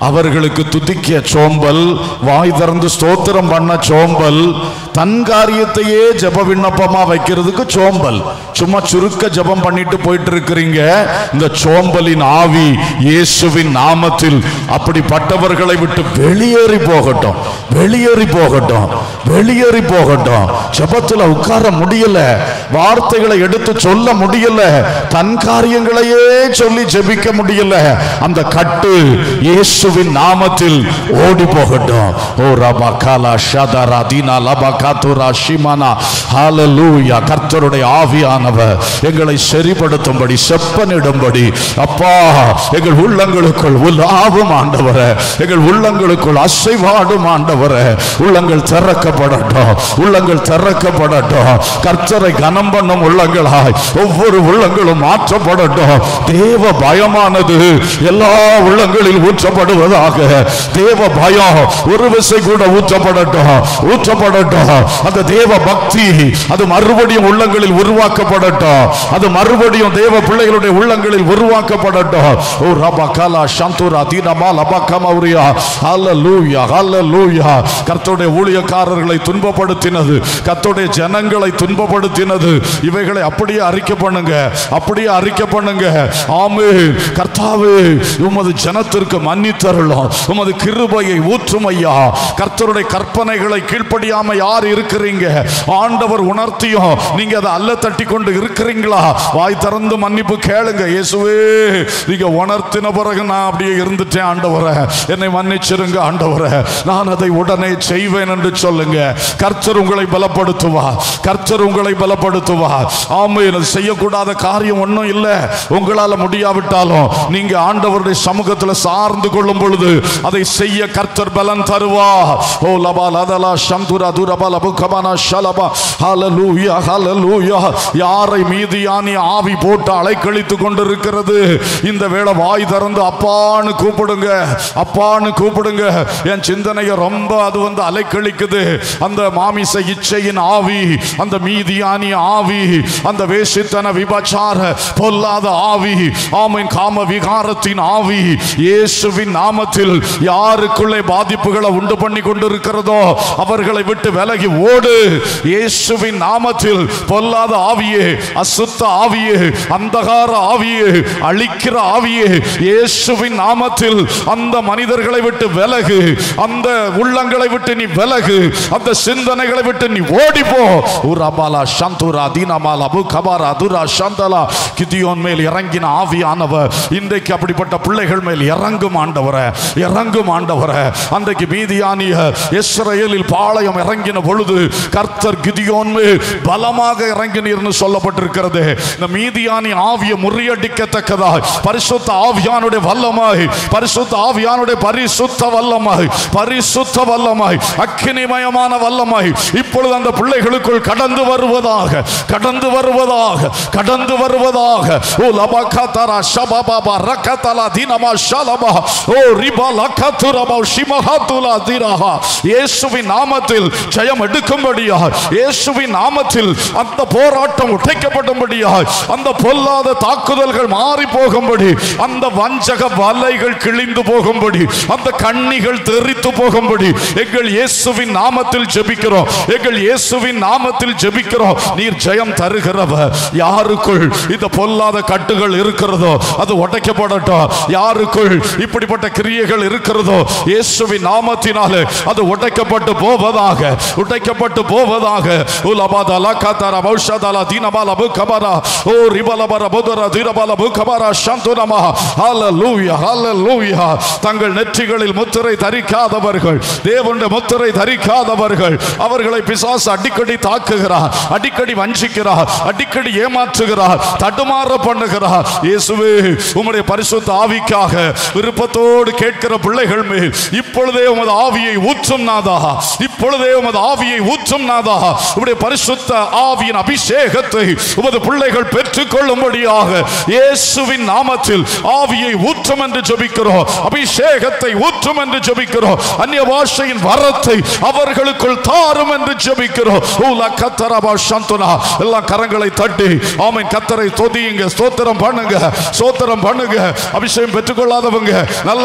அவர்களுக்கு துதிக்க சோம்பல் வாய் திறந்து ஸ்தோத்திரம் பண்ண சோம்பல் தன் காரியத்தையே ஜெப விண்ணப்பமா வைக்கிறதுக்கு சோம்பல் சும்மா சுருக்க ஜெபம் பண்ணிட்டு போயிட்டு இருக்கிறீங்க இந்த சோம்பலின் ஆவி இயேசுவின் நாமத்தில் அப்படிப்பட்டவர்களை விட்டு வெளியேறி போகட்டும் வெளியேறி போகட்டும் வெளியேறி போகட்டும் ஜெபத்துல உட்கார முடியல வார்த்தைகளை எடுத்து சொல்ல முடியல தன் காரியங்களையே சொல்லி ஜெபிக்க முடியல அந்த கட்டு இயேசுவின் நாமத்தில் ஓடி போகட்டும் ஓ ரபா காலா ஷதரா தீனா லபா காத்துரா ஷிமானா ஹalleluya கர்த்தருடைய ஆவியானவர் எங்களை சரிப்படுத்தும்படி செப்பனிடும்படி அப்பா எங்கள் உள்ளங்களுக்குள் உலாவும் ஆண்டவரே எங்கள் உள்ளங்களுக்குள் அசைவாடும் ஆண்டவரே உள்ளங்கள் திறக்கப்படட்டும் உள்ளங்கள் திறக்கப்படட்டும் கர்த்தரை கனம் பண்ணும் உள்ளங்களாய் ஒவ்வொரு உள்ளங்களும் மாற்றப்படட்டும் தேவ பயமானது எல்லா உள்ளங்களில் ஊற்றப்படுவதாக தேவ பயம் ஒரு விசை கூட ஊற்றப்படட்டும் ஊற்றப்படட்டும் அந்த தேவ பக்தி அது மறுபடியும் உள்ளங்களில் உருவாக்கப்படட்டும் அது மறுபடியும் தேவ பிள்ளைகளுடைய உள்ளங்களில் உருவாக்கப்படட்டும் ஓ ரபா காலா சந்துரா தீனமா லபா கமௌரியா ஹalleluya ஹalleluya கர்த்தருடைய ஊழியக்காரர்களை துன்பப்படுத்தினது கர்த்தருடைய ஜனங்களை துன்பப்படுத்தினது இவைகளை அப்படியே அறிக்கை பண்ணுங்க அப்படியே அறிக்கை பண்ணுங்க ஆமே கர்த்தாவே உமது ஜனத்திற்கு மன்னித்தருளும் உமது கிருபையை ஊற்றும் ஐயா கர்த்தருடைய கற்பனைகளை கீழ்ப்படியாம யார் இருக்கிறீங்க ஆண்டவர் உணர்த்தியும் நீங்க அதை அல்ல தட்டி கொண்டு இருக்கிறீங்களா வாய் திறந்து மன்னிப்பு கேளுங்க இயேசுவே நீங்க உணர்த்தின பிறகு நான் அப்படியே இருந்துட்டேன் ஆண்டவரே என்னை மன்னிச்சிருங்க ஆண்டவரே நான் அதை உடனே செய்வேன் என்று சொல்லுங்க கர்த்தர் உங்களை பலப்படுத்துவா கர்த்தர் உங்களை பலப்படுத்துவா ஆமை அது செய்யக்கூடாத காரியம் ஒன்றும் இல்லை உங்களால முடியாவிட்டாலும் நீங்க ஆண்டவருடைய சமூகத்தில் சார்ந்து கொள்ளும் பொழுது அதை செய்ய கர்த்தர் பலன் தருவா ஓ லபா லதலா சந்துரா துரபா லபு கபானா ஷலபா ஹalleluya ஹalleluya யாரை மீதியானி ஆவி போட்டு அலைக்கழித்து கொண்டிருக்கிறது இந்த வேளை வாய் திறந்து அப்பான்னு கூப்பிடுங்க அப்பான்னு கூப்பிடுங்க என் சிந்தனையை ரொம்ப அது வந்து அலைக்கழிக்குது அந்த மாமிச இச்சையின் ஆவி அந்த மீதியானி ஆவி அந்த வேசித்தன விபச்சார பொல்லாத ஆவி ஆமின் காம விகாரத்தின் ஆவி இயேசுவின் நாமத்தில் யாருக்குள்ளே பாதிப்புகளை உண்டு பண்ணி கொண்டிருக்கிறதோ அவர்களை விட்டு விலகி ஓடு இயேசுவின் நாமத்தில் பொல்லாத ஆவியே அசுத்த ஆவியே அந்தகார ஆவியே அழிக்கிற ஆவியே இயேசுவின் நாமத்தில் அந்த மனிதர்களை விட்டு விலகு அந்த உள்ளங்களை விட்டு நீ விலகு அந்த சிந்தனைகளை விட்டு நீ ஓடி போ உரபாலா சந்துரா தீனமாலா புகபாரா துரா சந்தலா கிதியோன் மேல் இறங்கின ஆவியானவர் இன்றைக்கு அப்படிப்பட்ட பிள்ளைகள் மேல் இறங்கும் ஆண்டவரே இறங்கும் ஆண்டவரே அன்றைக்கு மீதியானிய இஸ்ரவேலில் பாளையம் இறங்கின பொழுது கர்த்தர் கிதியோன் மேல் பலமாக இறங்கினீர்னு சொல்லப்பட்டிருக்கிறது இந்த மீதியானி ஆவிய முறியடிக்கத்தக்கதாய் பரிசுத்த ஆவியானுடைய வல்லமாய் பரிசுத்த ஆவியானுடைய பரிசுத்த வல்லமாய் பரிசுத்த வல்லமாய் அக்கினிமயமான வல்லமாய் இப்பொழுது அந்த பிள்ளைகளுக்குள் கடந்து வருவதாக கடந்து வருவதாக கடந்து வருவதாக ஓ லபகா தரா ஷபாபா ரக்கதலா தீனமா ஷலபா ஓ ரிபா லக்கதுரபா ஷிமஹதுலா தீரஹா இயேசுவின் நாமத்தில் ஜெயம் எடுக்கும்படியா இயேசுவின் நாமத்தில் அந்த போராட்டம் உடைக்கப்படும்படியா அந்த பொல்லாத தாக்குதல்கள் மாறி போகும்படி அந்த வஞ்சக வலைகள் கிழிந்து போகும்படி அந்த கண்ணிகள் தெரித்து போகும்படி எங்கள் இயேசுவின் நாமத்தில் ஜெபிக்கிறோம் எங்கள் இயேசுவின் நாமத்தில் ஜெபிக்கிறோம் நீர் ஜெயம் தருகிறவர் யாருக்குள் இந்த பொல்லாத கட்டுகள் இருக்கிறதோ அது உடைக்கப்படட்டும் யாருக்குள் இப்படிப்பட்ட கிரியைகள் இருக்கிறதோ இயேசுவின் நாமத்தினாலே அது உடைக்கப்பட்டு போவதாக உடைக்கப்பட்டு போவதாக உலபாத லகாதார பௌஷதால தீனபால புகபரா ஓ ரிபலபர புதர தீரபால புகபரா சந்துனமா ஹalleluya ஹalleluya தங்கள் நெற்றிகளில் முத்திரை தரிக்காதவர்கள் தேவனுடைய முத்திரை தரிக்காதவர்கள் அவர்களை பிசாசு அடிக்கடி தாக்குகிறார் அடிக்கடி வஞ்சிக்கிறார் அடிக்கடி ஏமாற்றுகிறார் தடுமாற பண்ணுகிறார் இயேசுவே உம்முடைய பரிசுத்த ஆவிக்காக விருப்பத்தோடு கேட்கிற பிள்ளைகள் மேல் இப்பொழுதே உமது ஆவியை ஊற்றும் நாதா இப்பொழுதே உமது ஆவியை ஊற்றும் நாதா உம்முடைய பரிசுத்த ஆவியின் அபிஷேகத்தை உமது பிள்ளைகள் பெற்றுக் கொள்ளும்படியாக இயேசுவின் நாமத்தில் ஆவியை ஊற்றும் என்று ஜெபிக்கிறோம் அபிஷேகத்தை ஊற்றும் என்று ஜெபிக்கிறோம் அந்நிய பாஷையின் வரத்தை அவர்களுக்குள் தாரும் என்று ஜெபிக்கிறோம் ஊலா கத்தரபா சந்துனா எல்லாம் கரங்களை தட்டி ஆமென் கத்தரை தொதியுங்க ஸ்தோத்திரம் பண்ணுங்க ஸ்தோத்திரம் பண்ணுங்க அபிஷேகம் பெற்றுக்கொள்ளாதவங்க நல்ல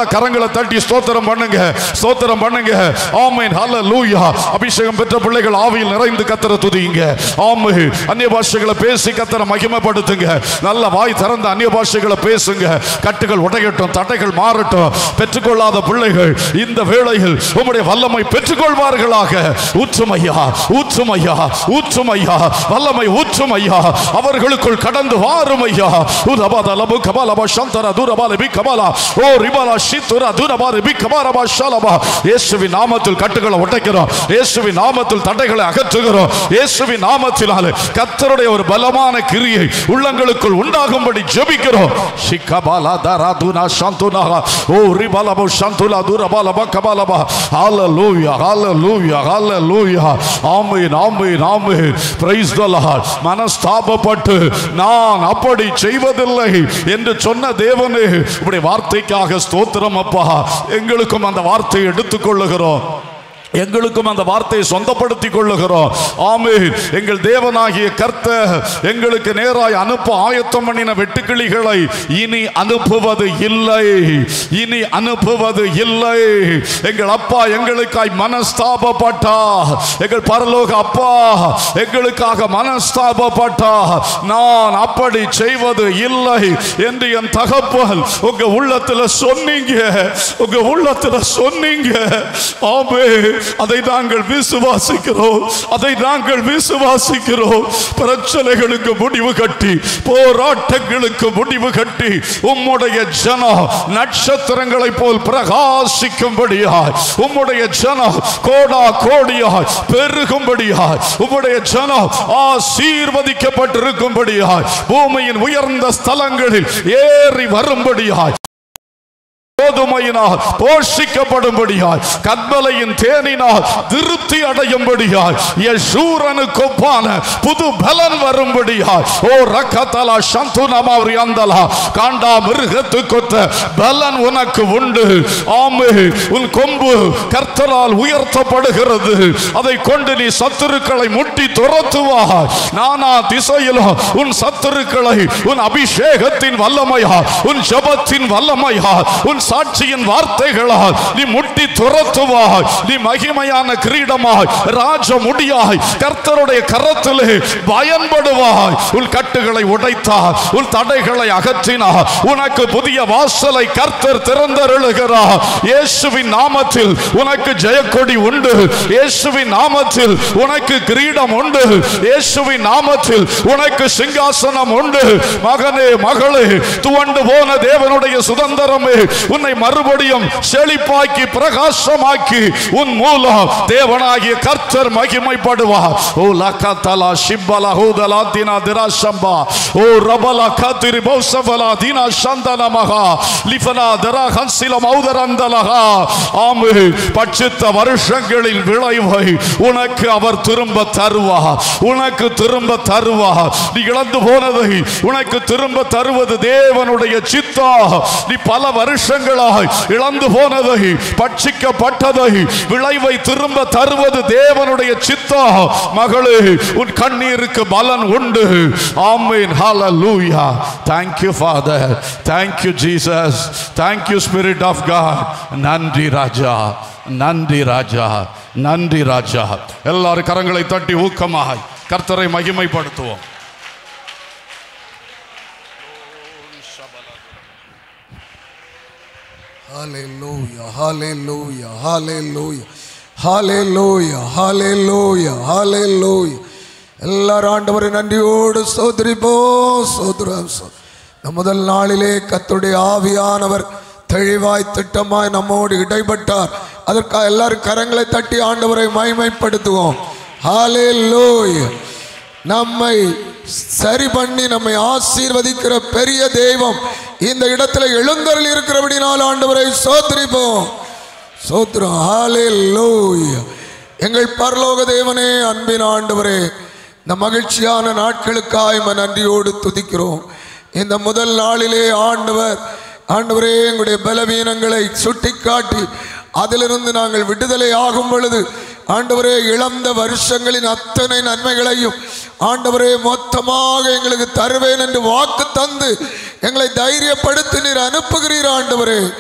கரங்களை தட்டி ஸ்தோத்திரம் பண்ணுங்க ஸ்தோத்திரம் பண்ணுங்க ஆமென் ஹalleluya அபிஷேகம் பெற்ற பிள்ளைகள் ஆவியில் நிறைந்து கத்தர துதிங்க ஆமே அந்நிய பாஷைகளை பேசி கத்தர மகிமைப்படுத்துங்க நல்ல வாய் திறந்த அந்நிய பாஷைகளை பேசுங்க கட்டுகள் உடையட்டும் தடைகள் மாறட்டும் பெற்றுக்கொள்ளாத பிள்ளைகள் இந்த வேளையில் உம்முடைய வல்லமை பெற்றுக்கொள்வார்களாக ஊற்றுமையா ஊற்றுமையா ஊற்றுமையா வல்லமை ஊற்றுமையா அவர்களுக்குள் கடந்து வாரும் ஐயா உதபாத லபு கபாலபா சந்தர தூரபால பி கபாலா ஓ ரிபாலா ஷித்துரா தூரபால பி கபாரபா ஷாலபா இயேசுவின் நாமத்தில் கட்டுகளை உடைக்கிறோம் இயேசுவின் நாமத்தில் தடைகளை அகற்றுகிறோம் இயேசுவின் நாமத்தினாலே கர்த்தருடைய ஒரு பலமான கிரியை உள்ளங்களுக்குள் உண்டாகும்படி ஜெபிக்கிறோம் ஷிகபாலா தரா துனா சந்துனா ஓ ரிபாலபா சந்துலா தூரபாலபா கபாலபா ஹalleluya ஹalleluya ஹalleluya ஆமென் ஆமென் ஆமென் praise the lord மனஸ்தாபப்பட்டு நான் அப்படி செய்வதில்லை என்று சொன்ன தேவனே உடைய வார்த்தைக்காக ஸ்தோத்திரம் அப்பா எங்களுக்கும் அந்த வார்த்தையை எடுத்துக்கொள்ளுகிறோம் எங்களுக்கும் அந்த வார்த்தையை சொந்தப்படுத்திக் கொள்ளுகிறோம் ஆமென் எங்கள் தேவனாகிய கர்த்தர் எங்களுக்கு நேராய் அனுப்ப ஆயத்தம் பண்ணின வெட்டுக்கிளிகளை இனி அனுப்புவது இல்லை இனி அனுப்புவது இல்லை எங்கள் அப்பா எங்களுக்காய் மனஸ்தாபப்பட்டா எங்கள் பரலோக அப்பா எங்களுக்காக மனஸ்தாபப்பட்டா நான் அப்படி செய்வது இல்லை என்று என் தகப்பன் உங்க உள்ளத்துல சொன்னீங்க உங்க உள்ளத்துல சொன்னீங்க ஆமே அதை நாங்கள் விசுவாசிக்கிறோம் அதை நாங்கள் விசுவாசிக்கிறோம் பிரச்சனைகளுக்கு முடிவு கட்டி போராட்டங்களுக்கு முடிவு கட்டி உம்முடைய ஜனம் நட்சத்திரங்களை போல் பிரகாசிக்கும்படியாய் உம்முடைய ஜனம் கோடா கோடியாய் பெருகும்படியாய் உம்முடைய ஜனம் ஆசீர்வதிக்கப்பட்டிருக்கும்படியாய் பூமியின் உயர்ந்த ஸ்தலங்களில் ஏறி வரும்படியாய் கோதுமையினால் போஷிக்கப்படும்படியாய் கண்மலையின் தேனினால் திருப்தி அடையும்படியாய் யசூரனுக்கு ஒப்பான புது பலன் வரும்படியாய் ஓ ரக்கத்தலா சந்துனமாவரி அந்தலா காண்டா மிருகத்து கொத்த பலன் உனக்கு உண்டு ஆமே உன் கொம்பு கர்த்தரால் உயர்த்தப்படுகிறது அதை கொண்டு நீ சத்துருக்களை முட்டி துரத்துவாய் நானா திசையிலும் உன் சத்துருக்களை உன் அபிஷேகத்தின் வல்லமையா உன் ஜபத்தின் வல்லமையா உன் சாட்சியின் வார்த்தைகளால் நீ முட்டி துரத்துவாய் நீ மகிமையான கிரீடமாய் ராஜ முடியாய் கர்த்தருடைய கரத்திலே பயன்படுவாய் உன் கட்டுகளை உடைத்தார் உன் தடைகளை அகற்றினார் உனக்கு புதிய வாசலை கர்த்தர் திறந்தருளுகிறார் இயேசுவின் நாமத்தில் உனக்கு ஜெயக்கொடி உண்டு இயேசுவின் நாமத்தில் உனக்கு கிரீடம் உண்டு இயேசுவின் நாமத்தில் உனக்கு சிங்காசனம் உண்டு மகனே மகளே துவண்டு போன தேவனுடைய சுதந்திரமே உன்னை மறுபடியும் செழிப்பாக்கி பிரகாசமாக்கி உன் மூலம் தேவனாகிய கர்த்தர் மகிமைப்படுவார் ஓ லக்கத்தலா ஷிப்பலா ஹூதலா தினா திராசம்பா ஓ ரபலா கத்திரி பௌசபலா தினா சந்தன மகா லிஃபனா தரா ஹன்சில மௌதரந்தலகா ஆமே பட்சித்த வருஷங்களின் விளைவை உனக்கு அவர் திரும்ப தருவா உனக்கு திரும்ப தருவா நீ இழந்து போனதை உனக்கு திரும்ப தருவது தேவனுடைய சித்தா நீ பல வருஷங்களாய் இழந்து போனதை பட்சிக்கப்பட்டதை விளைவை திரும்ப தருவது தேவனுடைய சித்தா மகளே உன் கண்ணீருக்கு பலன் உண்டு ஆமீன் ஹalleluya thank you father thank you jesus thank you spirit of god நன்றி ராஜா நன்றி ராஜா நன்றி ராஜா எல்லாரும் கரங்களை தட்டி ஊக்கமாய் கர்த்தரை மகிமைப்படுத்துவோம் Hallelujah, hallelujah, hallelujah, hallelujah, hallelujah, hallelujah. எல்லாரும் ஆண்டவரை நன்றியோடு சோதரிப்போம் சோதரம் இந்த முதல் நாளிலே கர்த்தருடைய ஆவியானவர் தெளிவாய் திட்டமாய் நம்மோடு இடைப்பட்டார் அதற்காக எல்லாரும் கரங்களை தட்டி ஆண்டவரை மகிமைப்படுத்துவோம் ஹalleluya நம்மை சரி பண்ணி நம்மை ஆசீர்வதிக்கிற பெரிய தெய்வம் இந்த இடத்துல எழுந்தருள் இருக்கிறபடினால் ஆண்டவரை சோத்திரிப்போம் சோத்திரம் ஹalleluya எங்கள் பரலோக தேவனே அன்பின் ஆண்டவரே இந்த மகிழ்ச்சியான நாட்களுக்காய் உம்மை நன்றியோடு துதிக்கிறோம் இந்த முதல் நாளிலே ஆண்டவர் ஆண்டவரே எங்களுடைய பலவீனங்களை சுட்டிக்காட்டி அதிலிருந்து நாங்கள் விடுதலை ஆகும் பொழுது ஆண்டவரே இழந்த வருஷங்களின் அத்தனை நன்மைகளையும் ஆண்டவரே மொத்தமாக எங்களுக்கு தருவேன் என்று வாக்கு தந்து எங்களை தைரியப்படுத்தி நீர் அனுப்புகிறீர் ஆண்டவரே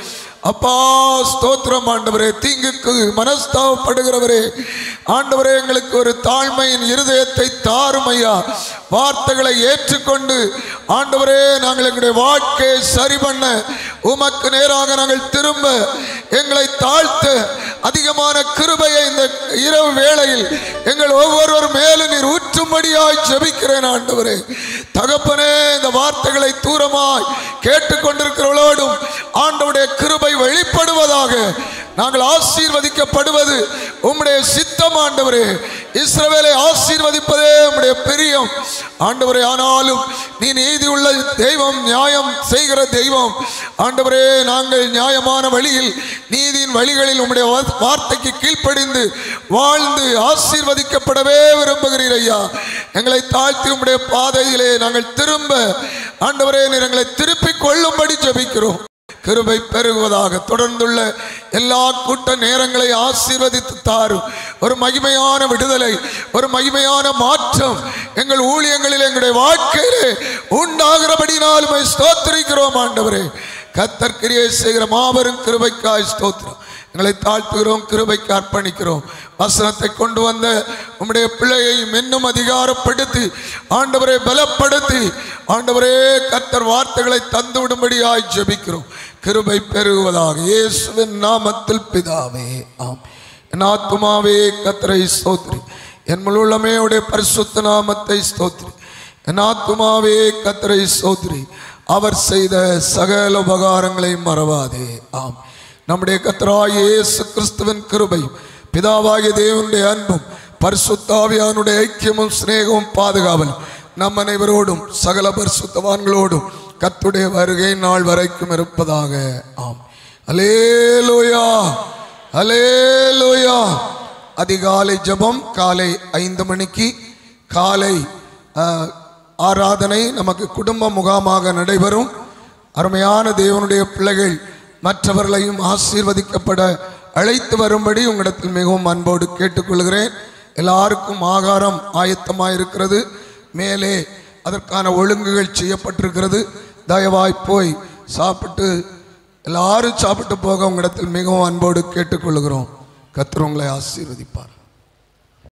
அப்பா ஸ்தோத்திரம் ஆண்டவரே தீங்குக்கு மனஸ்தாபப்படுகிறவரே ஆண்டவரே எங்களுக்கு ஒரு தாழ்மையின் இருதயத்தை தாரும் ஐயா வார்த்தைகளை ஏற்றுக்கொண்டு ஆண்டவரே நாங்கள் எங்களுடைய வாழ்க்கையை சரி பண்ண உமக்கு நேராக நாங்கள் திரும்ப எங்களை தாழ்த்த அதிகமான கிருபையை இந்த இரவு வேளையில் எங்கள் ஒவ்வொருவர் மேலும் நீர் ஊற்றும்படியாய் ஜெபிக்கிறேன் ஆண்டவரே தகப்பனே இந்த வார்த்தைகளை தூரமாய் கேட்டுக்கொண்டிருக்கிறவளோடும் ஆண்டவருடைய கிருபை வெளிப்படுவதாக நாங்கள் ஆசீர்வதிக்கப்படுவது உம்முடைய சித்தம் ஆண்டவரே இஸ்ரவேலை ஆசீர்வதிப்பதே உம்முடைய பிரியம் ஆண்டவரே ஆனாலும் நீ நீதி உள்ள தெய்வம் நியாயம் செய்கிற தெய்வம் ஆண்டவரே நாங்கள் நியாயமான வழியில் நீதியின் வழிகளில் உம்முடைய வா- வார்த்தைக்கு கீழ்ப்படிந்து வாழ்ந்து ஆசீர்வதிக்கப்படவே விரும்புகிறீர் ஐயா எங்களை தாழ்த்தி உம்முடைய பாதையிலே நாங்கள் திரும்ப ஆண்டவரே நீர் எங்களை திருப்பிக் கொள்ளும்படி ஜெபிக்கிறோம் கிருபை பெருகுவதாக தொடர்ந்துள்ள எல்லா கூட்ட நேரங்களை ஆசீர்வதித்து தாரும் ஒரு மகிமையான விடுதலை ஒரு மகிமையான மாற்றம் எங்கள் ஊழியங்களில் எங்களுடைய வாழ்க்கையிலே உண்டாகிறபடினால் உம்மை ஸ்தோத்திரிக்கிறோம் ஆண்டவரே கத்தர் கிரியை செய்கிற மாபெரும் கிருபைக்காய் ஸ்தோத்திரம் எங்களை தாழ்த்துகிறோம் கிருபைக்கு அர்ப்பணிக்கிறோம் வசனத்தை கொண்டு வந்த உம்முடைய பிள்ளையை இன்னும் அதிகாரப்படுத்தி ஆண்டவரை பலப்படுத்தி ஆண்டவரே கத்தர் வார்த்தைகளை தந்து விடும்படியாய் ஜெபிக்கிறோம் கிருபை பெருகுவதாக இயேசுவின் நாமத்தில் பிதாவே ஆம் என் ஆத்துமாவே கத்தரை ஸ்தோத்ரி என் முழுள்ளமே உடைய பரிசுத்த நாமத்தை ஸ்தோத்ரி என் ஆத்துமாவே கத்தரை ஸ்தோத்ரி அவர் செய்த சகல உபகாரங்களை மறவாதே ஆம் நம்முடைய கத்தராய் இயேசு கிறிஸ்துவின் கிருபையும் பிதாவாகிய தேவனுடைய அன்பும் பரிசுத்தாவியானுடைய ஐக்கியமும் சிநேகமும் பாதுகாவலும் நம் அனைவரோடும் சகல பரிசுத்தவான்களோடும் கத்துடைய வருகை நாள் வரைக்கும் இருப்பதாக ஆம் அலேலோயா அலேலோயா அதிகாலை ஜெபம் காலை ஐந்து மணிக்கு காலை அஹ், ஆராதனை நமக்கு குடும்ப முகாமாக நடைபெறும் அருமையான தேவனுடைய பிள்ளைகள் மற்றவர்களையும் ஆசீர்வதிக்கப்பட அழைத்து வரும்படி உங்களிடத்தில் மிகவும் அன்போடு கேட்டுக்கொள்கிறேன் எல்லாருக்கும் ஆகாரம் ஆயத்தமாக இருக்கிறது மேலே அதற்கான ஒழுங்குகள் செய்யப்பட்டிருக்கிறது தயவாய் போய் சாப்பிட்டு எல்லாரும் சாப்பிட்டு போக உங்களிடத்தில் மிகவும் அன்போடு கேட்டுக்கொள்கிறோம் கர்த்தர் உங்களை ஆசீர்வதிப்பார்